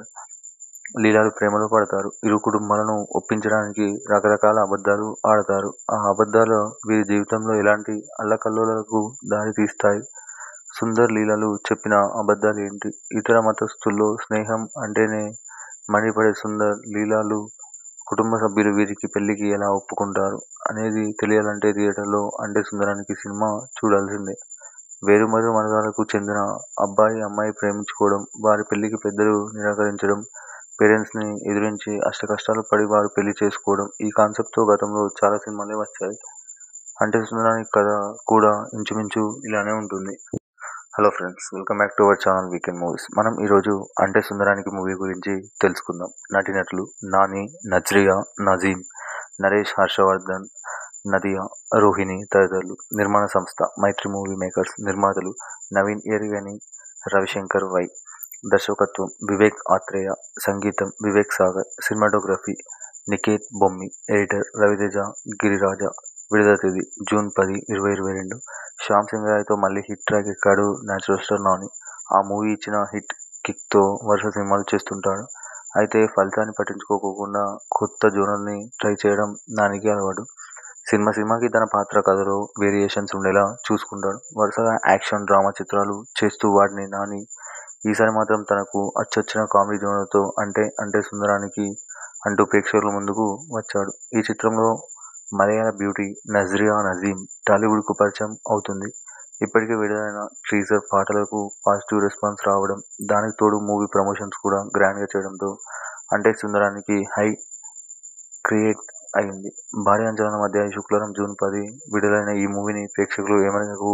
[SPEAKER 1] లీలాలు ప్రేమలో పడతారు ఇరు కుటుంబాలను ఒప్పించడానికి రకరకాల అబద్ధాలు ఆడతారు ఆ అబద్ధాలు వీరి జీవితంలో ఎలాంటి అల్లకల్లోలకు దారి తీస్తాయి సుందర్ లీలలు చెప్పిన అబద్ధాలు ఏంటి ఇతర మతస్థుల్లో స్నేహం అంటేనే మండిపడే సుందర్ లీలాలు కుటుంబ సభ్యులు వీరికి పెళ్లికి ఎలా ఒప్పుకుంటారు అనేది తెలియాలంటే థియేటర్లో అంటే సుందరానికి సినిమా చూడాల్సిందే వేరుమరు వర్గాలకు చెందిన అబ్బాయి అమ్మాయి ప్రేమించుకోవడం వారి పెళ్లికి పెద్దలు నిరాకరించడం పేరెంట్స్ని ఎదిరించి అష్టకష్టాలు పడి వారు పెళ్లి చేసుకోవడం ఈ కాన్సెప్ట్తో గతంలో చాలా సినిమాలే వచ్చాయి అంటే సుందరానికి కథ కూడా ఇంచుమించు ఇలానే ఉంటుంది hello friends welcome back to our channel weekend movies మనం ఈరోజు అంటే సుందరానికి మూవీ గురించి తెలుసుకుందాం నటినటులు నాని నజ్రియా నజీం నరేష్ హర్షవర్ధన్ నదియా రోహిణి తదితరులు నిర్మాణ సంస్థ మైత్రి మూవీ మేకర్స్ నిర్మాతలు నవీన్ ఎరిగని రవిశంకర్ వై దర్శకత్వం వివేక్ ఆత్రేయ సంగీతం వివేక్ సాగర్ సినిమాటోగ్రఫీ నికేత్ బొమ్మి ఎడిటర్ రవితేజ గిరిరాజ విడుదల తేదీ జూన్ పది ఇరవై ఇరవై రెండు శ్యామ్ సింగరాయ్తో మళ్ళీ హిట్ ట్రాక్ ఎక్కాడు న్యాచురల్ స్టార్ నాని ఆ మూవీ ఇచ్చిన హిట్ కిక్తో వరుస సినిమాలు చేస్తుంటాడు అయితే ఫలితాన్ని పట్టించుకోకుండా కొత్త జోనర్ని ట్రై చేయడం నానికి అలవాటు సినిమా సినిమాకి తన పాత్ర కథలో వేరియేషన్స్ ఉండేలా చూసుకుంటాడు వరుసగా యాక్షన్ డ్రామా చిత్రాలు చేస్తూ వాటిని నాని ఈసారి మాత్రం తనకు అచ్చొచ్చిన కామెడీ జోనర్తో అంటే అంటే సుందరానికి అంటూ ప్రేక్షకుల ముందుకు వచ్చాడు ఈ చిత్రంలో మలయాళ బ్యూటీ నజ్రియా నజీం టాలీవుడ్కు పరిచయం అవుతుంది ఇప్పటికే విడుదలైన టీజర్ పాటలకు పాజిటివ్ రెస్పాన్స్ రావడం దానికి తోడు మూవీ ప్రమోషన్స్ కూడా గ్రాండ్గా చేయడంతో అంటే సుందరానికి హై క్రియేట్ అయింది భారీ అంచనాల మధ్య ఈ శుక్రవారం జూన్ పది విడుదలైన ఈ మూవీని ప్రేక్షకులు ఏమనకు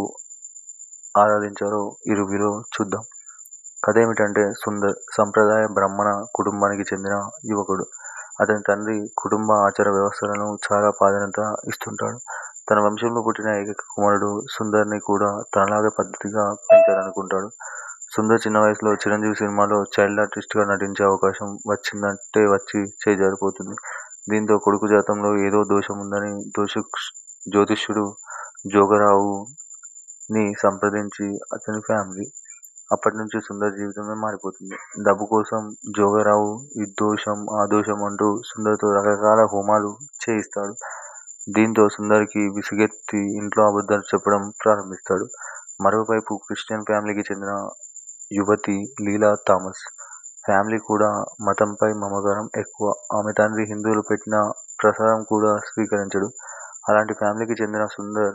[SPEAKER 1] ఆరాధించారో ఈ రివ్యూలో చూద్దాం కథ ఏమిటంటే సుందర్ సంప్రదాయ బ్రాహ్మణ కుటుంబానికి చెందిన యువకుడు అతని తండ్రి కుటుంబ ఆచార వ్యవస్థలను చాలా ప్రాధాన్యత ఇస్తుంటాడు తన వంశంలో పుట్టిన ఏకైక కుమారుడు సుందర్ని కూడా తనలాగే పద్ధతిగా పెంచాలనుకుంటాడు సుందర్ చిన్న వయసులో చిరంజీవి సినిమాలో చైల్డ్ ఆర్టిస్ట్గా నటించే అవకాశం వచ్చిందంటే వచ్చి చేజారిపోతుంది దీంతో కొడుకు జాతంలో ఏదో దోషం ఉందని దోషు జ్యోతిష్యుడు జోగరావు ని సంప్రదించి అతని ఫ్యామిలీ అప్పటి నుంచి సుందర్ జీవితమే మారిపోతుంది డబ్బు కోసం జోగారావు ఈ దోషం ఆ దోషం అంటూ సుందర్తో రకరకాల హోమాలు చేయిస్తాడు దీంతో సుందర్కి విసుగెత్తి ఇంట్లో అబద్ధాలు చెప్పడం ప్రారంభిస్తాడు మరోవైపు క్రిస్టియన్ ఫ్యామిలీకి చెందిన యువతి లీలా థామస్ ఫ్యామిలీ కూడా మతంపై మమకారం ఎక్కువ ఆమె తండ్రి హిందువులు పెట్టిన ప్రసాదం కూడా స్వీకరించడు అలాంటి ఫ్యామిలీకి చెందిన సుందర్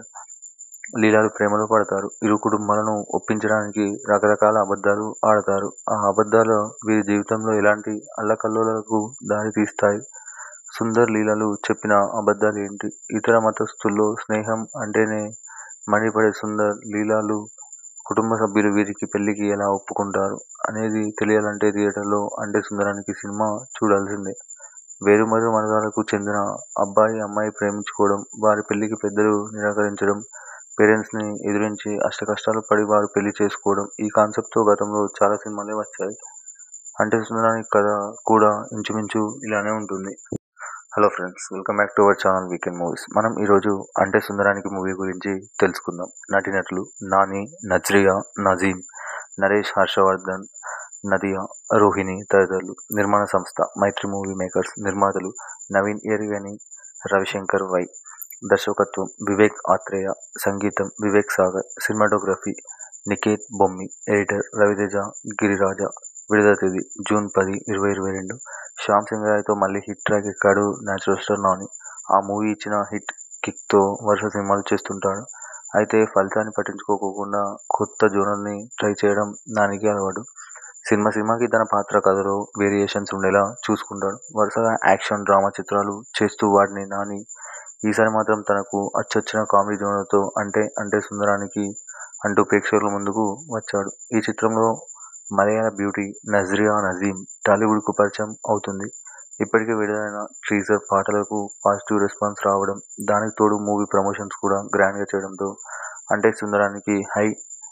[SPEAKER 1] లీలాలు ప్రేమలో పడతారు ఇరు కుటుంబాలను ఒప్పించడానికి రకరకాల అబద్ధాలు ఆడతారు ఆ అబద్ధాలు వీరి జీవితంలో ఎలాంటి అల్లకల్లోలకు దారి తీస్తాయి సుందర్ లీలలు చెప్పిన అబద్ధాలు ఏంటి ఇతర మతస్థుల్లో స్నేహం అంటేనే మండిపడే సుందర్ లీలాలు కుటుంబ సభ్యులు వీరికి పెళ్లికి ఎలా ఒప్పుకుంటారు అనేది తెలియాలంటే థియేటర్లో అంటే సుందరానికి సినిమా చూడాల్సిందే వేరుమరు వర్గాలకు చెందిన అబ్బాయి అమ్మాయి ప్రేమించుకోవడం వారి పెళ్లికి పెద్దలు నిరాకరించడం పేరెంట్స్ని ఎదిరించి అష్టకష్టాలు పడి వారు పెళ్లి చేసుకోవడం ఈ కాన్సెప్ట్తో గతంలో చాలా సినిమాలే వచ్చాయి అంటే సుందరానికి కథ కూడా ఇంచుమించు ఇలానే ఉంటుంది hello friends welcome back to our channel weekend movies మనం ఈరోజు అంటే సుందరానికి మూవీ గురించి తెలుసుకుందాం నటినట్లు నాని నజ్రియా నజీం నరేష్ హర్షవర్ధన్ నదియా రోహిణి తదితరులు నిర్మాణ సంస్థ మైత్రి మూవీ మేకర్స్ నిర్మాతలు నవీన్ ఎరిగని రవిశంకర్ వై దర్శకత్వం వివేక్ ఆత్రేయ సంగీతం వివేక్ సాగర్ సినిమాటోగ్రఫీ నికేత్ బొమ్మి ఎడిటర్ రవితేజ గిరిరాజ విడుదల తేదీ జూన్ పది ఇరవై ఇరవై రెండు శ్యామ్ సింగ్ రాయ్తో మళ్ళీ హిట్ ట్రాక్ ఎక్కాడు న్యాచురల్ స్టార్ నాని ఆ మూవీ ఇచ్చిన హిట్ కిక్తో వరుస సినిమాలు చేస్తుంటాడు అయితే ఫలితాన్ని పట్టించుకోకుండా కొత్త జోనర్ని ట్రై చేయడం నానికి అలవాటు సినిమా సినిమాకి తన పాత్ర కథలో వేరియేషన్స్ ఉండేలా చూసుకుంటాడు వరుసగా యాక్షన్ డ్రామా చిత్రాలు చేస్తూ వాటిని నాని ఈసారి మాత్రం తనకు అచ్చొచ్చిన కామెడీ జోనర్తో అంటే అంటే సుందరానికి అంటూ ప్రేక్షకుల ముందుకు వచ్చాడు ఈ చిత్రంలో మలయాళ బ్యూటీ నజ్రియా నజీం టాలీవుడ్కు పరిచయం అవుతుంది ఇప్పటికే విడుదలైన టీజర్ పాటలకు పాజిటివ్ రెస్పాన్స్ రావడం దానికి తోడు మూవీ ప్రమోషన్స్ కూడా గ్రాండ్గా చేయడంతో అంటే సుందరానికి హై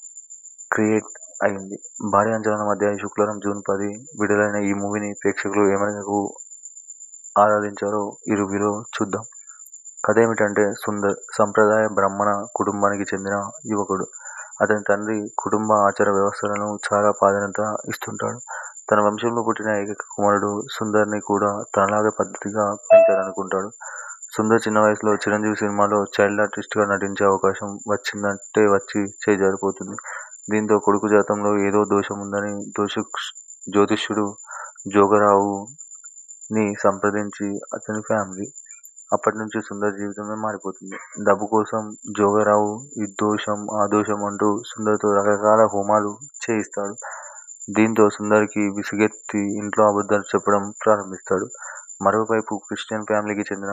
[SPEAKER 1] క్రియేట్ అయింది భారీ అంచనాల మధ్య ఈ శుక్రవారం జూన్ పది విడుదలైన ఈ మూవీని ప్రేక్షకులు ఏమనకు ఆరాధించారో ఈ రివ్యూలో చూద్దాం కథ ఏమిటంటే సుందర్ సంప్రదాయ బ్రాహ్మణ కుటుంబానికి చెందిన యువకుడు అతని తండ్రి కుటుంబ ఆచార వ్యవస్థలను చాలా ప్రాధాన్యత ఇస్తుంటాడు తన వంశంలో పుట్టిన ఏకైక కుమారుడు సుందర్ని కూడా తనలాగే పద్ధతిగా పెంచాలనుకుంటాడు సుందర్ చిన్న వయసులో చిరంజీవి సినిమాలో చైల్డ్ ఆర్టిస్ట్గా నటించే అవకాశం వచ్చిందంటే వచ్చి చేజారిపోతుంది దీంతో కొడుకు జాతంలో ఏదో దోషం ఉందని దోష జ్యోతిష్యుడు జోగరావుని సంప్రదించి అతని ఫ్యామిలీ అప్పటి నుంచి సుందర్ జీవితమే మారిపోతుంది డబ్బు కోసం జోగారావు ఈ దోషం ఆ దోషం అంటూ సుందర్తో రకరకాల హోమాలు చేయిస్తాడు దీంతో సుందర్కి విసుగెత్తి ఇంట్లో అబద్ధాలు చెప్పడం ప్రారంభిస్తాడు మరోవైపు క్రిస్టియన్ ఫ్యామిలీకి చెందిన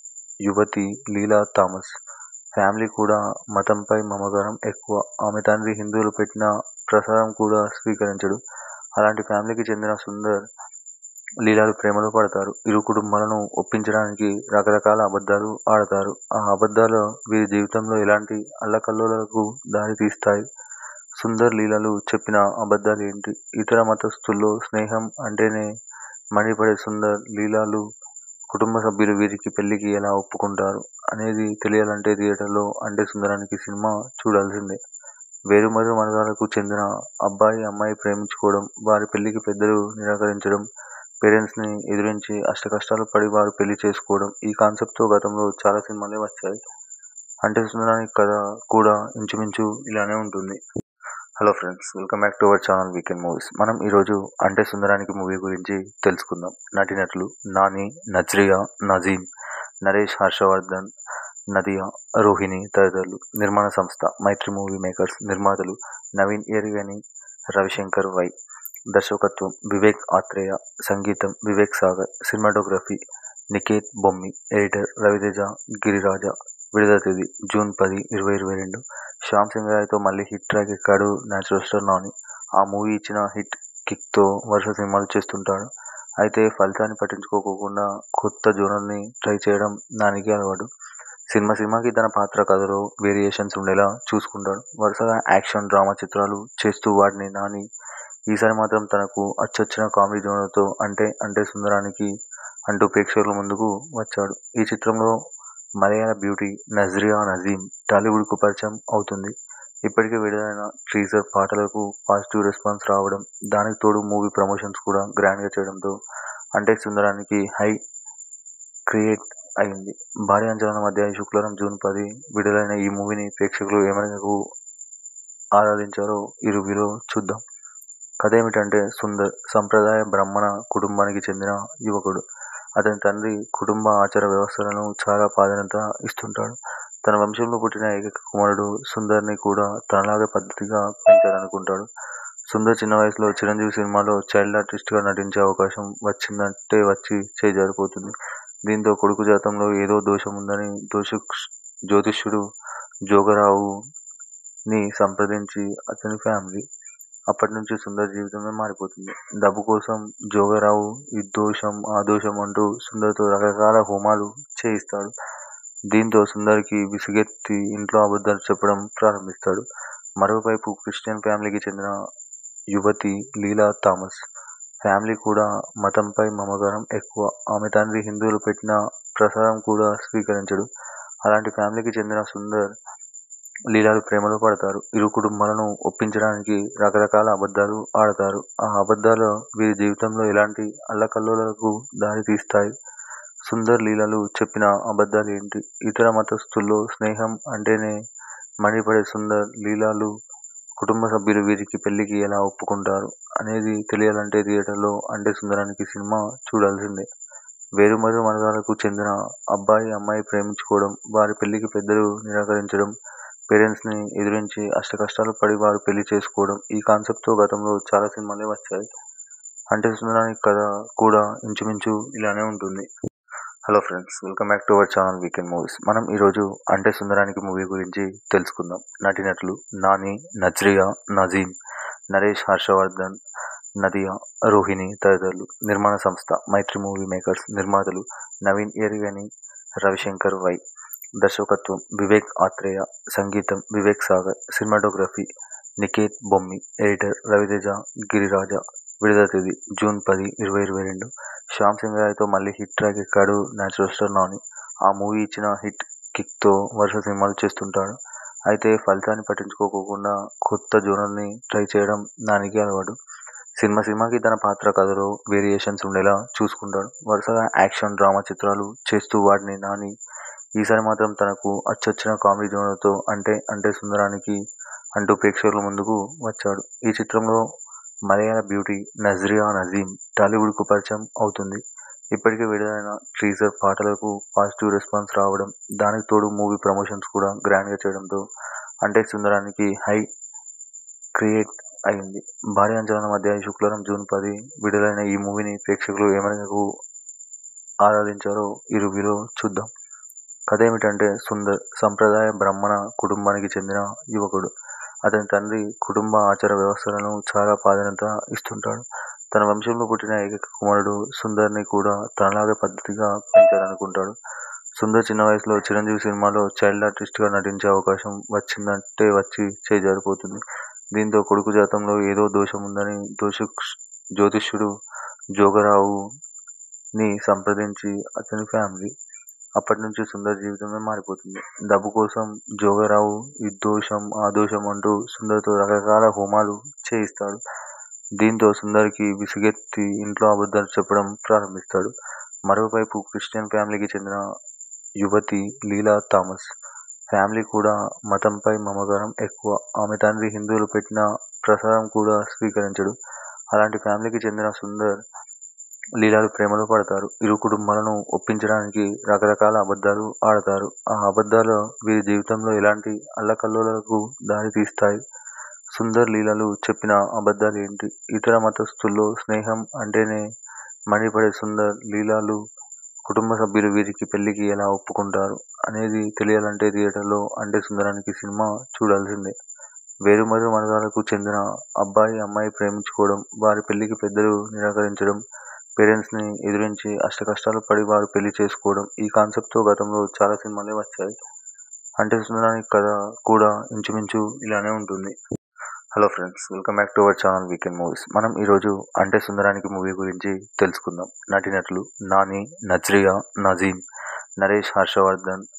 [SPEAKER 1] యువతి లీలా థామస్ ఫ్యామిలీ కూడా మతంపై మమకారం ఎక్కువ ఆమె తండ్రి హిందువులు పెట్టిన ప్రసాదం కూడా స్వీకరించడు అలాంటి ఫ్యామిలీకి చెందిన సుందర్ లీలాలు ప్రేమలో పడతారు ఇరు కుటుంబాలను ఒప్పించడానికి రకరకాల అబద్ధాలు ఆడతారు ఆ అబద్ధాలు వీరి జీవితంలో ఎలాంటి అల్లకల్లోలకు దారి తీస్తాయి సుందర్ లీలలు చెప్పిన అబద్ధాలు ఏంటి ఇతర మతస్థుల్లో స్నేహం అంటేనే మండిపడే సుందర్ లీలాలు కుటుంబ సభ్యులు వీరికి పెళ్లికి ఎలా ఒప్పుకుంటారు అనేది తెలియాలంటే థియేటర్లో అంటే సుందరానికి సినిమా చూడాల్సిందే వేరుమరు వర్గాలకు చెందిన అబ్బాయి అమ్మాయి ప్రేమించుకోవడం వారి పెళ్లికి పెద్దలు నిరాకరించడం పేరెంట్స్ని ఎదిరించి అష్టకష్టాలు పడి వారు పెళ్లి చేసుకోవడం ఈ కాన్సెప్ట్తో గతంలో చాలా సినిమాలే వచ్చాయి అంటే సుందరానికి కథ కూడా ఇంచుమించు ఇలానే ఉంటుంది hello friends welcome back to our channel weekend movies మనం ఈరోజు అంటే సుందరానికి మూవీ గురించి తెలుసుకుందాం నటినట్లు నాని నజ్రియా నజీం నరేష్ హర్షవర్ధన్ నదియా రోహిణి తదితరులు నిర్మాణ సంస్థ మైత్రి మూవీ మేకర్స్ నిర్మాతలు నవీన్ ఎరిగని రవిశంకర్ వై దర్శకత్వం వివేక్ ఆత్రేయ సంగీతం వివేక్ సాగర్ సినిమాటోగ్రఫీ నికేత్ బొమ్మి ఎడిటర్ రవితేజ గిరిరాజ విడుదల తేదీ జూన్ పది ఇరవై ఇరవై రెండు శ్యామ్ సింగ్ రాయ్తో మళ్ళీ హిట్ ట్రాక్ ఎక్కాడు న్యాచురల్ స్టార్ నాని ఆ మూవీ ఇచ్చిన హిట్ కిక్తో వరుస సినిమాలు చేస్తుంటాడు అయితే ఫలితాన్ని పట్టించుకోకుండా కొత్త జోనర్ని ట్రై చేయడం నానికి అలవాటు సినిమా సినిమాకి తన పాత్ర కథలో వేరియేషన్స్ ఉండేలా చూసుకుంటాడు వరుసగా యాక్షన్ డ్రామా చిత్రాలు చేస్తూ వాటిని నాని ఈసారి మాత్రం తనకు అచ్చొచ్చిన కామెడీ జోనర్తో అంటే అంటే సుందరానికి అంటూ ప్రేక్షకుల ముందుకు వచ్చాడు ఈ చిత్రంలో మలయాళ బ్యూటీ నజ్రియా నజీం టాలీవుడ్కు పరిచయం అవుతుంది ఇప్పటికే విడుదలైన టీజర్ పాటలకు పాజిటివ్ రెస్పాన్స్ రావడం దానికి తోడు మూవీ ప్రమోషన్స్ కూడా గ్రాండ్గా చేయడంతో అంటే సుందరానికి హై క్రియేట్ అయింది భారీ అంచనాల మధ్య ఈ శుక్రవారం జూన్ పది విడుదలైన ఈ మూవీని ప్రేక్షకులు ఏ మేరకు ఆరాధించారో ఈ రివ్యూలో చూద్దాం కథ ఏమిటంటే సుందర్ సంప్రదాయ బ్రాహ్మణ కుటుంబానికి చెందిన యువకుడు అతని తండ్రి కుటుంబ ఆచార వ్యవస్థలను చాలా ప్రాధాన్యత ఇస్తుంటాడు తన వంశంలో పుట్టిన ఏకైక కుమారుడు సుందర్ని కూడా తనలాగే పద్ధతిగా పెంచాలనుకుంటాడు సుందర్ చిన్న వయసులో చిరంజీవి సినిమాలో చైల్డ్ ఆర్టిస్ట్గా నటించే అవకాశం వచ్చిందంటే వచ్చి చేయి జారిపోతుంది దీంతో కొడుకు జాతంలో ఏదో దోషం ఉందని దోష జ్యోతిష్యుడు జోగరావుని సంప్రదించి అతని ఫ్యామిలీ అప్పటి నుంచి సుందర్ జీవితమే మారిపోతుంది డబ్బు కోసం జోగరావు ఈ దోషం ఆ దోషం అంటూ సుందర్తో రకరకాల హోమాలు చేయిస్తాడు దీంతో సుందర్కి విసుగెత్తి ఇంట్లో అబద్ధాలు చెప్పడం ప్రారంభిస్తాడు మరోవైపు క్రిస్టియన్ ఫ్యామిలీకి చెందిన యువతి లీలా థామస్ ఫ్యామిలీ కూడా మతంపై మమకారం ఎక్కువ ఆమె తండ్రి హిందువులు పెట్టిన ప్రసాదం కూడా స్వీకరించడు అలాంటి ఫ్యామిలీకి చెందిన సుందర్ లీలాలు ప్రేమలో పడతారు ఇరు కుటుంబాలను ఒప్పించడానికి రకరకాల అబద్ధాలు ఆడతారు ఆ అబద్ధాలు వీరి జీవితంలో ఎలాంటి అల్లకల్లోలకు దారి తీస్తాయి సుందర్ లీలలు చెప్పిన అబద్ధాలు ఏంటి ఇతర మతస్థుల్లో స్నేహం అంటేనే మండిపడే సుందర్ లీలాలు కుటుంబ సభ్యులు వీరికి పెళ్లికి ఎలా ఒప్పుకుంటారు అనేది తెలియాలంటే థియేటర్లో అంటే సుందరానికి సినిమా చూడాల్సిందే వేరుమరు వర్గాలకు చెందిన అబ్బాయి అమ్మాయి ప్రేమించుకోవడం వారి పెళ్లికి పెద్దలు నిరాకరించడం పేరెంట్స్ని ఎదిరించి అష్టకష్టాలు పడి వారు పెళ్లి చేసుకోవడం ఈ కాన్సెప్ట్తో గతంలో చాలా సినిమాలే వచ్చాయి అంటే సుందరానికి కథ కూడా ఇంచుమించు ఇలానే ఉంటుంది hello friends welcome back to our channel weekend movies మనం ఈరోజు అంటే సుందరానికి మూవీ గురించి తెలుసుకుందాం నటినట్లు నాని నజ్రియా నజీం నరేష్ హర్షవర్ధన్ నదియా రోహిణి తదితరులు నిర్మాణ సంస్థ మైత్రి మూవీ మేకర్స్ నిర్మాతలు నవీన్ ఎరిగని రవిశంకర్ వై దర్శకత్వం వివేక్ ఆత్రేయ సంగీతం వివేక్ సాగర్ సినిమాటోగ్రఫీ నికేత్ బొమ్మి ఎడిటర్ రవితేజ గిరిరాజ విడుదల తేదీ జూన్ పది ఇరవై ఇరవై రెండు శ్యామ్ సింగ్ రాయ్తో మళ్ళీ హిట్ ట్రాక్ ఎక్కాడు న్యాచురల్ స్టార్ నాని ఆ మూవీ ఇచ్చిన హిట్ కిక్తో వరుస సినిమాలు చేస్తుంటాడు అయితే ఫలితాన్ని పట్టించుకోకుండా కొత్త జోనర్ని ట్రై చేయడం నానికి అలవాటు సినిమా సినిమాకి తన పాత్ర కథలో వేరియేషన్స్ ఉండేలా చూసుకుంటాడు వరుసగా యాక్షన్ డ్రామా చిత్రాలు చేస్తూ వాటిని నాని ఈసారి మాత్రం తనకు అచ్చొచ్చిన కామెడీ జోనర్తో అంటే అంటే సుందరానికి అంటూ ప్రేక్షకుల ముందుకు వచ్చాడు ఈ చిత్రంలో మలయాళ బ్యూటీ నజ్రియా నజీం టాలీవుడ్కు పరిచయం అవుతుంది ఇప్పటికే విడుదలైన టీజర్ పాటలకు పాజిటివ్ రెస్పాన్స్ రావడం దానికి తోడు మూవీ ప్రమోషన్స్ కూడా గ్రాండ్గా చేయడంతో అంటే సుందరానికి హై క్రియేట్ అయింది భారీ అంచనాల మధ్య ఈ శుక్రవారం జూన్ పది విడుదలైన ఈ మూవీని ప్రేక్షకులు ఏ మేరకు ఆరాధించారో ఈ రివ్యూలో చూద్దాం కథ ఏమిటంటే సుందర్ సంప్రదాయ బ్రాహ్మణ కుటుంబానికి చెందిన యువకుడు అతని తండ్రి కుటుంబ ఆచార వ్యవస్థలను చాలా ప్రాధాన్యత ఇస్తుంటాడు తన వంశంలో పుట్టిన ఏకైక కుమారుడు సుందర్ని కూడా తనలాగే పద్ధతిగా పెంచాలనుకుంటాడు సుందర్ చిన్న వయసులో చిరంజీవి సినిమాలో చైల్డ్ ఆర్టిస్ట్గా నటించే అవకాశం వచ్చిందంటే వచ్చి చేయి జారిపోతుంది దీంతో కొడుకు జాతంలో ఏదో దోషం ఉందని దోష జ్యోతిష్యుడు జోగరావుని సంప్రదించి అతని ఫ్యామిలీ అప్పటి నుంచి సుందర్ జీవితమే మారిపోతుంది డబ్బు కోసం జోగరావు ఈ దోషం ఆ దోషం అంటూ సుందర్తో రకరకాల హోమాలు చేయిస్తాడు దీంతో సుందర్కి విసుగెత్తి ఇంట్లో అబద్ధాలు చెప్పడం ప్రారంభిస్తాడు మరోవైపు క్రిస్టియన్ ఫ్యామిలీకి చెందిన యువతి లీలా థామస్ ఫ్యామిలీ కూడా మతంపై మమకారం ఎక్కువ ఆమె తండ్రి హిందువులు పెట్టిన ప్రసాదం కూడా స్వీకరించడు అలాంటి ఫ్యామిలీకి చెందిన సుందర్ లీలాలు ప్రేమలో పడతారు ఇరు కుటుంబాలను ఒప్పించడానికి రకరకాల అబద్ధాలు ఆడతారు ఆ అబద్ధాలు వీరి జీవితంలో ఎలాంటి అల్లకల్లోలకు దారి తీస్తాయి సుందర్ లీలలు చెప్పిన అబద్ధాలు ఏంటి ఇతర మతస్థుల్లో స్నేహం అంటేనే మండిపడే సుందర్ లీలాలు కుటుంబ సభ్యులు వీరికి పెళ్లికి ఎలా ఒప్పుకుంటారు అనేది తెలియాలంటే థియేటర్లో అంటే సుందరానికి సినిమా చూడాల్సిందే వేరుమరు వర్గాలకు చెందిన అబ్బాయి అమ్మాయి ప్రేమించుకోవడం వారి పెళ్లికి పెద్దలు నిరాకరించడం పేరెంట్స్ని ఎదిరించి అష్టకష్టాలు పడి వారు పెళ్లి చేసుకోవడం ఈ కాన్సెప్ట్తో గతంలో చాలా సినిమాలే వచ్చాయి అంటే సుందరానికి కథ కూడా ఇంచుమించు ఇలానే ఉంటుంది hello friends welcome back to our channel weekend movies మనం ఈరోజు అంటే సుందరానికి మూవీ గురించి తెలుసుకుందాం నటినట్లు నాని నజ్రియా నజీం నరేష్ హర్షవర్ధన్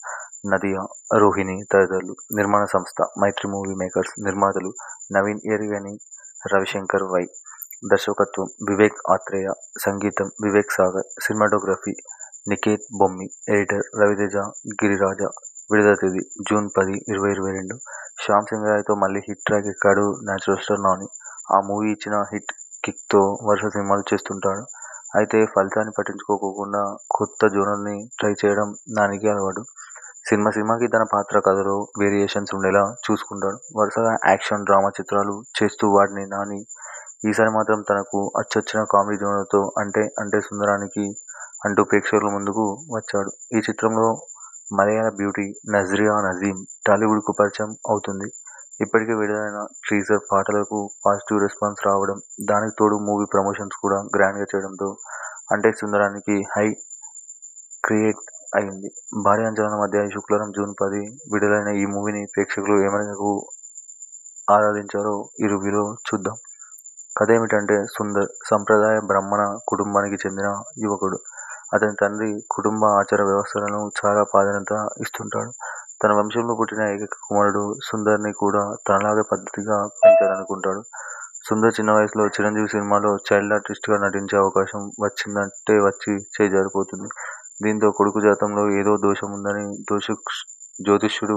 [SPEAKER 1] నదియా, రోహిణి తదితరులు. నిర్మాణ సంస్థ మైత్రి మూవీ మేకర్స్ నిర్మాతలు నవీన్ ఎరిగని రవిశంకర్ వై. దర్శకత్వం వివేక్ ఆత్రేయ. సంగీతం వివేక్ సాగర్. సినిమాటోగ్రఫీ నిఖేత్ బొమ్మి. ఎడిటర్ రవితేజ గిరిరాజ. విడుదల తేదీ జూన్ పది, ఇరవై ఇరవై రెండు. శ్యామ్ సింగ్ రాయ్తో మళ్లీ హిట్ ట్రాక్ ఎక్కాడు నేచురల్ స్టార్ నాని. ఆ మూవీ ఇచ్చిన హిట్ కిక్తో వరుస సినిమాలు చేస్తుంటాడు. అయితే ఫలితాన్ని పట్టించుకోకుండా కొత్త జోనర్ని ట్రై చేయడం నానికి అలవాటు. సినిమా సినిమాకి తన పాత్ర కథలో వేరియేషన్స్ ఉండేలా చూసుకుంటాడు. వరుసగా యాక్షన్, డ్రామా చిత్రాలు చేస్తూ వాడిన నాని ఈసారి మాత్రం తనకు అచ్చొచ్చిన కామెడీ జోనర్తో అంటే అంటే సుందరానికి అంటూ ప్రేక్షకుల ముందుకు వచ్చాడు. ఈ చిత్రంలో మలయాళ బ్యూటీ నజ్రియా నజీమ్ టాలీవుడ్కు పరిచయం అవుతుంది. ఇప్పటికే విడుదలైన టీజర్ పాటలకు పాజిటివ్ రెస్పాన్స్ రావడం, దానికి తోడు మూవీ ప్రమోషన్స్ కూడా గ్రాండ్గా చేయడంతో అంటే సుందరానికి హైప్ క్రియేట్ అయింది. భారీ అంచనాల మధ్య శుక్రవారం జూన్ పది విడుదలైన ఈ మూవీని ప్రేక్షకులు ఏ మేరకు ఆదరించారో ఈ రివ్యూలో చూద్దాం. కథేమిటంటే సుందర్ సంప్రదాయ బ్రాహ్మణ కుటుంబానికి చెందిన యువకుడు. అతని తండ్రి కుటుంబ ఆచార వ్యవస్థలకు చాలా ప్రాధాన్యత ఇస్తుంటాడు. తన వంశంలో పుట్టిన ఏకైక కుమారుడు సుందర్ని కూడా తనలాగే పద్ధతిగా పెంచాలనుకుంటాడు. సుందర్ చిన్న వయసులో చిరంజీవి సినిమాలో చైల్డ్ ఆర్టిస్ట్గా నటించే అవకాశం వచ్చిందంటే వచ్చి చేయి జారిపోతుంది. దీంతో కొడుకు జాతకంలో ఏదో దోషం ఉందని జ్యోతిష్యుడు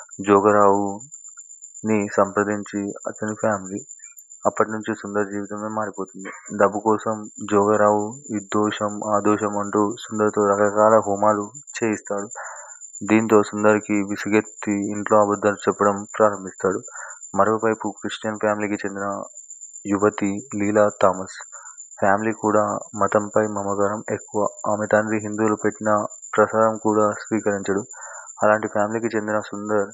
[SPEAKER 1] జోగారావుని సంప్రదించి అతని ఫ్యామిలీ. అప్పటి నుంచి సుందర్ జీవితమే మారిపోతుంది. డబ్బు కోసం జోగారావు ఈ దోషం, ఆ దోషం అంటూ సుందర్తో రకరకాల హోమాలు చేయిస్తాడు. దీంతో సుందర్కి విసుగెత్తి ఇంట్లో అబద్ధాలు చెప్పడం ప్రారంభిస్తాడు. మరోవైపు క్రిస్టియన్ ఫ్యామిలీకి చెందిన యువతి లీలా థామస్ ఫ్యామిలీ కూడా మతంపై మమకారం ఎక్కువ. ఆమె తండ్రి హిందువులు పెట్టిన ప్రసాదం కూడా స్వీకరించడు. అలాంటి ఫ్యామిలీకి చెందిన సుందర్,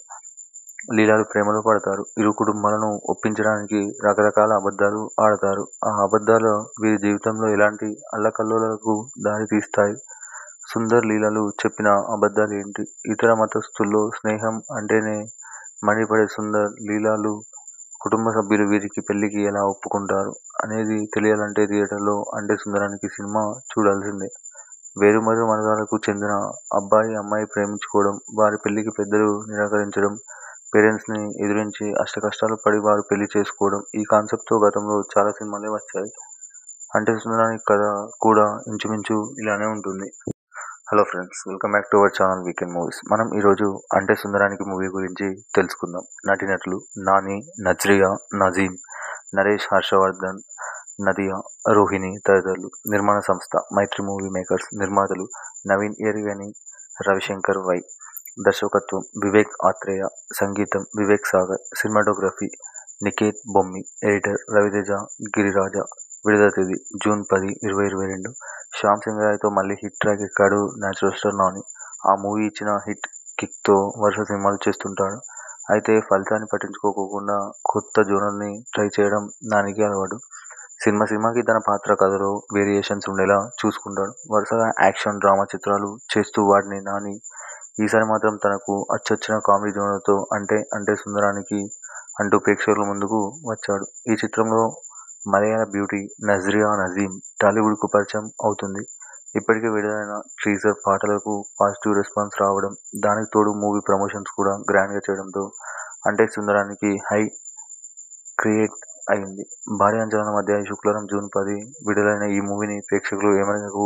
[SPEAKER 1] లీలాలు ప్రేమలో పడతారు. ఇరు కుటుంబాలను ఒప్పించడానికి రకరకాల అబద్ధాలు ఆడతారు. ఆ అబద్ధాలు వీరి జీవితంలో ఎలాంటి అల్లకల్లోలాలకు దారి తీస్తాయి? సుందర్, లీలాలు చెప్పిన అబద్ధాలు ఏంటి? ఇతర మతస్థుల్లో స్నేహం అంటేనే మండిపడే సుందర్, లీలాలు కుటుంబ సభ్యులు వీరికి పెళ్లికి ఎలా ఒప్పుకుంటారు? అనేది తెలియాలంటే థియేటర్లో అంటే సుందరానికి సినిమా చూడాల్సిందే. వేర్వేరు మతాలకు చెందిన అబ్బాయి, అమ్మాయి ప్రేమించుకోవడం, వారి పెళ్లికి పెద్దలు నిరాకరించడం, పేరెంట్స్ని ఎదిరించి అష్టకష్టాలు పడి వారు పెళ్లి చేసుకోవడం ఈ కాన్సెప్ట్తో గతంలో చాలా సినిమాలే వచ్చాయి. అంటే సుందరానికి కథ కూడా ఇంచుమించు ఇలానే ఉంటుంది. Hello friends welcome back to our channel weekend movies. మనం ఈరోజు అంటే సుందరానికి మూవీ గురించి తెలుసుకుందాం. నటీనటులు నాని, నజ్రియా నజీమ్, నరేష్ హర్షవర్ధన్, నదియా, రోహిణి తదితరులు. నిర్మాణ సంస్థ మైత్రి మూవీ మేకర్స్ నిర్మాతలు నవీన్ ఎరిగని రవిశంకర్ వై. దర్శకత్వం వివేక్ ఆత్రేయ. సంగీతం వివేక్ సాగర్. సినిమాటోగ్రఫీ నిఖేత్ బొమ్మి. ఎడిటర్ రవితేజ గిరిరాజ. విడుదల తేదీ జూన్ పది, ఇరవై ఇరవై రెండు. శ్యామ్ సింగ్ రాయ్తో మళ్లీ హిట్ ట్రాక్ ఎక్కాడు నేచురల్ స్టార్ నాని. ఆ మూవీ ఇచ్చిన హిట్ కిక్తో వరుస సినిమాలు చేస్తుంటాడు. అయితే ఫలితాన్ని పట్టించుకోకుండా కొత్త జోనర్ని ట్రై చేయడం నానికి అలవాటు. సినిమా సినిమాకి తన పాత్ర కథలో వేరియేషన్స్ ఉండేలా చూసుకుంటాడు. వరుసగా యాక్షన్, డ్రామా చిత్రాలు చేస్తూ వాడిన నాని ఈసారి మాత్రం తనకు అచ్చొచ్చిన కామెడీ జోనర్తో అంటే అంటే సుందరానికి అంటూ ప్రేక్షకుల ముందుకు వచ్చాడు. ఈ చిత్రంలో మలయాళ బ్యూటీ నజ్రియా నజీమ్ టాలీవుడ్కు పరిచయం అవుతుంది. ఇప్పటికే విడుదలైన టీజర్ పాటలకు పాజిటివ్ రెస్పాన్స్ రావడం, దానికి తోడు మూవీ ప్రమోషన్స్ కూడా గ్రాండ్గా చేయడంతో అంటే సుందరానికి హైప్ క్రియేట్ అయింది. భారీ అంచనాల మధ్య శుక్రవారం జూన్ పది విడుదలైన ఈ మూవీని ప్రేక్షకులు ఏ మేరకు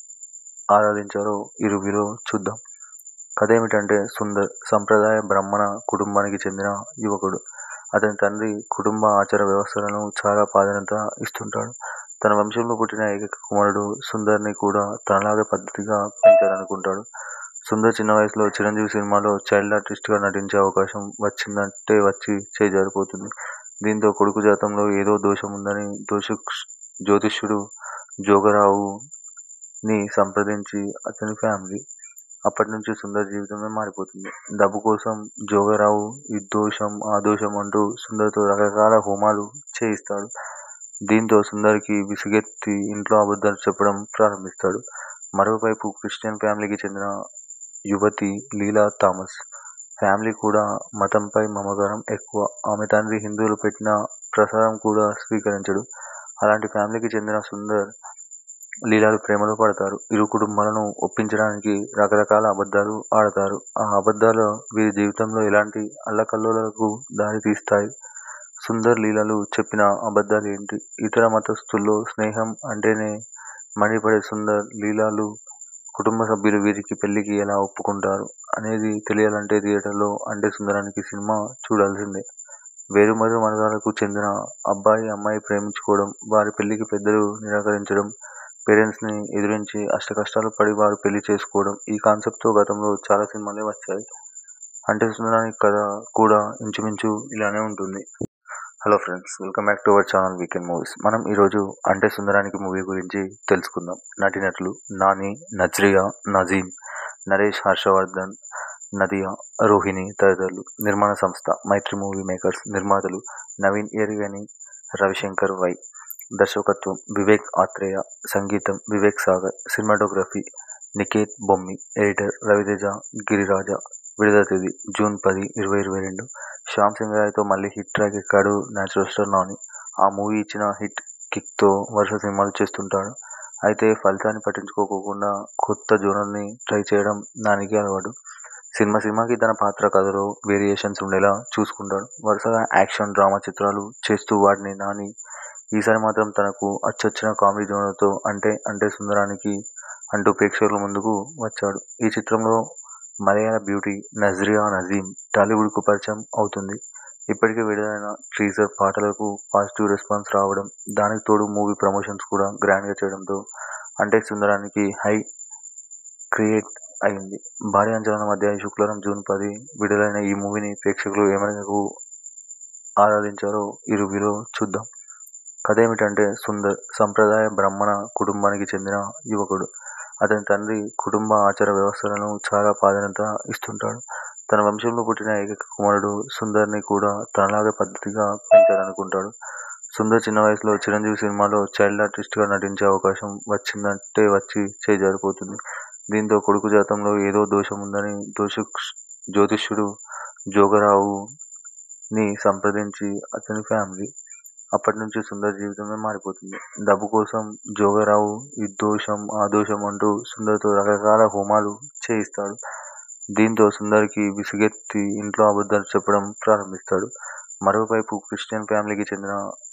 [SPEAKER 1] ఆదరించారో ఈ రివ్యూలో చూద్దాం. కథేమిటంటే సుందర్ సంప్రదాయ బ్రాహ్మణ కుటుంబానికి చెందిన యువకుడు. అతని తండ్రి కుటుంబ ఆచార వ్యవస్థలకు చాలా ప్రాధాన్యత ఇస్తుంటాడు. తన వంశంలో పుట్టిన ఏకైక కుమారుడు సుందర్ని కూడా తనలాగే పద్ధతిగా పెంచాలనుకుంటాడు. సుందర్ చిన్న వయసులో చిరంజీవి సినిమాలో చైల్డ్ ఆర్టిస్ట్గా నటించే అవకాశం వచ్చిందంటే వచ్చి చేయి జారిపోతుంది. దీంతో కొడుకు జాతకంలో ఏదో దోషం ఉందని జ్యోతిష్యుడు జోగారావుని సంప్రదించి అతని ఫ్యామిలీ. అప్పటి నుంచి సుందర్ జీవితమే మారిపోతుంది. డబ్బు కోసం జోగారావు ఈ దోషం, ఆ దోషం అంటూ సుందర్తో రకరకాల హోమాలు చేయిస్తాడు. దీంతో సుందర్కి విసుగెత్తి ఇంట్లో అబద్ధాలు చెప్పడం ప్రారంభిస్తాడు. మరోవైపు క్రిస్టియన్ ఫ్యామిలీకి చెందిన యువతి లీలా థామస్ ఫ్యామిలీ కూడా మతంపై మమకారం ఎక్కువ. ఆమె తండ్రి హిందువులు పెట్టిన ప్రసాదం కూడా స్వీకరించడు. అలాంటి ఫ్యామిలీకి చెందిన సుందర్, లీలాలు ప్రేమలో పడతారు. ఇరు కుటుంబాలను ఒప్పించడానికి రకరకాల అబద్ధాలు ఆడతారు. ఆ అబద్ధాలు వీరి జీవితంలో ఎలాంటి అల్లకల్లోలాలకు దారి తీస్తాయి? సుందర్ లీలాలు చెప్పిన అబద్ధాలు ఏంటి? ఇతర మతస్థుల్లో స్నేహం అంటేనే మండిపడే సుందర్ లీలాలు కుటుంబ సభ్యులు వీరికి పెళ్లికి ఎలా ఒప్పుకుంటారు? అనేది తెలియాలంటే థియేటర్లో అంటే సుందరానికి సినిమా చూడాల్సిందే. వేరువేరు మతాలకు చెందిన అబ్బాయి అమ్మాయి ప్రేమించుకోవడం, వారి పెళ్లికి పెద్దలు నిరాకరించడం, పేరెంట్స్ ని ఎదిరించి అష్టకష్టాలు పడి వారు పెళ్లి చేసుకోవడం ఈ కాన్సెప్ట్ తో గతంలో చాలా సినిమాలే వచ్చాయి. అంటే సుందరానికి కథ కూడా ఇంచుమించు ఇలానే ఉంటుంది. Hello friends welcome back to our channel weekend movies. మనం ఈరోజు అంటే సుందరానికి మూవీ గురించి తెలుసుకుందాం. నటీనటులు నాని, నజ్రియా, నజీం, నరేష్ హర్షవర్ధన్, నదియా, రోహిణి తదితరులు. నిర్మాణ సంస్థ మైత్రి మూవీ మేకర్స్. నిర్మాతలు నవీన్ ఎరిగని, రవిశంకర్ వై. దర్శకత్వం వివేక్ ఆత్రేయ. సంగీతం వివేక్ సాగర్. సినిమాటోగ్రఫీ నికేత్ బొమ్మి. ఎడిటర్ రవితేజ గిరిరాజ. విడుదల తేదీ జూన్ పది, ఇరవై ఇరవై రెండు. శ్యామ్ సింగ్ రాయ్ తో మళ్లీ హిట్ ట్రాక్ ఎక్కాడు నేచురల్ స్టార్ నాని. ఆ మూవీ ఇచ్చిన హిట్ కిక్ తో వరుస సినిమాలు చేస్తుంటాడు. అయితే ఫలితాన్ని పట్టించుకోకుండా కొత్త జోనర్ ని ట్రై చేయడం నానికి అలవాటు. సినిమా సినిమాకి తన పాత్ర కథలో వేరియేషన్స్ ఉండేలా చూసుకుంటాడు. వరుసగా యాక్షన్, డ్రామా చిత్రాలు చేస్తూ వాటిని నాని ఈసారి మాత్రం తనకు అచ్చొచ్చిన కామెడీ జోనర్ తో అంటే అంటే సుందరానికి అంటూ ప్రేక్షకుల ముందుకు వచ్చాడు. ఈ చిత్రంలో మలయాళ బ్యూటీ నజ్రియా నజీం టాలీవుడ్ కు పరిచయం అవుతుంది. ఇప్పటికే విడుదలైన టీజర్ పాటలకు పాజిటివ్ రెస్పాన్స్ రావడం, దానికి తోడు మూవీ ప్రమోషన్స్ కూడా గ్రాండ్ గా చేయడంతో అంటే సుందరానికి హై క్రియేట్ అయింది. భారీ అంచనాల మధ్య ఈ శుక్రవారం జూన్ పది విడుదలైన ఈ మూవీని ప్రేక్షకులు ఏ మేరకు ఆదరించారో ఈ రివ్యూలో చూద్దాం. కథేమిటంటే సుందర్ సంప్రదాయ బ్రాహ్మణ కుటుంబానికి చెందిన యువకుడు. అతని తండ్రి కుటుంబ ఆచార వ్యవస్థలకు చాలా ప్రాధాన్యత ఇస్తుంటాడు. తన వంశంలో పుట్టిన ఏకైక కుమారుడు సుందర్ ని కూడా తనలాగే పద్ధతిగా పెంచాలనుకుంటాడు. సుందర్ చిన్న వయసులో చిరంజీవి సినిమాలో చైల్డ్ ఆర్టిస్ట్ గా నటించే అవకాశం వచ్చిందంటే వచ్చి చేయి జారిపోతుంది. దీంతో కొడుకు జాతకంలో ఏదో దోషం ఉందని జ్యోతిష్యుడు జోగారావు ని సంప్రదించి అతని ఫ్యామిలీ. అప్పటి నుంచి సుందర్ జీవితమే మారిపోతుంది. డబ్బు కోసం జోగారావు ఈ దోషం ఆ దోషం అంటూ సుందర్ తో రకరకాల హోమాలు చేయిస్తాడు. దీంతో సుందర్ కి విసుగెత్తి ఇంట్లో అబద్ధాలు చెప్పడం ప్రారంభిస్తాడు. మరోవైపు క్రిస్టియన్ ఫ్యామిలీకి చెందిన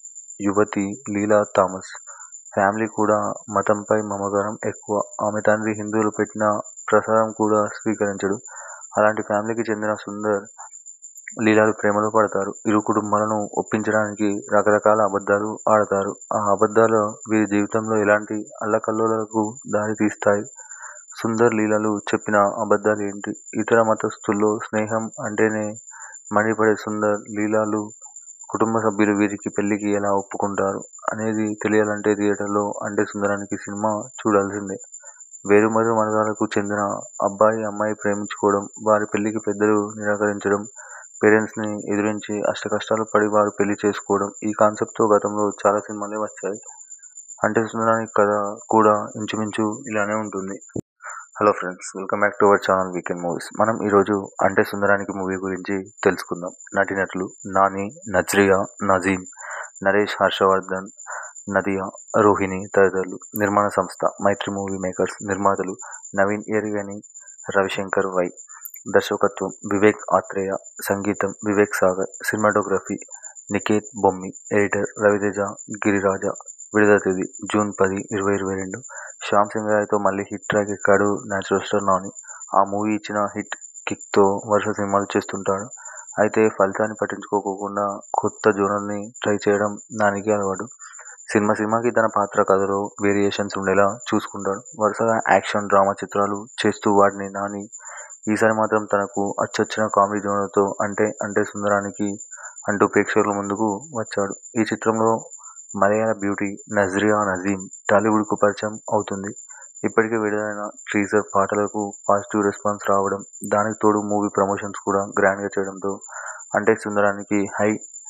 [SPEAKER 1] యువతి లీలా థామస్ ఫ్యామిలీ కూడా మతంపై మమకారం ఎక్కువ. ఆమె తండ్రి హిందువులు పెట్టిన ప్రసాదం కూడా స్వీకరించడు. అలాంటి ఫ్యామిలీకి చెందిన సుందర్, లీలాలు ప్రేమలో పడతారు. ఇరు కుటుంబాలను ఒప్పించడానికి రకరకాల అబద్ధాలు ఆడతారు. ఆ అబద్ధాలు వీరి జీవితంలో ఎలాంటి అల్లకల్లోలాలకు దారి తీస్తాయి? సుందర్ లీలాలు చెప్పిన అబద్ధాలు ఏంటి? ఇతర మతస్థుల్లో స్నేహం అంటేనే మండిపడే సుందర్ లీలాలు కుటుంబ సభ్యులు వీరికి పెళ్లికి ఎలా ఒప్పుకుంటారు? అనేది తెలియాలంటే థియేటర్లో అంటే సుందరానికి సినిమా చూడాల్సిందే. వేరువేరు మతాలకు చెందిన అబ్బాయి అమ్మాయి ప్రేమించుకోవడం, వారి పెళ్లికి పెద్దలు నిరాకరించడం, పేరెంట్స్ ని ఎదిరించి అష్టకష్టాలు పడి వారు పెళ్లి చేసుకోవడం ఈ కాన్సెప్ట్ తో గతంలో చాలా సినిమాలే వచ్చాయి. అంటే సుందరానికి కథ కూడా ఇంచుమించు ఇలానే ఉంటుంది. Hello friends welcome back to our channel weekend movies. మనం ఈరోజు అంటే సుందరానికి మూవీ గురించి తెలుసుకుందాం. నటీనటులు నాని, నజ్రియా, నజీం, నరేష్ హర్షవర్ధన్, నదియా, రోహిణి తదితరులు. నిర్మాణ సంస్థ మైత్రి మూవీ మేకర్స్. నిర్మాతలు నవీన్ ఎరిగని, రవిశంకర్ వై. దర్శకత్వం వివేక్ ఆత్రేయ. సంగీతం వివేక్ సాగర్. సినిమాటోగ్రఫీ నికేత్ బొమ్మి. ఎడిటర్ రవితేజ గిరిరాజ. విడుదల తేదీ జూన్ పది, ఇరవై ఇరవై రెండు. శ్యామ్ సింగ్ రాయ్ తో మళ్లీ హిట్ ట్రాక్ ఎక్కాడు నేచురల్ స్టార్ నాని. ఆ మూవీ ఇచ్చిన హిట్ కిక్ తో వరుస సినిమాలు చేస్తుంటాడు. అయితే ఫలితాన్ని పట్టించుకోకుండా కొత్త జోనర్ ని ట్రై చేయడం నానికి అలవాటు. సినిమా సినిమాకి తన పాత్ర కథలో వేరియేషన్స్ ఉండేలా చూసుకుంటాడు. వరుసగా యాక్షన్, డ్రామా చిత్రాలు చేస్తూ వాటిని నాని ఈసారి మాత్రం తనకు అచ్చొచ్చిన కామెడీ జోనర్ తో అంటే అంటే సుందరానికి అంటూ ప్రేక్షకుల ముందుకు వచ్చాడు. ఈ చిత్రంలో మలయాళ బ్యూటీ నజ్రియా నజీం టాలీవుడ్ కు పరిచయం అవుతుంది. ఇప్పటికే విడుదలైన టీజర్ పాటలకు పాజిటివ్ రెస్పాన్స్ రావడం, దానికి తోడు మూవీ ప్రమోషన్స్ కూడా గ్రాండ్ గా చేయడంతో అంటే సుందరానికి హై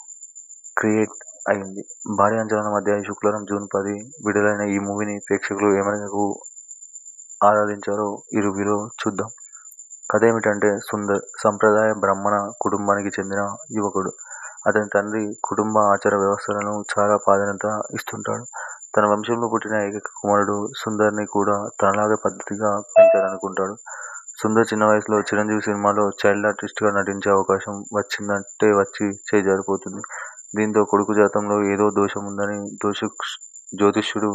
[SPEAKER 1] క్రియేట్ అయింది. భారీ అంచనాల మధ్య ఈ శుక్రవారం జూన్ పది విడుదలైన ఈ మూవీని ప్రేక్షకులు ఏ మేరకు ఆదరించారో ఈ రివ్యూలో చూద్దాం. కథేమిటంటే సుందర్ సంప్రదాయ బ్రాహ్మణ కుటుంబానికి చెందిన యువకుడు. అతని తండ్రి కుటుంబ ఆచార వ్యవస్థలకు చాలా ప్రాధాన్యత ఇస్తుంటాడు. తన వంశంలో పుట్టిన ఏకైక కుమారుడు సుందర్ని కూడా తనలాగే పద్ధతిగా పెంచాలనుకుంటాడు సుందర్ చిన్న వయసులో చిరంజీవి సినిమాలో చైల్డ్ ఆర్టిస్ట్గా నటించే అవకాశం వచ్చిందంటే వచ్చి చేయి జారిపోతుంది దీంతో కొడుకు జాతంలో ఏదో దోషం ఉందని దోష జ్యోతిష్యుడు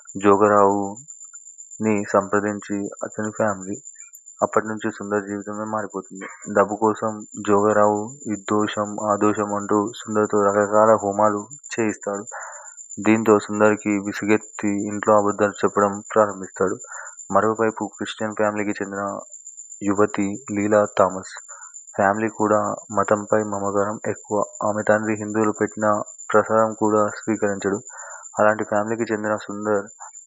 [SPEAKER 1] జోగరావుని సంప్రదించి అతని ఫ్యామిలీ అప్పటి నుంచి సుందర్ జీవితమే మారిపోతుంది డబ్బు కోసం జోగరావు ఈ దోషం ఆ దోషం అంటూ సుందర్తో రకరకాల హోమాలు చేయిస్తాడు దీంతో సుందర్కి విసుగెత్తి ఇంట్లో అబద్ధాలు చెప్పడం ప్రారంభిస్తాడు మరోవైపు క్రిస్టియన్ ఫ్యామిలీకి చెందిన యువతి లీలా థామస్ ఫ్యామిలీ కూడా మతంపై మమకారం ఎక్కువ ఆమె తండ్రి హిందువులు పెట్టిన ప్రసాదం కూడా స్వీకరించడు అలాంటి ఫ్యామిలీకి చెందిన సుందర్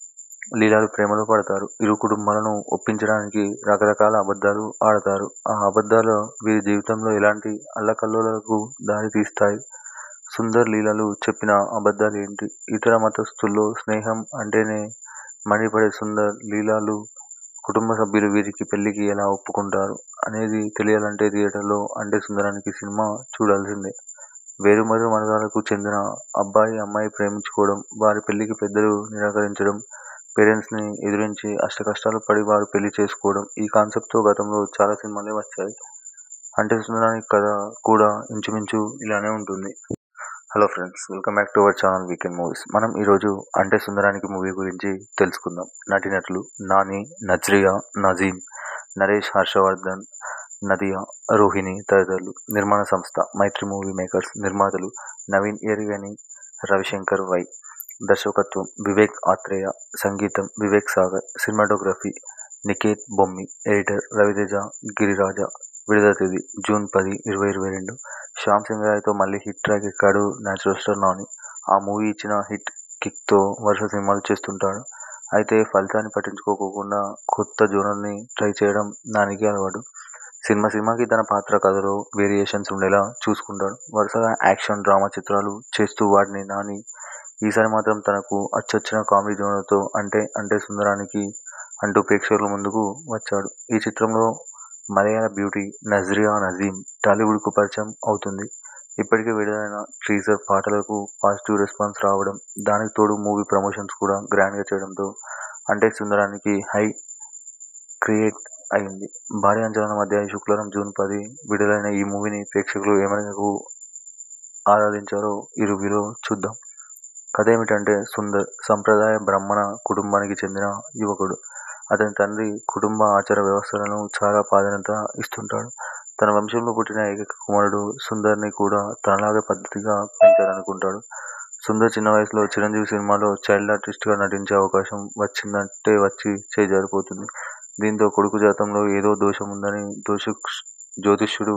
[SPEAKER 1] లీలాలు ప్రేమలో పడతారు ఇరు కుటుంబాలను ఒప్పించడానికి రకరకాల అబద్ధాలు ఆడతారు ఆ అబద్ధాలు వీరి జీవితంలో ఎలాంటి అల్లకల్లోలకు దారి తీస్తాయి సుందర్ లీలలు చెప్పిన అబద్ధాలు ఏంటి ఇతర మతస్థుల్లో స్నేహం అంటేనే మండిపడే సుందర్ లీలాలు కుటుంబ సభ్యులు వీరికి పెళ్లికి ఎలా ఒప్పుకుంటారు అనేది తెలియాలంటే థియేటర్లో అంటే సుందరానికి సినిమా చూడాల్సిందే వేరుమరు మతాలకు చెందిన అబ్బాయి అమ్మాయి ప్రేమించుకోవడం వారి పెళ్లికి పెద్దలు నిరాకరించడం పేరెంట్స్ని ఎదిరించి అష్టకష్టాలు పడి వారు పెళ్లి చేసుకోవడం ఈ కాన్సెప్ట్తో గతంలో చాలా సినిమాలే వచ్చాయి అంటే సుందరానికి కథ కూడా ఇంచుమించు ఇలానే ఉంటుంది hello friends welcome back to our channel weekend movies మనం ఈరోజు అంటే సుందరానికి మూవీ గురించి తెలుసుకుందాం నటినటులు నాని నజ్రియా నజీం నరేష్ హర్షవర్ధన్ నదియా రోహిణి తదితరులు నిర్మాణ సంస్థ మైత్రి మూవీ మేకర్స్ నిర్మాతలు నవీన్ ఎరిగని రవిశంకర్ వై దర్శకత్వం వివేక్ ఆత్రేయ సంగీతం వివేక్ సాగర్ సినిమాటోగ్రఫీ నికేత్ బొమ్మి ఎడిటర్ రవితేజ గిరిరాజ విడుదల తేదీ జూన్ పది ఇరవై ఇరవై రెండు శ్యామ్ సింగ్ రాయ్తో మళ్ళీ హిట్ ట్రాక్ ఎక్కాడు న్యాచురల్ స్టార్ నాని ఆ మూవీ ఇచ్చిన హిట్ కిక్తో వరుస సినిమాలు చేస్తుంటాడు అయితే ఫలితాన్ని పట్టించుకోకుండా కొత్త జోనర్ని ట్రై చేయడం నానికి అలవాటు సినిమా సినిమాకి తన పాత్ర కథలో వేరియేషన్స్ ఉండేలా చూసుకుంటాడు వరుసగా యాక్షన్ డ్రామా చిత్రాలు చేస్తూ వాటిని నాని ఈసారి మాత్రం తనకు అచ్చొచ్చిన కామెడీ జోనర్తో అంటే అంటే సుందరానికి అంటూ ప్రేక్షకుల ముందుకు వచ్చాడు ఈ చిత్రంలో మలయాళ బ్యూటీ నజ్రియా నజీం టాలీవుడ్కు పరిచయం అవుతుంది ఇప్పటికే విడుదలైన టీజర్ పాటలకు పాజిటివ్ రెస్పాన్స్ రావడం దానికి తోడు మూవీ ప్రమోషన్స్ కూడా గ్రాండ్గా చేయడంతో అంటే సుందరానికి హై క్రియేట్ అయింది భారీ అంచనాల మధ్య ఈ శుక్రవారం జూన్ పది విడుదలైన ఈ మూవీని ప్రేక్షకులు ఏమనకు ఆరాధించారో ఈ రివ్యూలో చూద్దాం కథ ఏమిటంటే సుందర్ సంప్రదాయ బ్రాహ్మణ కుటుంబానికి చెందిన యువకుడు అతని తండ్రి కుటుంబ ఆచార వ్యవస్థలను చాలా ప్రాధాన్యత ఇస్తుంటాడు తన వంశంలో పుట్టిన ఏకైక కుమారుడు సుందర్ని కూడా తనలాగే పద్ధతిగా పెంచాలనుకుంటాడు సుందర్ చిన్న వయసులో చిరంజీవి సినిమాలో చైల్డ్ ఆర్టిస్ట్గా నటించే అవకాశం వచ్చిందంటే వచ్చి చేయి జారిపోతుంది దీంతో కొడుకు జాతంలో ఏదో దోషం ఉందని దోష జ్యోతిష్యుడు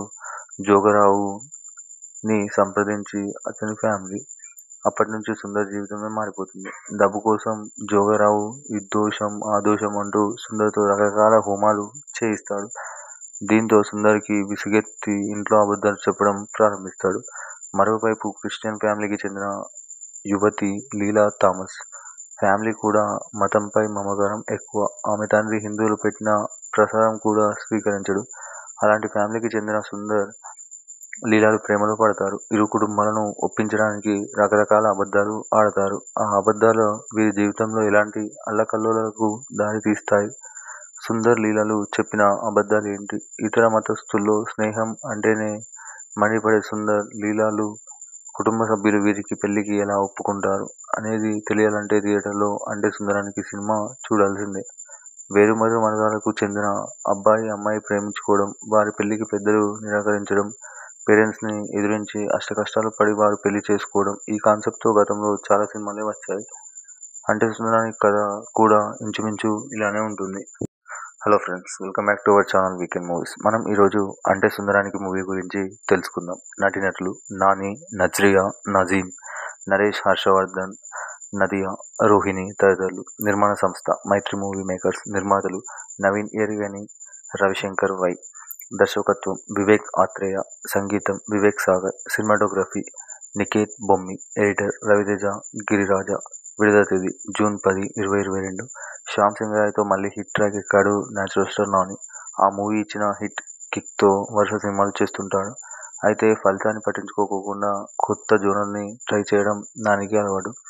[SPEAKER 1] జోగరావుని సంప్రదించి అతని ఫ్యామిలీ అప్పటి నుంచి సుందర్ జీవితమే మారిపోతుంది డబ్బు కోసం జోగరావు ఈ దోషం ఆ దోషం అంటూ సుందర్తో రకరకాల హోమాలు చేయిస్తాడు దీంతో సుందర్కి విసుగెత్తి ఇంట్లో అబద్ధాలు చెప్పడం ప్రారంభిస్తాడు మరోవైపు క్రిస్టియన్ ఫ్యామిలీకి చెందిన యువతి లీలా థామస్ ఫ్యామిలీ కూడా మతంపై మమకారం ఎక్కువ ఆమె తండ్రి హిందువులు పెట్టిన ప్రసాదం కూడా స్వీకరించడు అలాంటి ఫ్యామిలీకి చెందిన సుందర్ లీలాలు ప్రేమలో పడతారు ఇరు కుటుంబాలను ఒప్పించడానికి రకరకాల అబద్ధాలు ఆడతారు ఆ అబద్ధాలు వీరి జీవితంలో ఎలాంటి అల్లకల్లోలకు దారి తీస్తాయి సుందర్ లీలలు చెప్పిన అబద్ధాలు ఏంటి ఇతర మతస్థుల్లో స్నేహం అంటేనే మండిపడే సుందర్ లీలాలు కుటుంబ సభ్యులు వీరికి పెళ్లికి ఎలా ఒప్పుకుంటారు అనేది తెలియాలంటే థియేటర్లో అంటే సుందరానికి సినిమా చూడాల్సిందే వేరుమరు మతాలకు చెందిన అబ్బాయి అమ్మాయి ప్రేమించుకోవడం వారి పెళ్లికి పెద్దలు నిరాకరించడం పేరెంట్స్ని ఎదిరించి అష్టకష్టాలు పడి వారు పెళ్లి చేసుకోవడం ఈ కాన్సెప్ట్తో గతంలో చాలా సినిమాలే వచ్చాయి అంటే సుందరానికి కథ కూడా ఇంచుమించు ఇలానే ఉంటుంది hello friends welcome back to our channel weekend movies మనం ఈరోజు అంటే సుందరానికి మూవీ గురించి తెలుసుకుందాం నటినటులు నాని నజ్రియా నజీం నరేష్ హర్షవర్ధన్ నదియా రోహిణి తదితరులు నిర్మాణ సంస్థ మైత్రి మూవీ మేకర్స్ నిర్మాతలు నవీన్ ఎరిగని రవిశంకర్ వై దర్శకత్వం వివేక్ ఆత్రేయ సంగీతం వివేక్ సాగర్ సినిమాటోగ్రఫీ నికేత్ బొమ్మి ఎడిటర్ రవితేజ గిరిరాజ విడుదల తేదీ జూన్ పది ఇరవై ఇరవై రెండు శ్యామ్ సింగ్ రాయ్తో మళ్ళీ హిట్ ట్రాక్ ఎక్కాడు న్యాచురల్ స్టార్ నాని ఆ మూవీ ఇచ్చిన హిట్ కిక్తో వరుస సినిమాలు చేస్తుంటాడు అయితే ఫలితాన్ని పట్టించుకోకుండా కొత్త జోనర్ని ట్రై చేయడం నానికి అలవాటు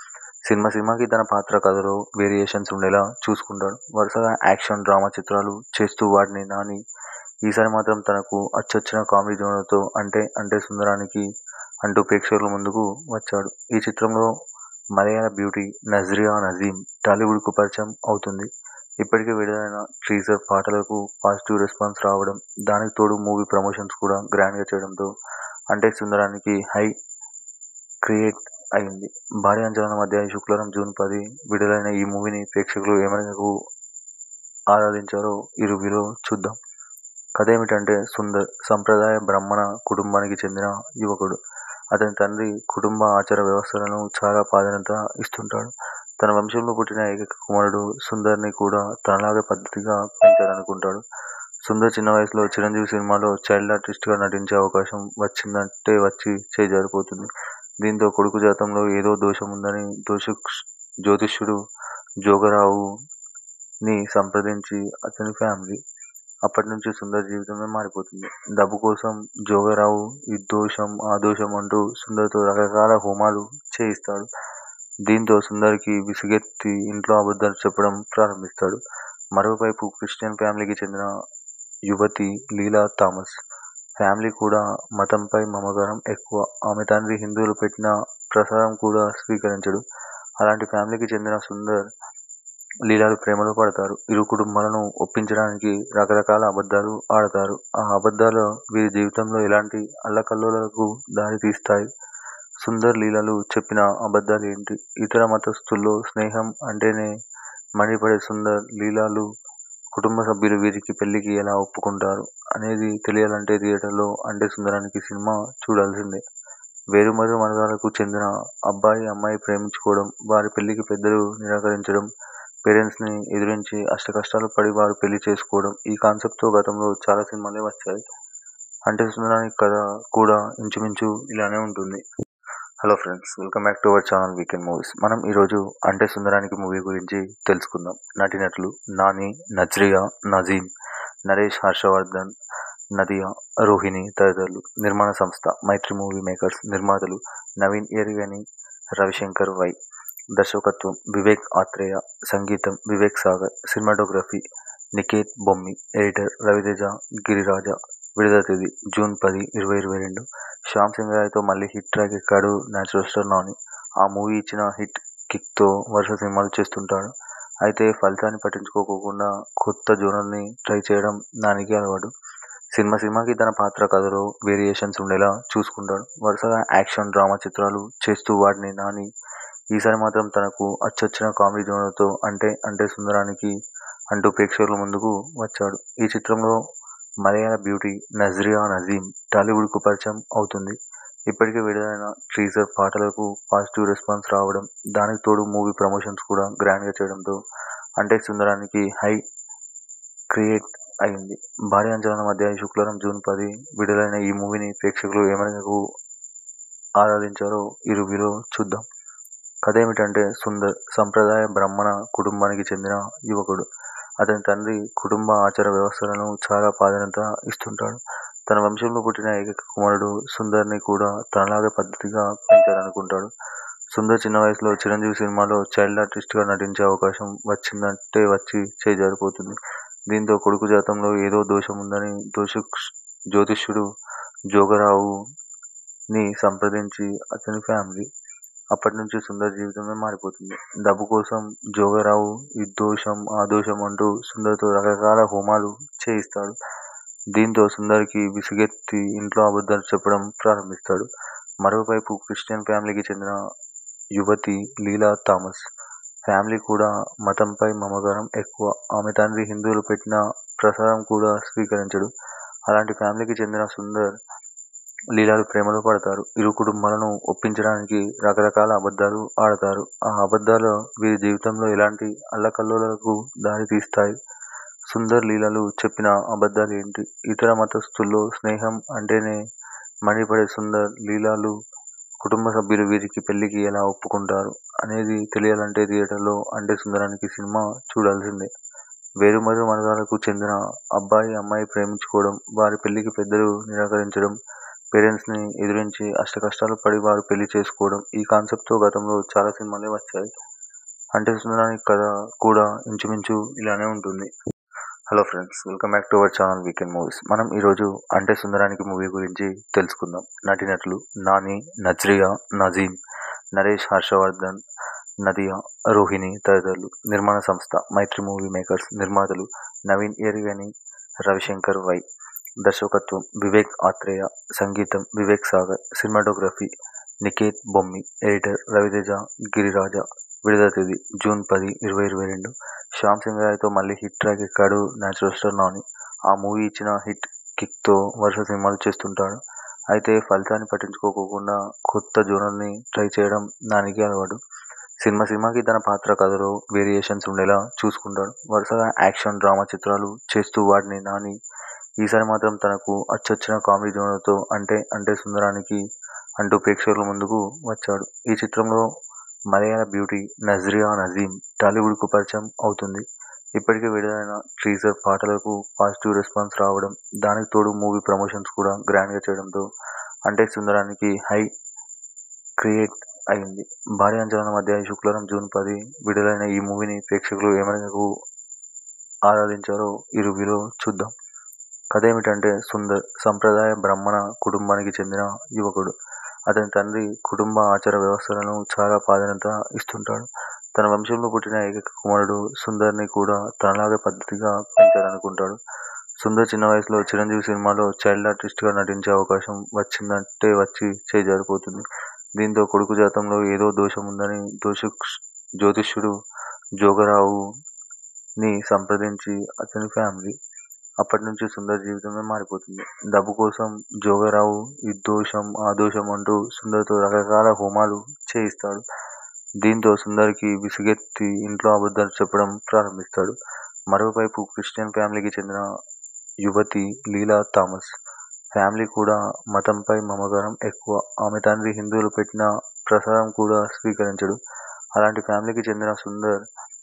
[SPEAKER 1] సినిమా సినిమాకి తన పాత్ర కథలో వేరియేషన్స్ ఉండేలా చూసుకుంటాడు వరుసగా యాక్షన్ డ్రామా చిత్రాలు చేస్తూ వాటిని నాని ఈసారి మాత్రం తనకు అచ్చొచ్చిన కామెడీ జోనర్తో అంటే అంటే సుందరానికి అంటూ ప్రేక్షకుల ముందుకు వచ్చాడు ఈ చిత్రంలో మలయాళ బ్యూటీ నజ్రియా నజీం టాలీవుడ్కు పరిచయం అవుతుంది ఇప్పటికే విడుదలైన టీజర్ పాటలకు పాజిటివ్ రెస్పాన్స్ రావడం దానికి తోడు మూవీ ప్రమోషన్స్ కూడా గ్రాండ్గా చేయడంతో అంటే సుందరానికి హై క్రియేట్ అయింది భారీ అంచనాల మధ్య ఈ శుక్రవారం జూన్ పది విడుదలైన ఈ మూవీని ప్రేక్షకులు ఏ మేరకు ఆరాధించారో ఈ రివ్యూలో చూద్దాం కథ ఏమిటంటే సుందర్ సంప్రదాయ బ్రాహ్మణ కుటుంబానికి చెందిన యువకుడు అతని తండ్రి కుటుంబ ఆచార వ్యవస్థలను చాలా ప్రాధాన్యత ఇస్తుంటాడు తన వంశంలో పుట్టిన ఏకైక కుమారుడు సుందర్ని కూడా తనలాగే పద్ధతిగా పెంచాలనుకుంటాడు సుందర్ చిన్న వయసులో చిరంజీవి సినిమాలో చైల్డ్ ఆర్టిస్ట్గా నటించే అవకాశం వచ్చిందంటే వచ్చి చేజారిపోతుంది దీంతో కొడుకు జాతంలో ఏదో దోషం ఉందని దోష జ్యోతిష్యుడు జోగరావుని సంప్రదించి అతని ఫ్యామిలీ అప్పటి నుంచి సుందర్ జీవితమే మారిపోతుంది డబ్బు కోసం జోగరావు ఈ దోషం ఆ దోషం అంటూ సుందర్తో రకరకాల హోమాలు చేయిస్తాడు దీంతో సుందర్కి విసుగెత్తి ఇంట్లో అబద్ధాలు చెప్పడం ప్రారంభిస్తాడు మరోవైపు క్రిస్టియన్ ఫ్యామిలీకి చెందిన యువతి లీలా థామస్ ఫ్యామిలీ కూడా మతంపై మమకారం ఎక్కువ ఆమె తండ్రి హిందువులు పెట్టిన ప్రసాదం కూడా స్వీకరించడు అలాంటి ఫ్యామిలీకి చెందిన సుందర్ లీలాలు ప్రేమలో పడతారు ఇరు కుటుంబాలను ఒప్పించడానికి రకరకాల అబద్ధాలు ఆడతారు ఆ అబద్ధాలు వీరి జీవితంలో ఎలాంటి అల్లకల్లోలకు దారి తీస్తాయి సుందర్ లీలలు చెప్పిన అబద్ధాలు ఏంటి ఇతర మతస్థుల్లో స్నేహం అంటేనే మండిపడే సుందర్ లీలాలు కుటుంబ సభ్యులు వీరికి పెళ్లికి ఎలా ఒప్పుకుంటారు అనేది తెలియాలంటే థియేటర్లో అంటే సుందరానికి సినిమా చూడాల్సిందే వేరుమరు వర్గాలకు చెందిన అబ్బాయి అమ్మాయి ప్రేమించుకోవడం వారి పెళ్లికి పెద్దలు నిరాకరించడం పేరెంట్స్ని ఎదిరించి అష్టకష్టాలు పడి వారు పెళ్లి చేసుకోవడం ఈ కాన్సెప్ట్తో గతంలో చాలా సినిమాలే వచ్చాయి అంటే సుందరానికి కథ కూడా ఇంచుమించు ఇలానే ఉంటుంది hello friends welcome back to our channel weekend movies మనం ఈరోజు అంటే సుందరానికి మూవీ గురించి తెలుసుకుందాం నటినట్లు నాని నజ్రియా నజీం నరేష్ హర్షవర్ధన్ నదియా రోహిణి తదితరులు నిర్మాణ సంస్థ మైత్రి మూవీ మేకర్స్ నిర్మాతలు నవీన్ ఎరిగని రవిశంకర్ వై దర్శకత్వం వివేక్ ఆత్రేయ సంగీతం వివేక్ సాగర్ సినిమాటోగ్రఫీ నికేత్ బొమ్మి ఎడిటర్ రవితేజ గిరిరాజ విడుదల తేదీ జూన్ పది ఇరవై ఇరవై రెండు శ్యామ్ సింగరాయ్తో మళ్ళీ హిట్ ట్రాక్ ఎక్కాడు న్యాచురల్ స్టార్ నాని ఆ మూవీ ఇచ్చిన హిట్ కిక్తో వరుస సినిమాలు చేస్తుంటాడు అయితే ఫలితాన్ని పట్టించుకోకుండా కొత్త జోనర్ని ట్రై చేయడం నానికి అలవాటు సినిమా సినిమాకి తన పాత్ర కథలో వేరియేషన్స్ ఉండేలా చూసుకుంటాడు వరుసగా యాక్షన్ డ్రామా చిత్రాలు చేస్తూ వాటిని నాని ఈసారి మాత్రం తనకు అచ్చొచ్చిన కామెడీ జోనర్తో అంటే అంటే సుందరానికి అంటూ ప్రేక్షకుల ముందుకు వచ్చాడు ఈ చిత్రంలో మలయాళ బ్యూటీ నజ్రియా నజీం టాలీవుడ్కు పరిచయం అవుతుంది ఇప్పటికే విడుదలైన టీజర్ పాటలకు పాజిటివ్ రెస్పాన్స్ రావడం దానికి తోడు మూవీ ప్రమోషన్స్ కూడా గ్రాండ్గా చేయడంతో అంటే సుందరానికి హై క్రియేట్ అయింది భారీ అంచనాల మధ్య ఈ శుక్రవారం జూన్ పది విడుదలైన ఈ మూవీని ప్రేక్షకులు ఏ మేరకు ఆరాధించారో ఈ రివ్యూలో చూద్దాం కథ ఏమిటంటే సుందర్ సంప్రదాయ బ్రాహ్మణ కుటుంబానికి చెందిన యువకుడు అతని తండ్రి కుటుంబ ఆచార వ్యవస్థలను చాలా ప్రాధాన్యత ఇస్తుంటాడు తన వంశంలో పుట్టిన ఏకైక కుమారుడు సుందర్ని కూడా తనలాగే పద్ధతిగా పెంచాలనుకుంటాడు సుందర్ చిన్న వయసులో చిరంజీవి సినిమాలో చైల్డ్ ఆర్టిస్ట్గా నటించే అవకాశం వచ్చిందంటే వచ్చి చేజారిపోతుంది దీంతో కొడుకు జాతంలో ఏదో దోషం ఉందని దోష జ్యోతిష్యుడు జోగరావుని సంప్రదించి అతని ఫ్యామిలీ అప్పటి నుంచి సుందర్ జీవితమే మారిపోతుంది డబ్బు కోసం జోగరావు ఈ దోషం ఆ దోషం అంటూ సుందర్తో రకరకాల హోమాలు చేయిస్తాడు దీంతో సుందర్కి విసుగెత్తి ఇంట్లో అబద్ధాలు చెప్పడం ప్రారంభిస్తాడు మరోవైపు క్రిస్టియన్ ఫ్యామిలీకి చెందిన యువతి లీలా థామస్ ఫ్యామిలీ కూడా మతంపై మమకారం ఎక్కువ ఆమె తండ్రి హిందువులు పెట్టిన ప్రసాదం కూడా స్వీకరించడు అలాంటి ఫ్యామిలీకి చెందిన సుందర్ లీలాలు ప్రేమలో పడతారు ఇరు కుటుంబాలను ఒప్పించడానికి రకరకాల అబద్ధాలు ఆడతారు ఆ అబద్ధాలు వీరి జీవితంలో ఎలాంటి అల్లకల్లోలకు దారి తీస్తాయి సుందర్ లీలలు చెప్పిన అబద్ధాలు ఏంటి ఇతర మతస్థుల్లో స్నేహం అంటేనే మండిపడే సుందర్ లీలాలు కుటుంబ సభ్యులు వీరికి పెళ్లికి ఎలా ఒప్పుకుంటారు అనేది తెలియాలంటే థియేటర్లో అంటే సుందరానికి సినిమా చూడాల్సిందే వేరుమరు వర్గాలకు చెందిన అబ్బాయి అమ్మాయి ప్రేమించుకోవడం వారి పెళ్లికి పెద్దలు నిరాకరించడం పేరెంట్స్ని ఎదిరించి అష్టకష్టాలు పడి వారు పెళ్లి చేసుకోవడం ఈ కాన్సెప్ట్తో గతంలో చాలా సినిమాలే వచ్చాయి అంటే సుందరానికి కథ కూడా ఇంచుమించు ఇలానే ఉంటుంది hello friends welcome back to our channel weekend movies మనం ఈరోజు అంటే సుందరానికి మూవీ గురించి తెలుసుకుందాం నటినట్లు నాని నజ్రియా నజీమ్ నరేష్ హర్షవర్ధన్ నదియా రోహిణి తదితరులు నిర్మాణ సంస్థ మైత్రి మూవీ మేకర్స్ నిర్మాతలు నవీన్ ఎరిగని రవిశంకర్ వై దర్శకత్వం వివేక్ ఆత్రేయ సంగీతం వివేక్ సాగర్ సినిమాటోగ్రఫీ నికేత్ బొమ్మి ఎడిటర్ రవితేజ గిరిరాజ విడుదల తేదీ జూన్ పది ఇరవై ఇరవై రెండు శ్యామ్ సింగరాయ్తో మళ్ళీ హిట్ ట్రాక్ ఎక్కాడు న్యాచురల్ స్టార్ నాని ఆ మూవీ ఇచ్చిన హిట్ కిక్తో వరుస సినిమాలు చేస్తుంటాడు అయితే ఫలితాన్ని పట్టించుకోకుండా కొత్త జోనర్ని ట్రై చేయడం నానికి అలవాటు సినిమా సినిమాకి తన పాత్ర కథలో వేరియేషన్స్ ఉండేలా చూసుకుంటాడు వరుసగా యాక్షన్ డ్రామా చిత్రాలు చేస్తూ వాటిని నాని ఈసారి మాత్రం తనకు అచ్చొచ్చిన కామెడీ జోనర్తో అంటే అంటే సుందరానికి అంటూ ప్రేక్షకుల ముందుకు వచ్చాడు ఈ చిత్రంలో మలయాళ బ్యూటీ నజ్రియా నజీమ్ టాలీవుడ్కు పరిచయం అవుతుంది ఇప్పటికే విడుదలైన టీజర్ పాటలకు పాజిటివ్ రెస్పాన్స్ రావడం దానికి తోడు మూవీ ప్రమోషన్స్ కూడా గ్రాండ్గా చేయడంతో అంటే సుందరానికి హై క్రియేట్ అయింది భారీ అంచనాల మధ్య ఈ శుక్రవారం జూన్ పది విడుదలైన ఈ మూవీని ప్రేక్షకులు ఏమనకు ఆరాధించారో ఈ రివ్యూలో చూద్దాం కథ ఏమిటంటే సుందర్ సంప్రదాయ బ్రాహ్మణ కుటుంబానికి చెందిన యువకుడు అతని తండ్రి కుటుంబ ఆచార వ్యవస్థలను చాలా ప్రాధాన్యత ఇస్తుంటాడు తన వంశంలో పుట్టిన ఏకైక కుమారుడు సుందర్ని కూడా తనలాగే పద్ధతిగా పెంచాలనుకుంటాడు సుందర్ చిన్న వయసులో చిరంజీవి సినిమాలో చైల్డ్ ఆర్టిస్ట్గా నటించే అవకాశం వచ్చిందంటే వచ్చి చేయి జారిపోతుంది దీంతో కొడుకు జాతంలో ఏదో దోషం ఉందని దోష జ్యోతిష్యుడు జోగరావుని సంప్రదించి అతని ఫ్యామిలీ అప్పటి నుంచి సుందర్ జీవితమే మారిపోతుంది డబ్బు కోసం జోగరావు ఈ దోషం ఆ దోషం అంటూ సుందర్తో రకరకాల హోమాలు చేయిస్తాడు దీంతో సుందర్కి విసుగెత్తి ఇంట్లో అబద్ధాలు చెప్పడం ప్రారంభిస్తాడు మరోవైపు క్రిస్టియన్ ఫ్యామిలీకి చెందిన యువతి లీలా థామస్ ఫ్యామిలీ కూడా మతంపై మమకారం ఎక్కువ ఆమె తండ్రి హిందువులు పెట్టిన ప్రసాదం కూడా స్వీకరించడు అలాంటి ఫ్యామిలీకి చెందిన సుందర్